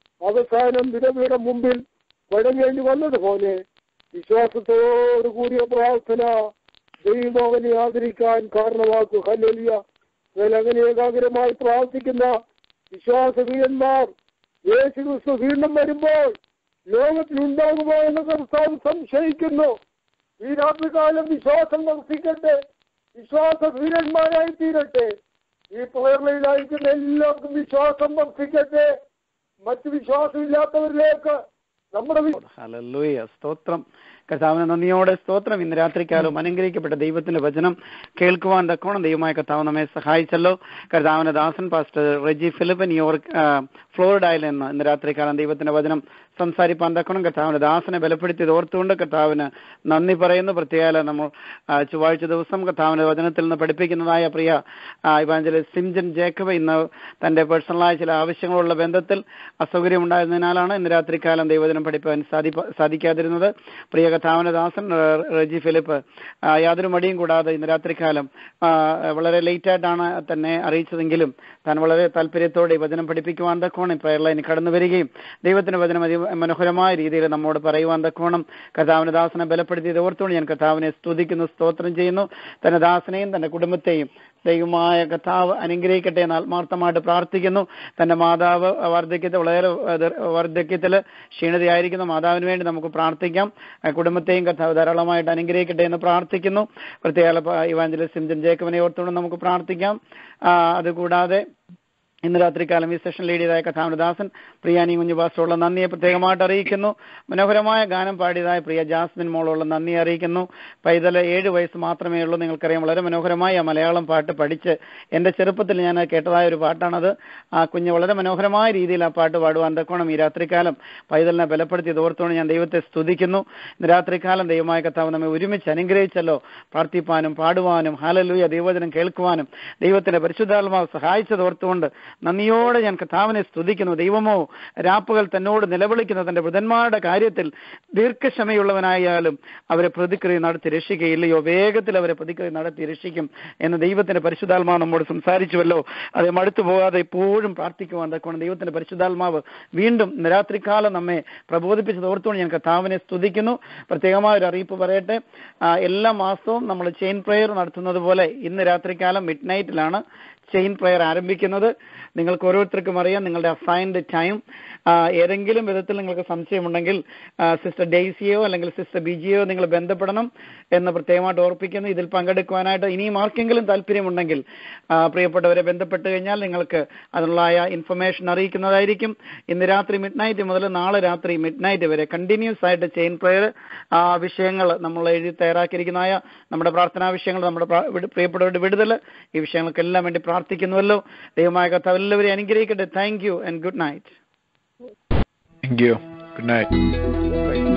അവസാനം വിധവയുടെ മുമ്പിൽ വഴങ്ങേണ്ടി വന്നതുപോലെ വിശ്വാസത്തോടു കൂടിയ പ്രാർത്ഥന ദൈവം അവനെ ആദരിക്കാൻ കാരണമാക്കും ഹല്ലേലൂയ എന്നാൽ അങ്ങനെ ഏകാഗ്രമായി പ്രാർത്ഥിക്കുന്ന വിശ്വാസവീരന്മാർ യേശു ക്രിസ്തു വീണ്ടും വരുമ്പോൾ ലോകത്തിലുണ്ടാകുമോ എന്ന് കർത്താവ് സംശയിക്കുന്നു ഈ രാത്രികാലം വിശ്വാസം വർദ്ധിക്കട്ടെ വിശ്വാസ വീരന്മാരായി തീരട്ടെ ഈ പ്രേരണയിലായിരിക്കുന്ന എല്ലാവർക്കും വിശ്വാസം വർദ്ധിക്കട്ടെ മറ്റു വിശ്വാസമില്ലാത്തവരിലേക്ക് നമ്മുടെ വി- ഹല്ലേലൂയ സ്തോത്രം കർത്താവിന് നന്ദിയോടെ സ്തോത്രം ഇന്ന് രാത്രിക്കാലവും അനുഗ്രഹിക്കപ്പെട്ട ദൈവത്തിന്റെ വചനം കേൾക്കുവാൻ തക്കോണം ദൈവമായ കർത്താവ് നമ്മെ സഹായിച്ചല്ലോ കർത്താവിന്റെ ദാസൻ പാസ്റ്റർ റെജി ഫിലിപ്പ് ന്യൂയോർക്ക് ആ, ഫ്ലോറിഡയിൽ നിന്ന് ഇന്ന് രാത്രികാലം ദൈവത്തിന്റെ വചനം സംസാരിപ്പാൻ തക്കണം കർത്താവിന്റെ ദാസനെ ബലപ്പെടുത്തിയത് ഓർത്തുകൊണ്ട് കർത്താവിന് നന്ദി പറയുന്നു പ്രത്യേക നമ്മൾ ആ, ചൊവ്വാഴ്ച ദിവസം കർത്താവിന്റെ വചനത്തിൽ നിന്ന് പഠിപ്പിക്കുന്നതായ പ്രിയ ഇവാഞ്ചലിസ്റ്റ് സിംജൻ ജേക്കബ് ഇന്ന് തന്റെ പേഴ്സണലായ ചില ആവശ്യങ്ങളുള്ള ബന്ധത്തിൽ അസൗകര്യം ഉണ്ടായിരുന്നതിനാലാണ് ഇന്ന് രാത്രികാലം ദൈവചനം പഠിപ്പാൻ സാധിപ്പ സാധിക്കാതിരുന്നത് പ്രിയ കർത്താവിന്റെ ദാസൻ ആ, റെജി ഫിലിപ്പ് ആ, യാതൊരു മടിയും കൂടാതെ ഇന്ന് രാത്രികാലം ആ, വളരെ ലേറ്റ് ആയിട്ടാണ് തന്നെ അറിയിച്ചതെങ്കിലും താൻ വളരെ താല്പര്യത്തോടെ ഈ വചനം പഠിപ്പിക്കുവാൻ തക്കോണം പ്രയർ ലൈനിൽ കടന്നു വരികയും ദൈവത്തിന്റെ വചനം അതി മനോഹരമായ രീതിയിൽ നമ്മോട് പറയുവാൻ തക്കോണം കർത്താവിന്റെ ദാസനെ ബലപ്പെടുത്തിയത് ഓർത്തുകൊണ്ട് ഞാൻ കർത്താവിനെ സ്തുതിക്കുന്നു സ്തോത്രം ചെയ്യുന്നു തന്റെ ദാസനെയും തന്റെ കുടുംബത്തെയും ദൈവമായ കർത്താവ് അനുഗ്രഹിക്കട്ടെ എന്ന് ആത്മാർത്ഥമായിട്ട് പ്രാർത്ഥിക്കുന്നു തന്റെ മാതാവ് വാർദ്ധക്യത്തിൽ വളരെ വാർദ്ധക്യത്തിൽ ക്ഷീണിതയായിരിക്കുന്ന മാതാവിന് വേണ്ടി നമുക്ക് പ്രാർത്ഥിക്കാം ആ കുടുംബത്തെയും കർത്താവ് ധാരാളമായിട്ട് അനുഗ്രഹിക്കട്ടെ എന്ന് പ്രാർത്ഥിക്കുന്നു പ്രത്യേക ഇവാഞ്ചലിസ്റ്റ് സിംജൻ ജേക്കബിനെ ഓർത്തുകൊണ്ട് നമുക്ക് പ്രാർത്ഥിക്കാം ആ, അതുകൂടാതെ ഇന്ന് രാത്രികാലം ഈ സെഷൻ ലീഡ് ചെയ്തായ കഥാവിന്റെ ദാസൻ പ്രിയാനി കുഞ്ഞുബാസ്റ്റോള്ള നന്ദിയെ പ്രത്യേകമായിട്ട് അറിയിക്കുന്നു മനോഹരമായ ഗാനം പാടിയതായ പ്രിയ ജാസ്മിൻ മോളുള്ള നന്ദി അറിയിക്കുന്നു പൈതല് ഏഴ് വയസ്സ് മാത്രമേ ഉള്ളൂ നിങ്ങൾക്കറിയാം വളരെ മനോഹരമായി ആ മലയാളം പാട്ട് പഠിച്ച് എൻ്റെ ചെറുപ്പത്തിൽ ഞാൻ കേട്ടതായ ഒരു പാട്ടാണത് ആ കുഞ്ഞ് വളരെ മനോഹരമായ രീതിയിൽ ആ പാട്ട് പാടുവാൻ തക്കോണം ഈ രാത്രികാലം പൈതലിനെ ബലപ്പെടുത്തി ഓർത്തുകൊണ്ട് ഞാൻ ദൈവത്തെ സ്തുതിക്കുന്നു ഇന്ന് രാത്രികാലം ദൈവമായ കർത്താവ് നമ്മെ ഒരുമിച്ച് അനുഗ്രഹിച്ചല്ലോ പ്രാർത്ഥിപ്പാനും പാടുവാനും ഹാലലൂയ ദൈവവചനം കേൾക്കുവാനും ദൈവത്തിന്റെ പരിശുദ്ധാത്മാവ് സഹായിച്ചത് ഓർത്തുകൊണ്ട് നന്ദിയോടെ ഞാൻ കർത്താവിനെ സ്തുതിക്കുന്നു ദൈവമോ രാപ്പകൽ തന്നോട് നിലവിളിക്കുന്ന തന്റെ വൃതന്മാരുടെ കാര്യത്തിൽ ദീർഘക്ഷമയുള്ളവനായാലും അവരെ പ്രതിക്രിയ നടത്തി രക്ഷിക്കുകയില്ലയോ വേഗത്തിൽ അവരെ പ്രതിക്രിയ നടത്തി രക്ഷിക്കും എന്ന് ദൈവത്തിന്റെ പരിശുദ്ധാത്മാവ് നമ്മോട് സംസാരിച്ചുവല്ലോ അത് മടുത്തു പോകാതെ എപ്പോഴും പ്രാർത്ഥിക്കുവാൻ തക്കോണം ദൈവത്തിന്റെ പരിശുദ്ധാത്മാവ് വീണ്ടും ഇന്ന് രാത്രികാലം നമ്മെ പ്രബോധിപ്പിച്ചത് ഓർത്തുകൊണ്ട് ഞാൻ കർത്താവിനെ സ്തുതിക്കുന്നു പ്രത്യേകമായ ഒരു അറിയിപ്പ് പറയട്ടെ ആ, എല്ലാ മാസവും നമ്മൾ ചെയിൻ പ്രെയർ നടത്തുന്നത് പോലെ ഇന്ന് രാത്രികാലം മിഡ് നൈറ്റിലാണ് ചെയിൻ പ്രെയർ ആരംഭിക്കുന്നത് നിങ്ങൾക്ക് ഓരോരുത്തർക്കും അറിയാം നിങ്ങളുടെ അസൈൻഡ് ടൈം ഏതെങ്കിലും വിധത്തിൽ നിങ്ങൾക്ക് സംശയമുണ്ടെങ്കിൽ സിസ്റ്റർ ഡെയ്സിയോ അല്ലെങ്കിൽ സിസ്റ്റർ ബിജിയോ നിങ്ങൾ ബന്ധപ്പെടണം എന്ന് പ്രത്യേകമായിട്ട് ഓർപ്പിക്കുന്നു ഇതിൽ പങ്കെടുക്കുവാനായിട്ട് ഇനിയും ആർക്കെങ്കിലും താല്പര്യമുണ്ടെങ്കിൽ ആ, പ്രിയപ്പെട്ടവരെ ബന്ധപ്പെട്ട് കഴിഞ്ഞാൽ നിങ്ങൾക്ക് അതിനുള്ള ഇൻഫർമേഷൻ അറിയിക്കുന്നതായിരിക്കും ഇന്ന് രാത്രി മിഡ് നൈറ്റ് മുതൽ നാളെ രാത്രി മിഡ് നൈറ്റ് വരെ കണ്ടിന്യൂസ് ആയിട്ട് ചെയിൻ പ്രെയർ ആ വിഷയങ്ങൾ നമ്മൾ എഴുതി തയ്യാറാക്കിയിരിക്കുന്നതായ നമ്മുടെ പ്രാർത്ഥനാ വിഷയങ്ങൾ നമ്മുടെ പ്രാ- വിടു- പ്രിയപ്പെട്ടവരുടെ വിടുതൽ ഈ വിഷയങ്ങൾക്കെല്ലാം വേണ്ടി പ്രാർത്ഥിക്കുന്നുവല്ലോ ദൈവമായ കർത്താവ് എല്ലാവരെയും അനുഗ്രഹിക്കട്ടെ thank you and good night thank you good night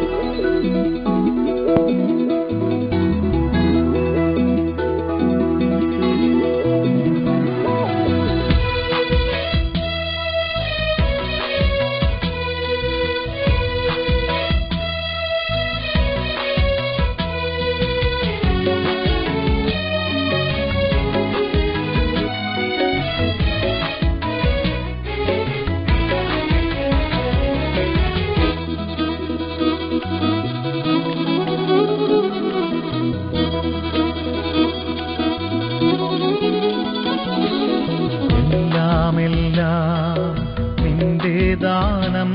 എല്ലാമെല്ലാം നിന്റെ ദാനം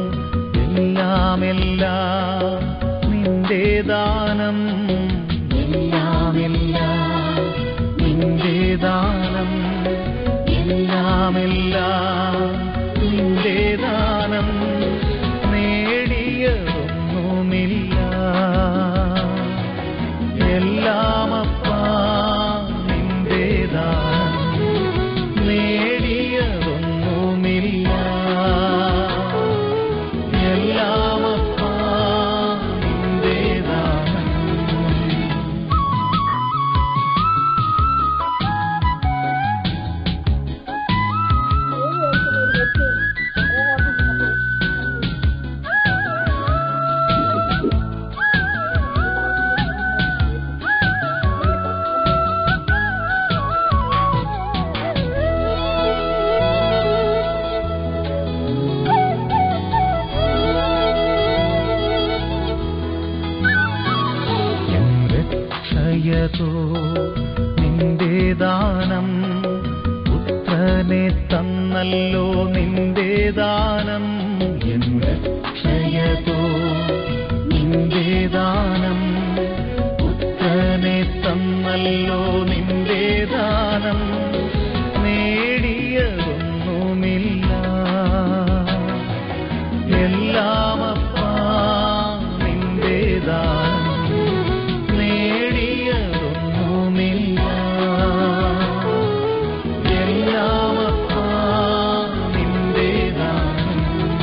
എല്ലാമെല്ലാം നിന്റെ ദാനം എല്ലാമെല്ലാം നിന്റെ ദാനം എല്ലാമെല്ലാം നിന്റെ ദാനം നേടിയതൊന്നുമില്ല എല്ലാമപ്പാ നിന്റെ ദാനം നേടിയതൊന്നുമില്ല എല്ലാമപ്പാ നിന്റെ ദാനം എൻ രക്ഷയതോ നിന്റെ ദാനം പുത്രനെ തന്നല്ലോ നിന്റെ ദാനം എൻ രക്ഷയതോ നിന്റെ ദാനം പുത്രനെ തന്നല്ലോ നിന്റെ ദാനം നേടിയതൊന്നുമില്ല എല്ലാമപ്പാ നിന്റെ ദാനം നേടിയതൊന്നുമില്ല എല്ലാമപ്പാ നിന്റെ ദാനം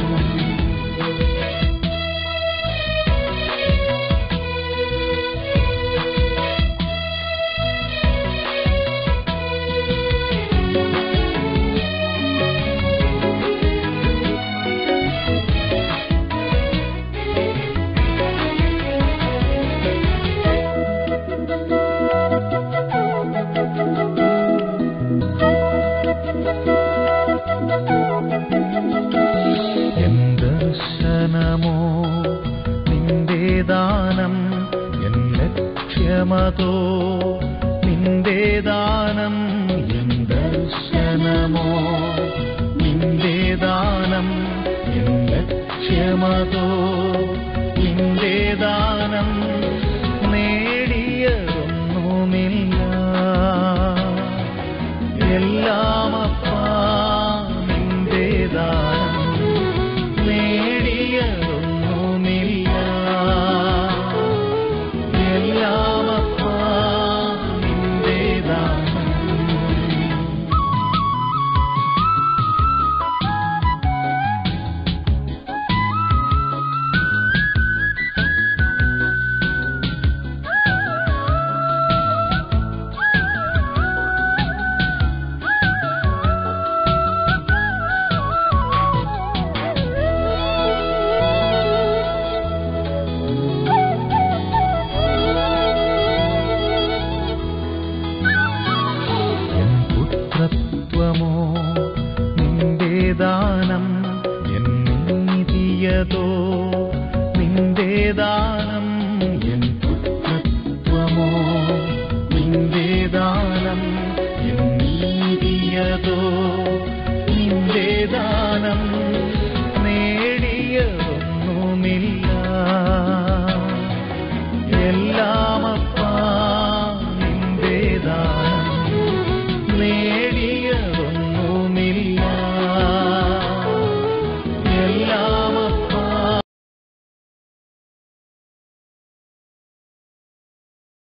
എൻ ദർശനമോ നിന്റെ ദാനം എൻ ലക്ഷ്യമതോ നിന്റെ ദാനം എൻ ദർശനമോ നിന്റെ ദാനം എൻ ലക്ഷ്യമതോ നിന്റെ ദാനം നേടിയതൊന്നുമില്ല എല്ലാമപ്പാ നിന്റെ ദാനം നേടിയതൊന്നുമില്ല എല്ലാമപ്പാ നിന്റെ ദാനം എൻ പുത്രത്വമോ നിന്റെ ദാനം എൻ നീതിയതോ നിന്റെ ദാനം എൻ പുത്രത്വമോ നിന്റെ ദാനം എൻ നീതിയതോ നിന്റെ ദാനം